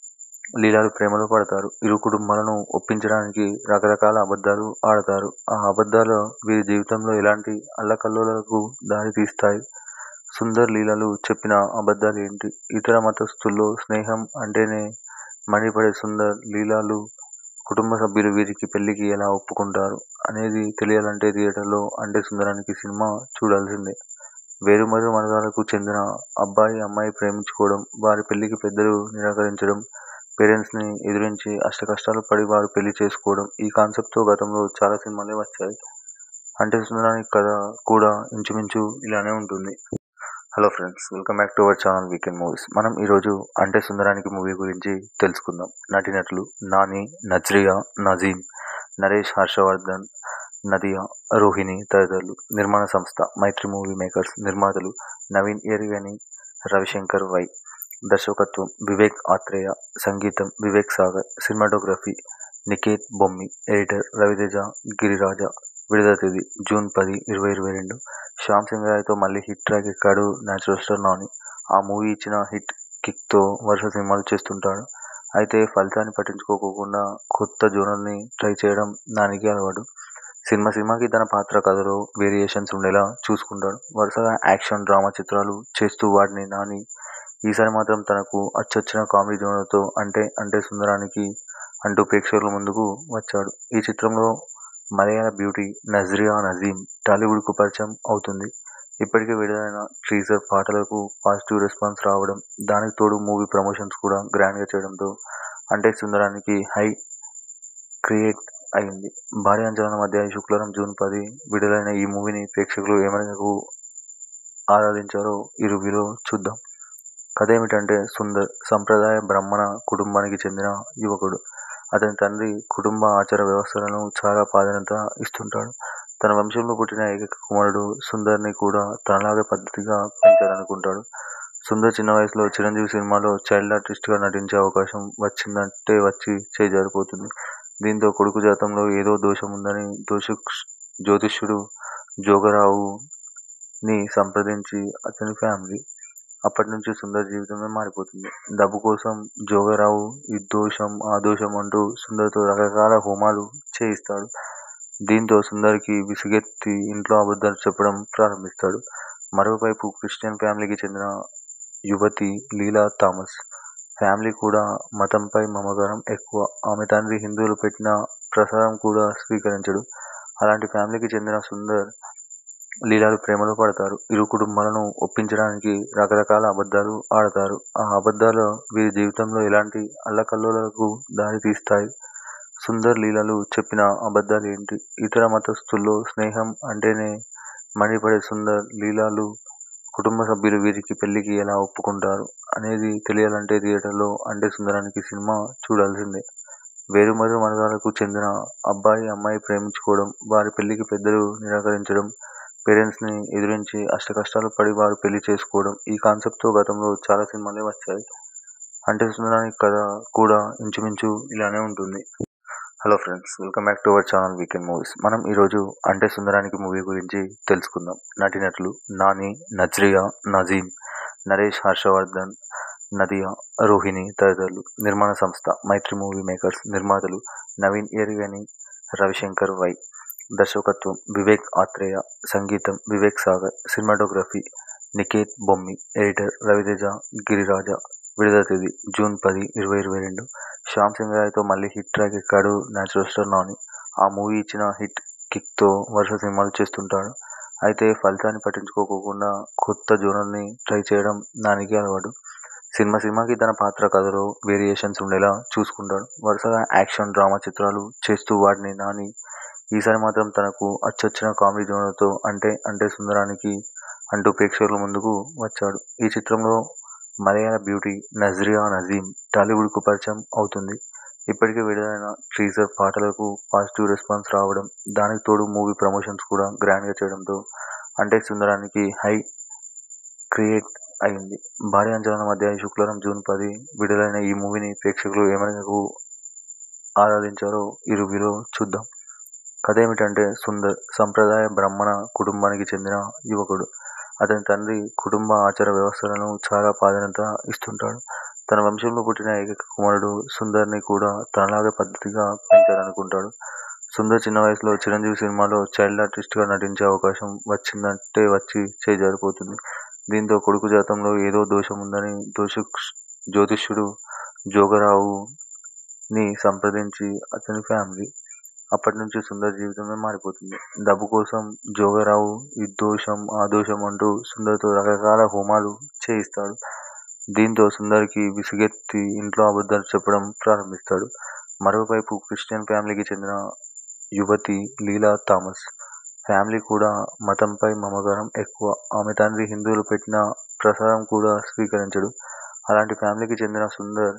[SPEAKER 1] లీలాలు ప్రేమలో పడతారు ఇరు కుటుంబాలను ఒప్పించడానికి రకరకాల అబద్ధాలు ఆడతారు ఆ అబద్ధాలు వీరి జీవితంలో ఎలాంటి అల్లకల్లోలకు దారి తీస్తాయి సుందర్ లీలలు చెప్పిన అబద్ధాలు ఏంటి ఇతర మతస్థుల్లో స్నేహం అంటేనే మండిపడే సుందర్ లీలాలు కుటుంబ సభ్యులు వీరికి పెళ్లికి ఎలా ఒప్పుకుంటారు అనేది తెలియాలంటే థియేటర్లో అంటే సుందరానికి సినిమా చూడాల్సిందే వేరు మరు వర్గాలకు చెందిన అబ్బాయి అమ్మాయి ప్రేమించుకోవడం వారి పెళ్లికి పెద్దలు నిరాకరించడం పేరెంట్స్ని ఎదిరించి అష్టకష్టాలు పడి వారు పెళ్లి చేసుకోవడం ఈ కాన్సెప్ట్తో గతంలో చాలా సినిమాలే వచ్చాయి అంటే సుందరానికి కథ కూడా ఇంచుమించు ఇలానే ఉంటుంది hello friends welcome back to our channel weekend movies మనం ఈరోజు అంటే సుందరానికి మూవీ గురించి తెలుసుకుందాం నటినట్లు నాని నజ్రియా నజీమ్ నరేష్ హర్షవర్ధన్ నదియా రోహిణి తదితరులు నిర్మాణ సంస్థ మైత్రి మూవీ మేకర్స్ నిర్మాతలు నవీన్ ఎరిగని రవిశంకర్ వై దర్శకత్వం వివేక్ ఆత్రేయ సంగీతం వివేక్ సాగర్ సినిమాటోగ్రఫీ నికేత్ బొమ్మి ఎడిటర్ రవితేజ గిరిరాజ విడుదల తేదీ జూన్ పది ఇరవై ఇరవై రెండు శ్యామ్ సింగరాయ్తో మళ్ళీ హిట్ ట్రాక్ ఎక్కాడు న్యాచురల్ స్టార్ నాని ఆ మూవీ ఇచ్చిన హిట్ కిక్తో వరుస సినిమాలు చేస్తుంటాడు అయితే ఫలితాన్ని పట్టించుకోకుండా కొత్త జోనర్ని ట్రై చేయడం నానికి అలవాటు సినిమా సినిమాకి తన పాత్ర కథలో వేరియేషన్స్ ఉండేలా చూసుకుంటాడు వరుసగా యాక్షన్ డ్రామా చిత్రాలు చేస్తూ వాటిని నాని ఈసారి మాత్రం తనకు అచ్చొచ్చిన కామెడీ జోనర్తో అంటే అంటే సుందరానికి అంటూ ప్రేక్షకుల ముందుకు వచ్చాడు ఈ చిత్రంలో మలయాళ బ్యూటీ నజ్రియా నజీమ్ టాలీవుడ్కు పరిచయం అవుతుంది ఇప్పటికే విడుదలైన టీజర్ పాటలకు పాజిటివ్ రెస్పాన్స్ రావడం దానికి తోడు మూవీ ప్రమోషన్స్ కూడా గ్రాండ్గా చేయడంతో అంటే సుందరానికి హై క్రియేట్ అయింది భారీ అంచనాల మధ్య ఈ శుక్రవారం జూన్ పది విడుదలైన ఈ మూవీని ప్రేక్షకులు ఏమనకు ఆరాధించారో ఈ రివ్యూలో చూద్దాం కథ ఏమిటంటే సుందర్ సంప్రదాయ బ్రాహ్మణ కుటుంబానికి చెందిన యువకుడు అతని తండ్రి కుటుంబ ఆచార వ్యవస్థలను చాలా ప్రాధాన్యత ఇస్తుంటాడు తన వంశంలో పుట్టిన ఏకైక కుమారుడు సుందర్ని కూడా తనలాగే పద్ధతిగా పెంచాలనుకుంటాడు సుందర్ చిన్న వయసులో చిరంజీవి సినిమాలో చైల్డ్ ఆర్టిస్ట్గా నటించే అవకాశం వచ్చిందంటే వచ్చి చేయి జారిపోతుంది దీంతో కొడుకు జాతంలో ఏదో దోషం ఉందని దోష జ్యోతిష్యుడు జోగరావుని సంప్రదించి అతని ఫ్యామిలీ అప్పటి నుంచి సుందర్ జీవితమే మారిపోతుంది డబ్బు కోసం జోగరావు ఈ దోషం ఆ దోషం అంటూ సుందర్తో రకరకాల హోమాలు చేయిస్తాడు దీంతో సుందర్కి విసుగెత్తి ఇంట్లో అబద్ధాలు చెప్పడం ప్రారంభిస్తాడు. మరోవైపు క్రిస్టియన్ ఫ్యామిలీకి చెందిన యువతి లీలా థామస్ ఫ్యామిలీ కూడా మతంపై మమకారం ఎక్కువ. ఆమె తండ్రి హిందువులు పెట్టిన ప్రసాదం కూడా స్వీకరించడు. అలాంటి ఫ్యామిలీకి చెందిన సుందర్, లీలాలు ప్రేమలో పడతారు. ఇరు కుటుంబాలను ఒప్పించడానికి రకరకాల అబద్ధాలు ఆడతారు. ఆ అబద్ధాలు వీరి జీవితంలో ఎలాంటి అల్లకల్లోలాలకు దారి తీస్తాయి? సుందర్, లీలాలు చెప్పిన అబద్ధాలు ఏంటి? ఇతర మతస్థుల్లో స్నేహం అంటేనే మండిపడే సుందర్, లీలాలు కుటుంబ సభ్యులు వీరికి పెళ్లికి ఎలా ఒప్పుకుంటారు? అనేది తెలియాలంటే థియేటర్లో 'అంటే సుందరానికి' సినిమా చూడాల్సిందే. వేర్వేరు మతాలకు చెందిన అబ్బాయి, అమ్మాయి ప్రేమించుకోవడం, వారి పెళ్లికి పెద్దలు నిరాకరించడం, పేరెంట్స్ ని ఎదిరించి అష్టకష్టాలు పడి వారు పెళ్లి చేసుకోవడం ఈ కాన్సెప్ట్తో గతంలో చాలా సినిమాలే వచ్చాయి. 'అంటే సుందరానికి' కథ కూడా ఇంచుమించు ఇలానే ఉంటుంది. Hello friends welcome back to our channel weekend movies. మనం ఈరోజు 'అంటే సుందరానికి' మూవీ గురించి తెలుసుకుందాం. నటీనటులు నాని, నజ్రియా, నజీం, నరేష్ హర్షవర్ధన్, నదియా, రోహిణి తదితరులు. నిర్మాణ సంస్థ మైత్రి మూవీ మేకర్స్. నిర్మాతలు నవీన్ ఎరిగని, రవిశంకర్ వై. దర్శకత్వం వివేక్ ఆత్రేయ. సంగీతం వివేక్ సాగర్. సినిమాటోగ్రఫీ నికేత్ బొమ్మి. ఎడిటర్ రవితేజ గిరిరాజ. విడుదల తేదీ జూన్ పది, ఇరవై ఇరవై రెండు. శ్యామ్ సింగ్ రాయ్తో మళ్లీ హిట్ ట్రాక్ ఎక్కాడు నేచురల్ స్టార్ నాని. ఆ మూవీ ఇచ్చిన హిట్ కిక్తో వరుస సినిమాలు చేస్తుంటాడు. అయితే ఫలితాన్ని పట్టించుకోకుండా కొత్త జోనర్ని ట్రై చేయడం నానికి అలవాటు. సినిమా సినిమాకి తన పాత్ర కథలో వేరియేషన్స్ ఉండేలా చూసుకుంటాడు. వరుసగా యాక్షన్, డ్రామా చిత్రాలు చేస్తూ వాడిన నాని ఈసారి మాత్రం తనకు అచ్చొచ్చిన కామెడీ జోనర్తో 'అంటే అంటే సుందరానికి' అంటూ ప్రేక్షకుల ముందుకు వచ్చాడు. ఈ చిత్రంలో మలయాళ బ్యూటీ నజ్రియా నజీం టాలీవుడ్కు పరిచయం అవుతుంది. ఇప్పటికే విడుదలైన టీజర్ పాటలకు పాజిటివ్ రెస్పాన్స్ రావడం, దానికి తోడు మూవీ ప్రమోషన్స్ కూడా గ్రాండ్గా చేయడంతో 'అంటే సుందరానికి' హైప్ క్రియేట్ అయింది. భారీ అంచనాల మధ్య శుక్రవారం జూన్ పది విడుదలైన ఈ మూవీని ప్రేక్షకులు ఏ మేరకు ఆదరించారో ఈ రివ్యూలో చూద్దాం. కథేమిటంటే సుందర్ సంప్రదాయ బ్రాహ్మణ కుటుంబానికి చెందిన యువకుడు. అతని తండ్రి కుటుంబ ఆచార వ్యవస్థలకు చాలా ప్రాధాన్యత ఇస్తుంటాడు. తన వంశంలో పుట్టిన ఏకైక కుమారుడు సుందర్ని కూడా తనలాగే పద్ధతిగా పెంచాలనుకుంటాడు. సుందర్ చిన్న వయసులో చిరంజీవి సినిమాలో చైల్డ్ ఆర్టిస్ట్గా నటించే అవకాశం వచ్చినట్టే వచ్చి చేజారిపోతుంది. దీంతో కొడుకు జాతకంలో ఏదో దోషం ఉందని జ్యోతిష్యుడు జోగారావుని సంప్రదించి అతని ఫ్యామిలీ. అప్పటి నుంచి సుందర్ జీవితమే మారిపోతుంది. డబ్బు కోసం జోగారావు ఈ దోషం, ఆ దోషం అంటూ సుందర్తో రకరకాల హోమాలు చేయిస్తాడు. దీంతో సుందర్కి విసుగెత్తి ఇంట్లో అబద్ధాలు చెప్పడం ప్రారంభిస్తాడు. మరోవైపు క్రిస్టియన్ ఫ్యామిలీకి చెందిన యువతి లీలా థామస్ ఫ్యామిలీ కూడా మతంపై మమకారం ఎక్కువ. ఆమె తండ్రి హిందువులు పెట్టిన ప్రసాదం కూడా స్వీకరించడు. అలాంటి ఫ్యామిలీకి చెందిన సుందర్,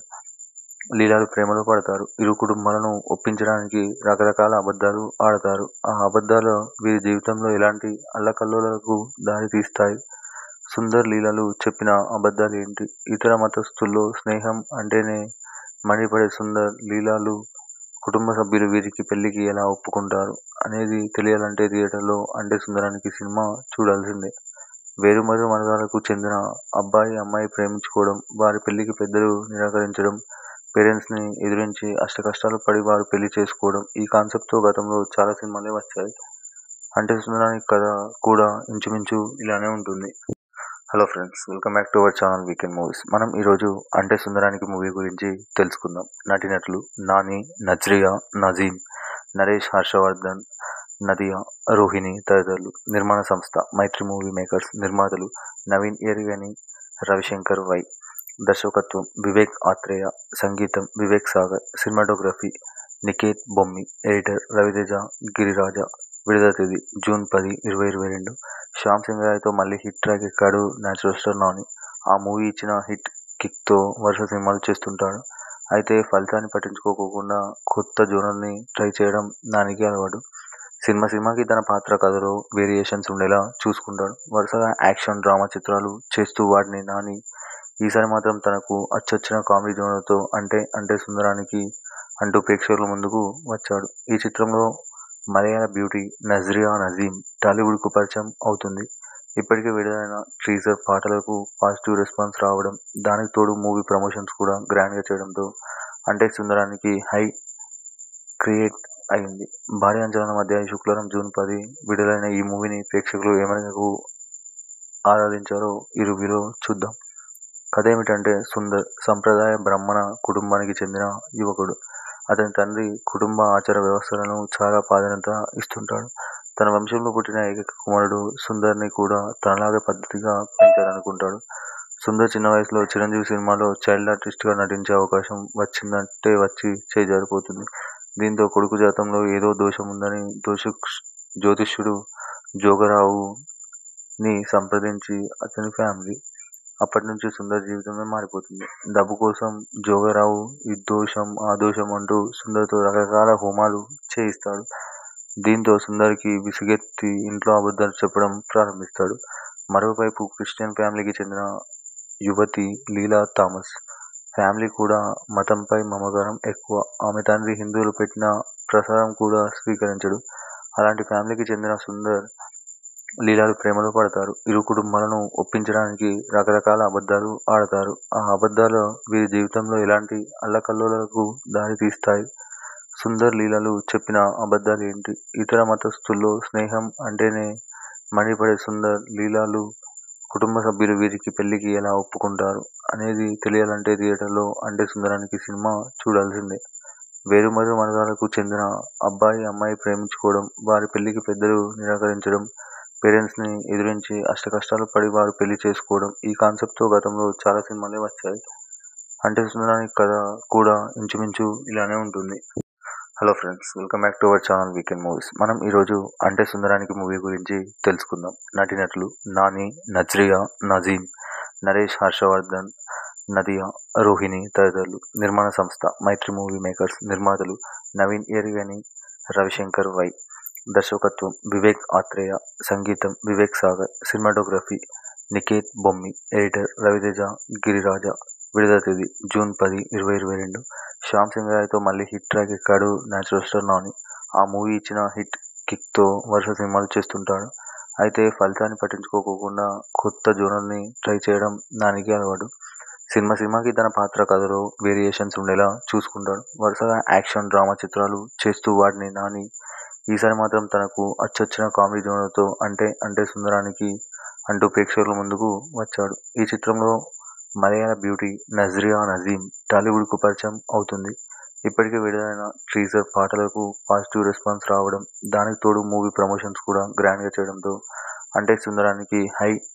[SPEAKER 1] లీలాలు ప్రేమలో పడతారు. ఇరు కుటుంబాలను ఒప్పించడానికి రకరకాల అబద్ధాలు ఆడతారు. ఆ అబద్ధాలు వీరి జీవితంలో ఎలాంటి అల్లకల్లోలాలకు దారి తీస్తాయి? సుందర్, లీలాలు చెప్పిన అబద్ధాలు ఏంటి? ఇతర మతస్థుల్లో స్నేహం అంటేనే మండిపడే సుందర్, లీలాలు కుటుంబ సభ్యులు వీరికి పెళ్లికి ఎలా ఒప్పుకుంటారు? అనేది తెలియాలంటే థియేటర్లో 'అంటే సుందరానికి' సినిమా చూడాల్సిందే. వేర్వేరు మతాలకు చెందిన అబ్బాయి, అమ్మాయి ప్రేమించుకోవడం, వారి పెళ్లికి పెద్దలు నిరాకరించడం, పేరెంట్స్ ని ఎదిరించి అష్టకష్టాలు పడి వారు పెళ్లి చేసుకోవడం ఈ కాన్సెప్ట్తో గతంలో చాలా సినిమాలే వచ్చాయి. 'అంటే సుందరానికి' కథ కూడా ఇంచుమించు ఇలానే ఉంటుంది. Hello friends welcome back to our channel weekend movies. మనం ఈరోజు 'అంటే సుందరానికి' మూవీ గురించి తెలుసుకుందాం. నటీనటులు నాని, నజ్రియా, నజీం, నరేష్ హర్షవర్ధన్, నదియా, రోహిణి తదితరులు. నిర్మాణ సంస్థ మైత్రి మూవీ మేకర్స్. నిర్మాతలు నవీన్ ఎరిగని, రవిశంకర్ వై. దర్శకత్వం వివేక్ ఆత్రేయ. సంగీతం వివేక్ సాగర్. సినిమాటోగ్రఫీ నికేత్ బొమ్మి. ఎడిటర్ రవితేజ గిరిరాజ. విడుదల తేదీ జూన్ పది, ఇరవై ఇరవై రెండు. శ్యామ్ సింగ్ రాయ్తో మళ్లీ హిట్ ట్రాక్ ఎక్కాడు నేచురల్ స్టార్ నాని. ఆ మూవీ ఇచ్చిన హిట్ కిక్తో వరుస సినిమాలు చేస్తుంటాడు. అయితే ఫలితాన్ని పట్టించుకోకుండా కొత్త జోనర్ని ట్రై చేయడం నానికి అలవాటు. సినిమా సినిమాకి తన పాత్ర కథలో వేరియేషన్స్ ఉండేలా చూసుకుంటాడు. వరుసగా యాక్షన్, డ్రామా చిత్రాలు చేస్తూ వాడిన నాని ఈసారి మాత్రం తనకు అచ్చొచ్చిన కామెడీ జోనర్తో 'అంటే అంటే సుందరానికి' అంటూ ప్రేక్షకుల ముందుకు వచ్చాడు. ఈ చిత్రంలో మలయాళ బ్యూటీ నజ్రియా నజీం టాలీవుడ్కు పరిచయం అవుతుంది. ఇప్పటికే విడుదలైన టీజర్ పాటలకు పాజిటివ్ రెస్పాన్స్ రావడం, దానికి తోడు మూవీ ప్రమోషన్స్ కూడా గ్రాండ్గా చేయడంతో 'అంటే సుందరానికి' హైప్ క్రియేట్ అయింది. భారీ అంచనాల మధ్య శుక్రవారం జూన్ పది విడుదలైన ఈ మూవీని ప్రేక్షకులు ఏ మేరకు ఆదరించారో ఈ రివ్యూలో చూద్దాం. కథేమిటంటే సుందర్ సంప్రదాయ బ్రాహ్మణ కుటుంబానికి చెందిన యువకుడు. అతని తండ్రి కుటుంబ ఆచార వ్యవస్థలకు చాలా ప్రాధాన్యత ఇస్తుంటాడు. తన వంశంలో పుట్టిన ఏకైక కుమారుడు సుందర్ని కూడా తనలాగే పద్ధతిగా పెంచాలనుకుంటాడు. సుందర్ చిన్న వయసులో చిరంజీవి సినిమాలో చైల్డ్ ఆర్టిస్ట్ గా నటించే అవకాశం వచ్చినట్టే వచ్చి చేయి జారిపోతుంది. దీంతో కొడుకు జాతకంలో ఏదో దోషం ఉందని జ్యోతిష్యుడు జోగారావుని సంప్రదించి అతని ఫ్యామిలీ. అప్పటి నుంచి సుందర్ జీవితమే మారిపోతుంది. డబ్బు కోసం జోగారావు ఈ దోషం, ఆ దోషం అంటూ సుందర్తో రకరకాల హోమాలు చేయిస్తాడు. దీంతో సుందర్కి విసుగెత్తి ఇంట్లో అబద్ధాలు చెప్పడం ప్రారంభిస్తాడు. మరోవైపు క్రిస్టియన్ ఫ్యామిలీకి చెందిన యువతి లీలా థామస్ ఫ్యామిలీ కూడా మతంపై మమకారం ఎక్కువ. ఆమె తండ్రి హిందువులు పెట్టిన ప్రసాదం కూడా స్వీకరించడు. అలాంటి ఫ్యామిలీకి చెందిన సుందర్, లీలాలు ప్రేమలో పడతారు. ఇరు కుటుంబాలను ఒప్పించడానికి రకరకాల అబద్ధాలు ఆడతారు. ఆ అబద్ధాలు వీరి జీవితంలో ఎలాంటి అల్లకల్లోలాలకు దారి తీస్తాయి? సుందర్, లీలాలు చెప్పిన అబద్ధాలు ఏంటి? ఇతర మతస్థుల్లో స్నేహం అంటేనే మండిపడే సుందర్, లీలాలు కుటుంబ సభ్యులు వీరి పెళ్లికి ఎలా ఒప్పుకుంటారు? అనేది తెలియాలంటే థియేటర్లో 'అంటే సుందరానికి' సినిమా చూడాల్సిందే. వేరువేరు మతాలకు చెందిన అబ్బాయి, అమ్మాయి ప్రేమించుకోవడం, వారి పెళ్లికి పెద్దలు నిరాకరించడం, పేరెంట్స్ ని ఎదిరించి అష్టకష్టాలు పడి వారు పెళ్లి చేసుకోవడం ఈ కాన్సెప్ట్ తో గతంలో చాలా సినిమాలే వచ్చాయి. 'అంటే సుందరానికి' కథ కూడా ఇంచుమించు ఇలానే ఉంటుంది. Hello friends welcome back to our channel weekend movies. మనం ఈరోజు 'అంటే సుందరానికి' మూవీ గురించి తెలుసుకుందాం. నటీనటులు నాని, నజ్రియా, నజీమ్, నరేష్ హర్షవర్ధన్, నదియా, రోహిణి తదితరులు. నిర్మాణ సంస్థ మైత్రి మూవీ మేకర్స్. నిర్మాతలు నవీన్ ఎరిగని, రవిశంకర్ వై. దర్శకత్వం వివేక్ ఆత్రేయ. సంగీతం వివేక్ సాగర్. సినిమాటోగ్రఫీ నికేత్ బొమ్మి. ఎడిటర్ రవితేజ గిరిరాజ. విడుదల తేదీ జూన్ పది, ఇరవై ఇరవై రెండు. శ్యామ్ సింగ్ రాయ్ తో మళ్లీ హిట్ ట్రాక్ ఎక్కాడు నేచురల్ స్టార్ నాని. ఆ మూవీ ఇచ్చిన హిట్ కిక్ తో వరుస సినిమాలు చేస్తుంటాడు. అయితే ఫలితాన్ని పట్టించుకోకుండా కొత్త జోనర్ ని ట్రై చేయడం నానికి అలవాటు. సినిమా సినిమాకి తన పాత్ర కథలో వేరియేషన్స్ ఉండేలా చూసుకుంటాడు. వరుసగా యాక్షన్, డ్రామా చిత్రాలు చేస్తూ వాడిన నాని ఈసారి మాత్రం తనకు అచ్చొచ్చిన కామెడీ జోనర్ తో 'అంటే అంటే సుందరానికి' అంటూ ప్రేక్షకుల ముందుకు వచ్చాడు. ఈ చిత్రంలో మలయాళ బ్యూటీ నజ్రియా నజీమ్ టాలీవుడ్ కు పరిచయం అవుతుంది. ఇప్పటికే విడుదలైన టీజర్ పాటలకు పాజిటివ్ రెస్పాన్స్ రావడం, దానికి తోడు మూవీ ప్రమోషన్స్ కూడా గ్రాండ్ గా చేయడంతో 'అంటే సుందరానికి' హై